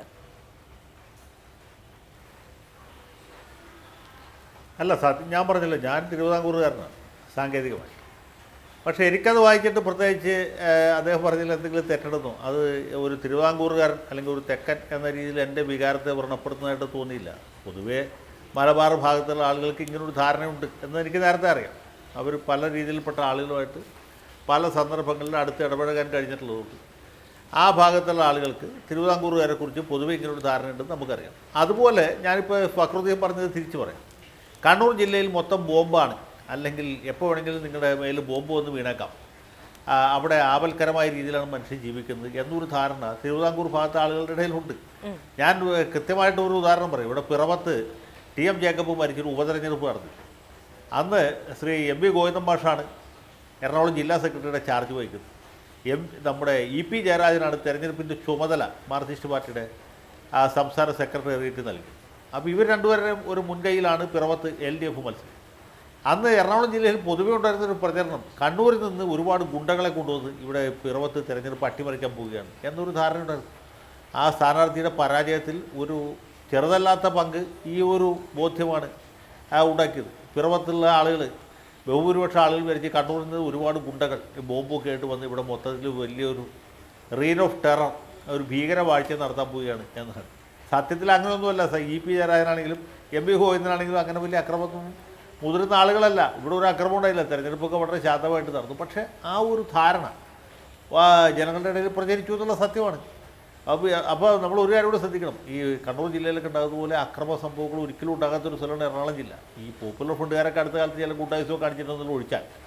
Speaker 4: അല്ല സത്യം ഞാൻ പറഞ്ഞല്ലോ ഞാൻ തിരുവിതാംകൂറുകാരനാണ് സാങ്കേതികമായി പക്ഷേ എനിക്കത് വായിച്ചിട്ട് പ്രത്യേകിച്ച് ഏഹ്, അദ്ദേഹം പറഞ്ഞതിൽ എന്തെങ്കിലും തെറ്റെടുന്നു അത് ഒരു തിരുവിതാംകൂറുകാരൻ അല്ലെങ്കിൽ ഒരു തെക്കൻ എന്ന രീതിയിൽ എൻ്റെ വികാരത്തെ വ്രണപ്പെടുത്തുന്നതായിട്ട് തോന്നിയില്ല പൊതുവേ മലബാർ ഭാഗത്തുള്ള ആളുകൾക്ക് ഇങ്ങനൊരു ധാരണയുണ്ട് എന്ന് എനിക്ക് നേരത്തെ അറിയാം അവർ പല രീതിയിൽപ്പെട്ട ആളുകളുമായിട്ട് പല സന്ദർഭങ്ങളിൽ അടുത്ത് ഇടപഴകാൻ കഴിഞ്ഞിട്ടുള്ളതുകൊണ്ട് ആ ഭാഗത്തുള്ള ആളുകൾക്ക് തിരുവിതാംകൂറുകാരെക്കുറിച്ച് പൊതുവെ ഇങ്ങനൊരു ധാരണയുണ്ടെന്ന് നമുക്കറിയാം അതുപോലെ ഞാനിപ്പോൾ ഫക്രുദ്ദീൻ പറഞ്ഞത് തിരിച്ചു പറയാം കണ്ണൂർ ജില്ലയിൽ മൊത്തം ബോംബാണ് അല്ലെങ്കിൽ എപ്പോൾ വേണമെങ്കിലും നിങ്ങളുടെ മേൽ ബോംബ് വന്ന് വീണേക്കാം ആ, അവിടെ ആപൽക്കരമായ രീതിയിലാണ് മനുഷ്യൻ ജീവിക്കുന്നത് എന്നൊരു ധാരണ തിരുവിതാംകൂർ ഭാഗത്തെ ആളുകളുടെ ഇടയിലുണ്ട് ഞാൻ ഏ, കൃത്യമായിട്ട് ഒരു ഉദാഹരണം പറയും ഇവിടെ പിറവത്ത് ടി എം ജേക്കബ് മരിച്ചൊരു ഉപതെരഞ്ഞെടുപ്പ് നടത്തി അന്ന് ശ്രീ എം വി ഗോവിന്ദൻ മാഷാണ് എറണാകുളം ജില്ലാ സെക്രട്ടറിയുടെ ചാർജ് വഹിക്കുന്നത് എം നമ്മുടെ ഇ പി ജയരാജനാണ് തെരഞ്ഞെടുപ്പിൻ്റെ ചുമതല മാർക്സിസ്റ്റ് പാർട്ടിയുടെ ആ സംസ്ഥാന സെക്രട്ടേറിയറ്റ് നൽകി അപ്പോൾ ഇവർ രണ്ടുപേരുടെയും ഒരു മുൻകൈയിലാണ് പിറവത്ത് എൽ ഡി എഫ് മത്സരം അന്ന് എറണാകുളം ജില്ലയിൽ പൊതുവെ ഉണ്ടായിരുന്ന ഒരു പ്രചരണം കണ്ണൂരിൽ നിന്ന് ഒരുപാട് ഗുണ്ടകളെ കൊണ്ടുവന്ന് ഇവിടെ പിറവത്ത് തെരഞ്ഞെടുപ്പ് അട്ടിമറിക്കാൻ പോവുകയാണ് എന്നൊരു ധാരണ ഉണ്ടായിരുന്നു ആ സ്ഥാനാർത്ഥിയുടെ പരാജയത്തിൽ ഒരു ചെറുതല്ലാത്ത പങ്ക് ഈ ഒരു ബോധ്യമാണ് ആ ഉണ്ടാക്കിയത് പിറവത്തുള്ള ആളുകൾ ബഹുഭൂരിപക്ഷം ആളുകൾ വിചാരിച്ച് കണ്ണൂരിൽ നിന്ന് ഒരുപാട് ഗുണ്ടകൾ ഈ ബോംബൊക്കെ ആയിട്ട് വന്ന് ഇവിടെ മൊത്തത്തിൽ വലിയൊരു റീൻ ഓഫ് ടെറർ ഒരു ഭീകരവാഴ്ച നടത്താൻ പോവുകയാണ് എന്നാണ് സത്യത്തിൽ അങ്ങനെയൊന്നുമല്ല സ ഇ പി ജയരാജനാണെങ്കിലും എം പി ഗോവിന്ദനാണെങ്കിലും അങ്ങനെ വലിയ അക്രമത്തൊന്നും മുതിർന്ന ആളുകളല്ല ഇവിടെ ഒരു അക്രമം ഉണ്ടായില്ല തെരഞ്ഞെടുപ്പൊക്കെ വളരെ ശാന്തമായിട്ട് നടന്നു പക്ഷേ ആ ഒരു ധാരണ വാ- ജനങ്ങളുടെ ഇടയിൽ പ്രചരിച്ചു എന്നുള്ള സത്യമാണ് അപ്പോൾ അപ്പോൾ നമ്മൾ ഒരു കാര്യം കൂടെ ശ്രദ്ധിക്കണം ഈ കണ്ണൂർ ജില്ലയിലൊക്കെ ഉണ്ടാകുന്നതുപോലെ അക്രമ സംഭവങ്ങൾ ഒരിക്കലും ഉണ്ടാകാത്തൊരു സ്ഥലമാണ് എറണാകുളം ജില്ല ഈ പോപ്പുലർ ഫണ്ടുകാരൊക്കെ അടുത്ത കാലത്ത് ചില കൂട്ടായ്മ കാണിച്ചിട്ടുണ്ടെന്നുള്ള ഒഴിച്ചാൽ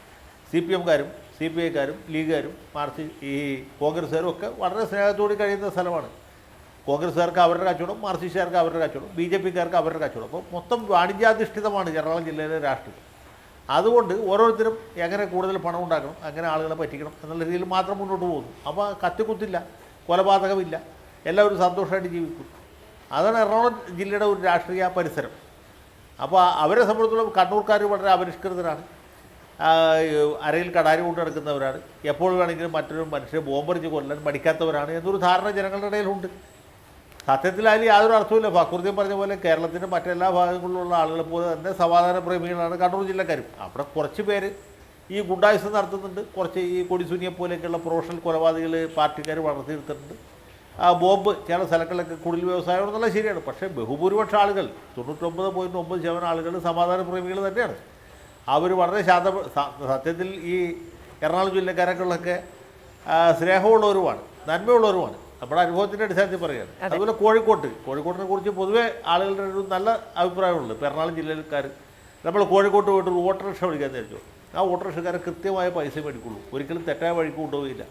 Speaker 4: സി പി എംകാരും സി പി ഐക്കാരും ലീഗുകാരും മാർച്ച് ഈ കോൺഗ്രസ്സുകാരും ഒക്കെ വളരെ സ്നേഹത്തോടെ കഴിയുന്ന സ്ഥലമാണ് കോൺഗ്രസ്സുകാർക്ക് അവരുടെ കച്ചവടം മാർക്സിസ്റ്റുകാർക്ക് അവരുടെ കച്ചവടം ബി ജെ പിക്കാർക്ക് അവരുടെ കച്ചവടം അപ്പോൾ മൊത്തം വാണിജ്യാധിഷ്ഠിതമാണ് എറണാകുളം ജില്ലയിലെ രാഷ്ട്രീയം അതുകൊണ്ട് ഓരോരുത്തരും എങ്ങനെ കൂടുതൽ പണം ഉണ്ടാക്കണം അങ്ങനെ ആളുകളെ പറ്റിക്കണം എന്നുള്ള രീതിയിൽ മാത്രം മുന്നോട്ട് പോകുന്നു അപ്പോൾ കത്തിക്കുത്തില്ല കൊലപാതകമില്ല എല്ലാവരും സന്തോഷമായിട്ട് ജീവിക്കും അതാണ് എറണാകുളം ജില്ലയുടെ ഒരു രാഷ്ട്രീയ പരിസരം അപ്പോൾ അവരെ സംബന്ധിച്ചിടത്തോളം കണ്ണൂർക്കാർ വളരെ അപരിഷ്കൃതരാണ് ആ, അരയിൽ കടാരി കൊണ്ട് നടക്കുന്നവരാണ് എപ്പോൾ വേണമെങ്കിലും മറ്റൊരു മനുഷ്യരെ ബോംബറിച്ച് കൊല്ലാൻ മടിക്കാത്തവരാണ് എന്നൊരു ധാരണ ജനങ്ങളുടെ ഇടയിലുണ്ട് സത്യത്തിൽ അതിൽ യാതൊരു അർത്ഥമില്ല ഫക്രുദ്ദീൻ പറഞ്ഞ പോലെ കേരളത്തിൻ്റെ മറ്റെല്ലാ ഭാഗങ്ങളിലുള്ള ആളുകളെ പോലെ തന്നെ സമാധാന പ്രേമികളാണ് കണ്ണൂർ ജില്ലക്കാരും അവിടെ കുറച്ച് പേര് ഈ ഗുണ്ടായുസം നടത്തുന്നുണ്ട് കുറച്ച് ഈ കൊടിസുനിയെ പോലെയൊക്കെയുള്ള പ്രൊഫഷണൽ കൊലപാതകൾ പാർട്ടിക്കാർ വളർത്തിയെടുത്തിട്ടുണ്ട് ആ ബോംബ് ചില സ്ഥലങ്ങളിലൊക്കെ കുടിൽ വ്യവസായം എന്നുള്ള ശരിയാണ് പക്ഷേ ബഹുഭൂരിപക്ഷം ആളുകൾ തൊണ്ണൂറ്റൊമ്പത് പോയിൻറ്റ് ഒമ്പത് ശതമാനം ആളുകൾ സമാധാന പ്രേമികൾ തന്നെയാണ് അവർ വളരെ ശാന്ത സ- സത്യത്തിൽ ഈ എറണാകുളം ജില്ലക്കാരൊക്കെ സ്നേഹമുള്ളവരുമാണ് നന്മയുള്ളവരുമാണ് നമ്മുടെ അനുഭവത്തിൻ്റെ അടിസ്ഥാനത്തിൽ പറയുകയാണ് അതുപോലെ കോഴിക്കോട്ട് കോഴിക്കോട്ടിനെ കുറിച്ച് പൊതുവേ ആളുകളുടെ ഒരു നല്ല അഭിപ്രായമുള്ളത് ഇപ്പോൾ എറണാകുളം ജില്ലയിൽക്കാർ നമ്മൾ കോഴിക്കോട്ട് പോയിട്ട് ഒരു ഓട്ടോറിക്ഷ വിളിക്കാൻ വിചാരിച്ചു ആ ഓട്ടോറിക്ഷക്കാരെ കൃത്യമായ പൈസ മേടിക്കുള്ളൂ ഒരിക്കലും തെറ്റായ വഴിക്ക് കൊണ്ടുപോയില്ല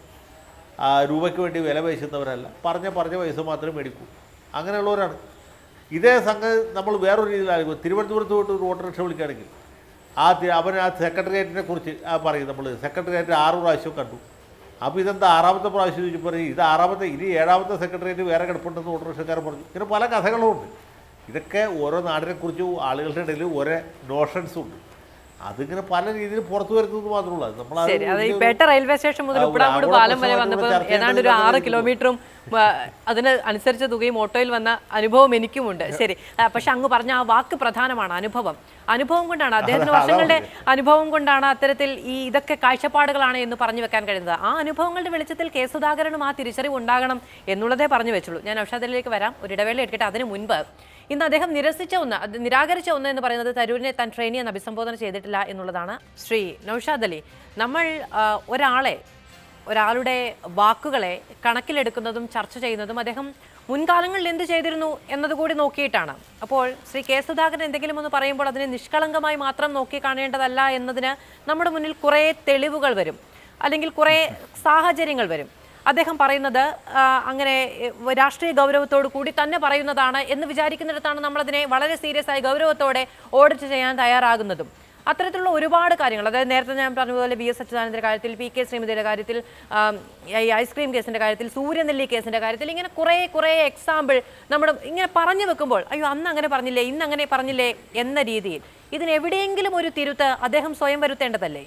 Speaker 4: ആ രൂപയ്ക്ക് വേണ്ടി വില പേശുന്നവരല്ല പറഞ്ഞ പറഞ്ഞ പൈസ മാത്രമേ മേടിക്കൂ അങ്ങനെയുള്ളവരാണ് ഇതേ സംഗതി നമ്മൾ വേറൊരു രീതിയിലാകും തിരുവനന്തപുരത്ത് പോയിട്ട് ഒരു ഓട്ടോറിക്ഷ വിളിക്കുകയാണെങ്കിൽ ആ തി- അവൻ ആ സെക്രട്ടേറിയറ്റിനെ കുറിച്ച് ആ പറയും നമ്മൾ സെക്രട്ടേറിയറ്റ് ആറ് പ്രാവശ്യം കണ്ടു അപ്പോൾ ഇതെന്താ ആറാമത്തെ പ്രാവശ്യം ചോദിച്ചു പറയും ഇത് ആറാമത്തെ ഇനി ഏഴാമത്തെ സെക്രട്ടേറിയറ്റ് വേറെ കിടപ്പുണ്ടെന്ന് ഓട്ടോറിക്ഷക്കാരൻ പറഞ്ഞു ഇങ്ങനെ പല കഥകളും ഉണ്ട് ഇതൊക്കെ ഓരോ നാടിനെക്കുറിച്ചും ആളുകളുടെ ഇടയിൽ ഓരോ നോഷൻസും ഉണ്ട് അതിങ്ങനെ പല രീതിയിൽ പുറത്തു വരുന്നത് മാത്രമല്ല നമ്മൾ അത്
Speaker 3: ശരി അത് ഈ
Speaker 4: വലിയൊരു-
Speaker 3: പേട്ട റെയിൽവേ സ്റ്റേഷൻ മുതൽ
Speaker 4: ആ,
Speaker 3: ഉപ്പടാമൂട്
Speaker 4: ആഗോള
Speaker 3: പാലം വരെ
Speaker 4: പ്രശ്നമായിട്ട്
Speaker 3: വന്നപ്പോൾ
Speaker 4: ഇവിടെ ചർച്ച
Speaker 3: ഏതാണ്ട് ഒരു
Speaker 4: ചെയ്യേണ്ടത്
Speaker 3: ആറ്
Speaker 4: എനിക്ക്
Speaker 3: കിലോമീറ്ററും ആ, അതിന് അനുസരിച്ച തുകയും ഓട്ടോയിൽ വന്ന അനുഭവം എനിക്കുമുണ്ട് ശരി ആ, പക്ഷെ അങ്ങ് പറഞ്ഞ ആ വാക്ക് പ്രധാനമാണ് അനുഭവം അനുഭവം കൊണ്ടാണ് അദ്ദേഹത്തിന്
Speaker 4: അതാ
Speaker 3: വർഷങ്ങളുടെ അനുഭവം കൊണ്ടാണ് അത്തരത്തിൽ ഈ ഇതൊക്കെ കാഴ്ചപ്പാടുകളാണ് എന്ന് പറഞ്ഞു വെക്കാൻ കഴിയുന്നത് ആ അനുഭവങ്ങളുടെ വെളിച്ചത്തിൽ കെ സുധാകരനും ആ തിരിച്ചറിവ് ഉണ്ടാകണം എന്നുള്ളതേ പറഞ്ഞു വെച്ചുള്ളൂ ഞാൻ ഔഷധത്തിലേക്ക് വരാം ഒരു ഇടവേള എടുക്കട്ടെ അതിന് മുൻപ് ഇന്ന് അദ്ദേഹം നിരസിച്ച ഒന്ന് അത് നിരാകരിച്ച ഒന്ന് എന്ന് പറയുന്നത് തരൂരിനെ താൻ ട്രെയിനി എന്ന് അഭിസംബോധന ചെയ്തിട്ടില്ല എന്നുള്ളതാണ് ശ്രീ നൌഷാദ് അലി നമ്മൾ ആ, ഒരാളെ ഒരാളുടെ വാക്കുകളെ കണക്കിലെടുക്കുന്നതും ചർച്ച ചെയ്യുന്നതും അദ്ദേഹം മുൻകാലങ്ങളിൽ എന്ത് ചെയ്തിരുന്നു എന്നതുകൂടി നോക്കിയിട്ടാണ് അപ്പോൾ ശ്രീ കെ സുധാകരൻ എന്തെങ്കിലും ഒന്ന് പറയുമ്പോൾ അതിനെ നിഷ്കളങ്കമായി മാത്രം നോക്കി കാണേണ്ടതല്ല എന്നതിന് നമ്മുടെ മുന്നിൽ കുറേ തെളിവുകൾ വരും അല്ലെങ്കിൽ കുറേ സാഹചര്യങ്ങൾ വരും അദ്ദേഹം പറയുന്നത് ആ, അങ്ങനെ എ, രാഷ്ട്രീയ ഗൗരവത്തോടു കൂടി തന്നെ പറയുന്നതാണ് എന്ന് വിചാരിക്കുന്നിടത്താണ് നമ്മളതിനെ വളരെ സീരിയസ് ആയി ഗൗരവത്തോടെ ഓഡിറ്റ് ചെയ്യാൻ തയ്യാറാകുന്നതും അത്തരത്തിലുള്ള ഒരുപാട് കാര്യങ്ങൾ അതായത് നേരത്തെ ഞാൻ പറഞ്ഞതുപോലെ വി എസ് അച്യുതാനന്ദന്റെ കാര്യത്തിൽ പി കെ ശ്രീമതിയുടെ കാര്യത്തിൽ ആം, ഈ ഐസ്ക്രീം കേസിന്റെ കാര്യത്തിൽ സൂര്യനെല്ലി കേസിന്റെ കാര്യത്തിൽ ഇങ്ങനെ കുറേ കുറേ എക്സാമ്പിൾ നമ്മുടെ ഇങ്ങനെ പറഞ്ഞു വെക്കുമ്പോൾ അയ്യോ അന്ന് അങ്ങനെ പറഞ്ഞില്ലേ ഇന്ന് അങ്ങനെ പറഞ്ഞില്ലേ എന്ന രീതിയിൽ ഇതിന് എവിടെയെങ്കിലും ഒരു തിരുത്ത് അദ്ദേഹം സ്വയം വരുത്തേണ്ടതല്ലേ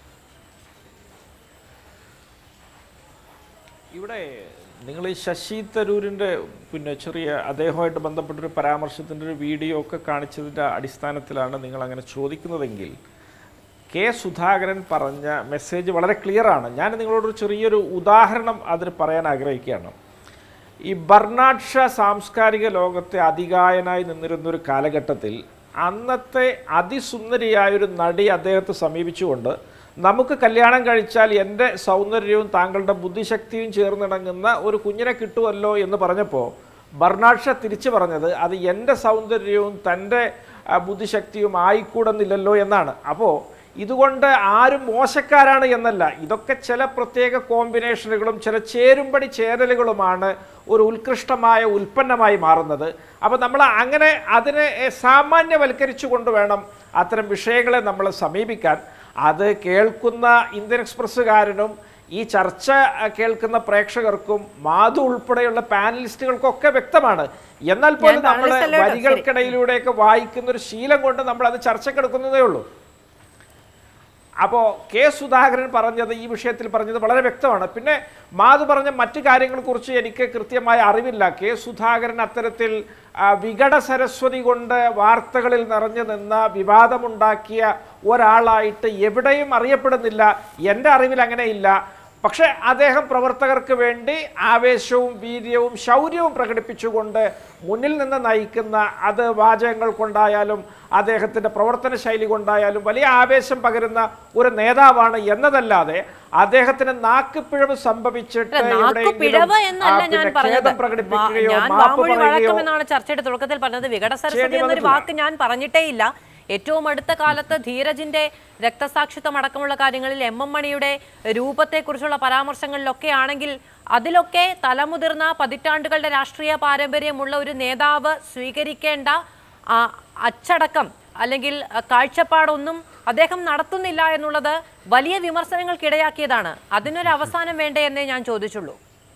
Speaker 5: ഇവിടെ നിങ്ങൾ ഈ ശശി തരൂരിൻ്റെ പിന്നെ ചെറിയ അദ്ദേഹവുമായിട്ട് ബന്ധപ്പെട്ടൊരു പരാമർശത്തിൻ്റെ ഒരു വീഡിയോ ഒക്കെ കാണിച്ചതിൻ്റെ അടിസ്ഥാനത്തിലാണ് നിങ്ങൾ അങ്ങനെ ചോദിക്കുന്നതെങ്കിൽ കെ സുധാകരൻ പറഞ്ഞ മെസ്സേജ് വളരെ ക്ലിയറാണ് ഞാൻ നിങ്ങളോടൊരു ചെറിയൊരു ഉദാഹരണം അതിന് പറയാൻ ആഗ്രഹിക്കുകയാണ് ഈ ബർണാഡ് ഷാ സാംസ്കാരിക ലോകത്തെ അതികായനായി നിന്നിരുന്നൊരു കാലഘട്ടത്തിൽ അന്നത്തെ അതിസുന്ദരിയായൊരു നടി അദ്ദേഹത്തെ സമീപിച്ചുകൊണ്ട് നമുക്ക് കല്യാണം കഴിച്ചാൽ എൻ്റെ സൗന്ദര്യവും താങ്കളുടെ ബുദ്ധിശക്തിയും ചേർന്നിണങ്ങുന്ന ഒരു കുഞ്ഞിനെ കിട്ടുമല്ലോ എന്ന് പറഞ്ഞപ്പോൾ ബർണാഡ് ഷാ തിരിച്ചു പറഞ്ഞത് അത് എൻ്റെ സൗന്ദര്യവും തൻ്റെ ആ, ബുദ്ധിശക്തിയും ആയിക്കൂടുന്നില്ലല്ലോ എന്നാണ് അപ്പോൾ ഇതുകൊണ്ട് ആരും മോശക്കാരാണ് എന്നല്ല ഇതൊക്കെ ചില പ്രത്യേക കോമ്പിനേഷനുകളും ചില ചേരുംപടി ചേരലുകളുമാണ് ഒരു ഉത്കൃഷ്ടമായ ഉൽപ്പന്നമായി മാറുന്നത് അപ്പോൾ നമ്മൾ അങ്ങനെ അതിനെ എ, സാമാന്യവൽക്കരിച്ചുകൊണ്ട് വേണം അത്തരം വിഷയങ്ങളെ നമ്മൾ സമീപിക്കാൻ അത് കേൾക്കുന്ന ഇന്ത്യൻ എക്സ്പ്രസ്സുകാരനും ഈ ചർച്ച അ, കേൾക്കുന്ന പ്രേക്ഷകർക്കും മാധു ഉൾപ്പെടെയുള്ള പാനലിസ്റ്റുകൾക്കൊക്കെ വ്യക്തമാണ് എന്നാൽ പോലും
Speaker 3: ഞാൻ
Speaker 5: നമ്മൾ
Speaker 3: panelist അല്ല കേട്ടോ, ശരി.
Speaker 5: വരികൾക്കിടയിലൂടെയൊക്കെ വായിക്കുന്ന ഒരു ശീലം കൊണ്ട് നമ്മൾ അത് ചർച്ചക്കെടുക്കുന്നതേ ഉള്ളൂ അപ്പോൾ കെ സുധാകരൻ പറഞ്ഞത് ഈ വിഷയത്തിൽ പറഞ്ഞത് വളരെ വ്യക്തമാണ് പിന്നെ മാധു പറഞ്ഞ മറ്റു കാര്യങ്ങളെക്കുറിച്ച് എനിക്ക് കൃത്യമായ അറിവില്ല കെ സുധാകരൻ അത്തരത്തിൽ ആ, വികട സരസ്വതി കൊണ്ട് വാർത്തകളിൽ നിറഞ്ഞു നിന്ന വിവാദമുണ്ടാക്കിയ ഒരാളായിട്ട് എവിടെയും അറിയപ്പെടുന്നില്ല എൻ്റെ അറിവിൽ അങ്ങനെയില്ല പക്ഷേ അദ്ദേഹം പ്രവർത്തകർക്ക് വേണ്ടി ആവേശവും വീര്യവും ശൗര്യവും പ്രകടിപ്പിച്ചുകൊണ്ട് മുന്നിൽ നിന്ന് നയിക്കുന്ന അത് വാചകങ്ങൾ കൊണ്ടായാലും അദ്ദേഹത്തിൻ്റെ പ്രവർത്തന ശൈലി കൊണ്ടായാലും വലിയ ആവേശം പകരുന്ന ഒരു നേതാവാണ് എന്നതല്ലാതെ അദ്ദേഹത്തിന് നാക്കുപിഴവ് സംഭവിച്ചിട്ട്
Speaker 3: അല്ല,
Speaker 5: എവിടെയെങ്കിലും,
Speaker 3: നാക്കുപിഴവ്
Speaker 5: ആ,
Speaker 3: എന്നല്ല ഞാൻ
Speaker 5: പിന്നെ
Speaker 3: പറഞ്ഞത്
Speaker 5: ഖേദം പ്രകടിപ്പിക്കുകയോ
Speaker 3: ഞാൻ
Speaker 5: മാപ്പ്
Speaker 3: വാമൊഴി
Speaker 5: പറയുകയോ
Speaker 3: വഴക്കം എന്നാണ് ചർച്ചയുടെ തുടക്കത്തിൽ പറഞ്ഞത് വികട സരസ്വതി
Speaker 5: ചെയ്യേണ്ടി
Speaker 3: എന്നൊരു
Speaker 5: വന്നിട്ടില്ല.
Speaker 3: വാക്ക് ഞാൻ പറഞ്ഞിട്ടേ ഇല്ല ഏറ്റവും അടുത്ത കാലത്ത് ധീരജിന്റെ രക്തസാക്ഷിത്വം അടക്കമുള്ള കാര്യങ്ങളിൽ എം എം മണിയുടെ രൂപത്തെക്കുറിച്ചുള്ള പരാമർശങ്ങളിലൊക്കെ ആണെങ്കിൽ അതിലൊക്കെ തലമുതിർന്ന പതിറ്റാണ്ടുകളുടെ രാഷ്ട്രീയ പാരമ്പര്യമുള്ള ഒരു നേതാവ് സ്വീകരിക്കേണ്ട ആ, അച്ചടക്കം അല്ലെങ്കിൽ അ, കാഴ്ചപ്പാടൊന്നും അദ്ദേഹം നടത്തുന്നില്ല എന്നുള്ളത് വലിയ വിമർശനങ്ങൾക്കിടയാക്കിയതാണ് അതിനൊരു അവസാനം വേണ്ടേ എന്നേ ഞാൻ ചോദിച്ചുള്ളൂ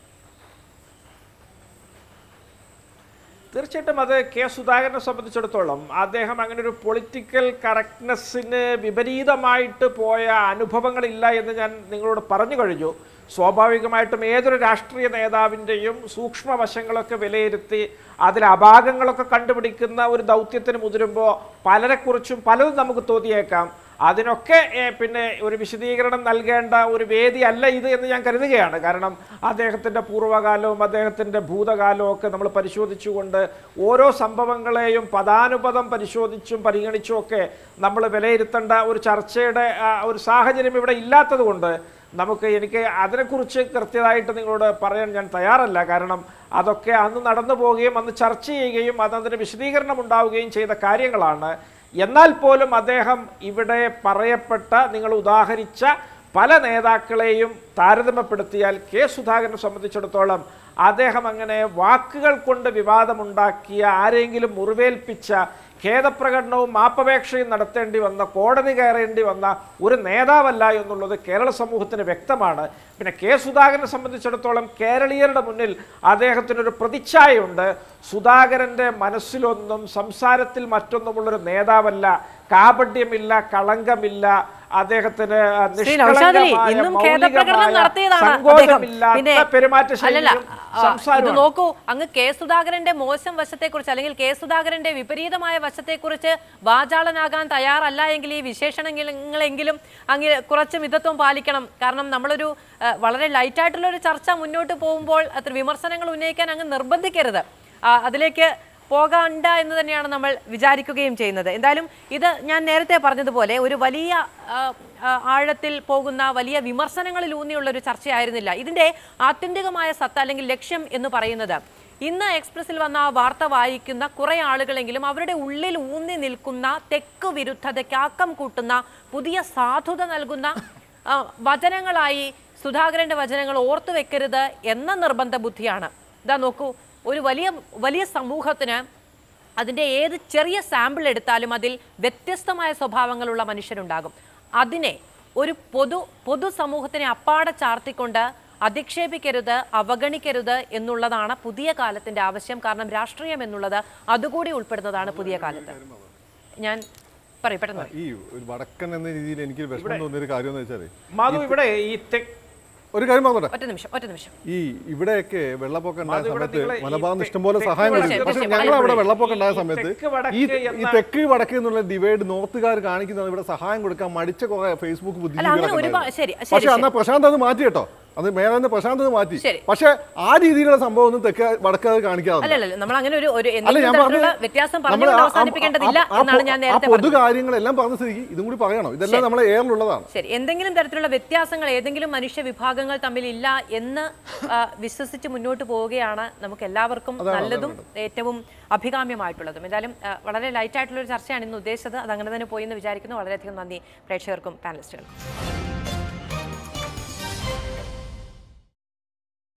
Speaker 5: തീർച്ചയായിട്ടും അത് കെ സുധാകരനെ സംബന്ധിച്ചിടത്തോളം അദ്ദേഹം അങ്ങനെ ഒരു പൊളിറ്റിക്കൽ കറക്റ്റ്നെസ്സിന് വിപരീതമായിട്ട് പോയ അനുഭവങ്ങളില്ല എന്ന് ഞാൻ നിങ്ങളോട് പറഞ്ഞു കഴിഞ്ഞു സ്വാഭാവികമായിട്ടും ഏതൊരു രാഷ്ട്രീയ നേതാവിൻ്റെയും സൂക്ഷ്മ വശങ്ങളൊക്കെ വിലയിരുത്തി അതിൽ അപാകങ്ങളൊക്കെ കണ്ടുപിടിക്കുന്ന ഒരു ദൗത്യത്തിന് മുതിരുമ്പോൾ പലരെക്കുറിച്ചും പലതും നമുക്ക് തോന്നിയേക്കാം അതിനൊക്കെ ഏ, പിന്നെ ഒരു വിശദീകരണം നൽകേണ്ട ഒരു വേദി അല്ല ഇത് എന്ന് ഞാൻ കരുതുകയാണ് കാരണം അദ്ദേഹത്തിൻ്റെ പൂർവ്വകാലവും അദ്ദേഹത്തിൻ്റെ ഭൂതകാലവും ഒക്കെ നമ്മൾ പരിശോധിച്ചുകൊണ്ട് ഓരോ സംഭവങ്ങളെയും പദാനുപദം പരിശോധിച്ചും പരിഗണിച്ചും ഒക്കെ നമ്മൾ വിലയിരുത്തേണ്ട ഒരു ചർച്ചയുടെ ആ, ഒരു സാഹചര്യം ഇവിടെ ഇല്ലാത്തത് കൊണ്ട് നമുക്ക് എനിക്ക് അതിനെക്കുറിച്ച് കൃത്യമായിട്ട് നിങ്ങളോട് പറയാൻ ഞാൻ തയ്യാറല്ല കാരണം അതൊക്കെ അന്ന് നടന്നു പോവുകയും അന്ന് ചർച്ച ചെയ്യുകയും അത് അതിന് വിശദീകരണം ഉണ്ടാവുകയും ചെയ്ത കാര്യങ്ങളാണ് എന്നാൽ പോലും അദ്ദേഹം ഇവിടെ പറയപ്പെട്ട നിങ്ങൾ ഉദാഹരിച്ച പല നേതാക്കളെയും താരതമ്യപ്പെടുത്തിയാൽ കെ സുധാകരനെ സംബന്ധിച്ചിടത്തോളം അദ്ദേഹം അങ്ങനെ വാക്കുകൾ കൊണ്ട് വിവാദമുണ്ടാക്കിയ ആരെങ്കിലും മുറിവേൽപ്പിച്ച ഖേദപ്രകടനവും മാപ്പപേക്ഷയും നടത്തേണ്ടി വന്ന കോടതി കയറേണ്ടി വന്ന ഒരു നേതാവല്ല എന്നുള്ളത് കേരള സമൂഹത്തിന് വ്യക്തമാണ് പിന്നെ കെ സുധാകരനെ സംബന്ധിച്ചിടത്തോളം കേരളീയരുടെ മുന്നിൽ അദ്ദേഹത്തിനൊരു പ്രതിച്ഛായയുണ്ട് സുധാകരൻ്റെ മനസ്സിലൊന്നും സംസാരത്തിൽ മറ്റൊന്നുമുള്ളൊരു നേതാവല്ല കാപട്യമില്ല കളങ്കമില്ല അദ്ദേഹത്തിന്
Speaker 3: ശ്രീ നൗഷാദ് അലി
Speaker 5: നിഷ്കളങ്കമായ,
Speaker 3: ഇന്നും
Speaker 5: മൗലികമായ,
Speaker 3: ഖേദപ്രകടനം നടത്തിയതാണ് അദ്ദേഹം
Speaker 5: സങ്കോചമില്ലാത്ത
Speaker 3: പിന്നെ
Speaker 5: പെരുമാറ്റ
Speaker 3: അല്ലല്ല
Speaker 5: ശൈലിയും
Speaker 3: ആ, ഇത്
Speaker 5: സംസാരവും
Speaker 3: നോക്കൂ അങ്ങ് കെ സുധാകരന്റെ മോശം വശത്തെക്കുറിച്ച് അല്ലെങ്കിൽ കെ സുധാകരന്റെ വിപരീതമായ വശത്തെക്കുറിച്ച് വാചാളനാകാൻ തയ്യാറല്ല എങ്കിൽ ഈ വിശേഷണങ്ങളെങ്കിലും അങ്ങ് കുറച്ച് മിതത്വം പാലിക്കണം കാരണം നമ്മളൊരു ആ, വളരെ ലൈറ്റായിട്ടുള്ള ഒരു ചർച്ച മുന്നോട്ട് പോകുമ്പോൾ അത്ര വിമർശനങ്ങൾ ഉന്നയിക്കാൻ അങ്ങ് നിർബന്ധിക്കരുത് ആ, അതിലേക്ക് പോകണ്ട എന്ന് തന്നെയാണ് നമ്മൾ വിചാരിക്കുകയും ചെയ്യുന്നത് എന്തായാലും ഇത് ഞാൻ നേരത്തെ പറഞ്ഞതുപോലെ ഒരു വലിയ ആ, ആ, ആഴത്തിൽ പോകുന്ന വലിയ വിമർശനങ്ങളിൽ ഊന്നിയുള്ള ഒരു ചർച്ചയായിരുന്നില്ല ഇതിന്റെ ആത്യന്തികമായ സത്ത അല്ലെങ്കിൽ ലക്ഷ്യം എന്ന് പറയുന്നത് ഇന്ന് എക്സ്പ്രസിൽ വന്ന ആ വാർത്ത വായിക്കുന്ന കുറെ ആളുകളെങ്കിലും അവരുടെ ഉള്ളിൽ ഊന്നി നിൽക്കുന്ന തെക്ക് വിരുദ്ധതയ്ക്ക് ആക്കം കൂട്ടുന്ന പുതിയ സാധുത നൽകുന്ന ആ, വചനങ്ങളായി സുധാകരന്റെ വചനങ്ങൾ ഓർത്തു വെക്കരുത് എന്ന നിർബന്ധ ബുദ്ധിയാണ് ഇതാ നോക്കൂ ഒരു വലിയ വലിയ സമൂഹത്തിന് അതിൻ്റെ ഏത് ചെറിയ സാമ്പിൾ എടുത്താലും അതിൽ വ്യത്യസ്തമായ സ്വഭാവങ്ങളുള്ള മനുഷ്യരുണ്ടാകും അതിനെ ഒരു പൊതു പൊതുസമൂഹത്തിനെ അപ്പാടെ ചാർത്തിക്കൊണ്ട് അധിക്ഷേപിക്കരുത് അവഗണിക്കരുത് എന്നുള്ളതാണ് പുതിയ കാലത്തിന്റെ ആവശ്യം കാരണം രാഷ്ട്രീയം എന്നുള്ളത് അതുകൂടി ഉൾപ്പെടുന്നതാണ് പുതിയ കാലത്ത് ഞാൻ പറയും പെട്ടെന്ന് പറയൂ.
Speaker 6: ഈ ഒരു വടക്കൻ എന്ന രീതിയിൽ എനിക്ക് വിഷമം തോന്നിയൊരു കാര്യം എന്ന് വെച്ചാൽ
Speaker 5: മാധു ഇവിടെ ഈ തെക്ക്
Speaker 6: ഒരു കാര്യം പറഞ്ഞോട്ടെ
Speaker 3: ഒറ്റ നിമിഷം ഒറ്റ നിമിഷം
Speaker 6: ഈ ഇവിടെയൊക്കെ വെള്ളപ്പൊക്കം ഉണ്ടായ
Speaker 5: അത് ഇവിടെ
Speaker 6: സമയത്ത്
Speaker 5: നിങ്ങള് ഈ
Speaker 6: മലബാറിന്
Speaker 5: തെ-
Speaker 6: ഇഷ്ടംപോലെ
Speaker 5: തെക്ക്
Speaker 6: സഹായം
Speaker 5: വടക്ക്
Speaker 6: കൊടുക്കും പക്ഷെ
Speaker 3: ശരി,
Speaker 6: ഞങ്ങൾ അവിടെ
Speaker 3: ശരി.
Speaker 6: വെള്ളപ്പൊക്കം ഉണ്ടായ
Speaker 5: ഈ
Speaker 6: സമയത്ത്
Speaker 5: തെക്ക് വടക്ക്
Speaker 6: ഈ ഈ
Speaker 5: എന്ന-
Speaker 6: തെക്ക് വടക്ക് എന്നുള്ള ഡിവൈഡ് നോർത്തുകാർ കാണിക്കുന്നത് ഇവിടെ സഹായം കൊടുക്കാൻ മടിച്ച കുറെ ഫേസ്ബുക്ക്
Speaker 3: അങ്ങനെ
Speaker 6: ബുദ്ധിജീവികളൊക്കെ
Speaker 3: ഒരുപാട്-
Speaker 6: ഉണ്ടായിരുന്നു.
Speaker 3: ശരി, ശരി,
Speaker 6: പക്ഷെ
Speaker 3: ശരി.
Speaker 6: അന്ന് പ്രശാന്ത് അത് മാറ്റി കേട്ടോ അത് മേലെ പ്രശാന്ത് അത് മാറ്റി
Speaker 3: ശരി.
Speaker 6: പക്ഷെ ആ രീതിയിലുള്ള സംഭവം ഒന്നും തെക്ക് വടക്കാതെ കാണിക്കാതെ
Speaker 3: അല്ലല്ല നമ്മൾ അങ്ങനെ ഒരു ഒരു
Speaker 6: അല്ല
Speaker 3: എന്തെങ്കിലും
Speaker 6: ഞാൻ
Speaker 3: തരത്തിലുള്ള
Speaker 6: പറഞ്ഞത്
Speaker 3: വ്യത്യാസം
Speaker 6: നമ്മള്
Speaker 3: പറഞ്ഞുകൊണ്ട്
Speaker 6: ആ- ആ-
Speaker 3: അവസാനിപ്പിക്കേണ്ടതില്ല
Speaker 6: ആ- ആ
Speaker 3: എന്നാണ് ഞാൻ
Speaker 6: പൊ-
Speaker 3: നേരത്തെ
Speaker 6: ആ പൊതു
Speaker 3: പറഞ്ഞത്
Speaker 6: കാര്യങ്ങളെല്ലാം പറഞ്ഞ സ്ഥിതിക്ക് ഇതും കൂടി പറയണം ഇതെല്ലാം നമ്മളെ എയറിലുള്ളതാണ്
Speaker 3: ശരി എന്തെങ്കിലും തരത്തിലുള്ള വ്യത്യാസങ്ങൾ ഏതെങ്കിലും മനുഷ്യ വിഭാഗങ്ങൾ തമ്മിലില്ല എന്ന് ആ, വിശ്വസിച്ച് മുന്നോട്ട് പോവുകയാണ് നമുക്ക് എല്ലാവർക്കും നല്ലതും ഏറ്റവും അഭികാമ്യമായിട്ടുള്ളതും എന്തായാലും ആ, വളരെ ലൈറ്റ് ആയിട്ടുള്ള ഒരു ചർച്ചയാണ് ഇന്ന് ഉദ്ദേശിച്ചത് അത് അങ്ങനെ തന്നെ പോയി എന്ന് വിചാരിക്കുന്നു വളരെയധികം നന്ദി പ്രേക്ഷകർക്കും പാനലിസ്റ്റുകൾക്കും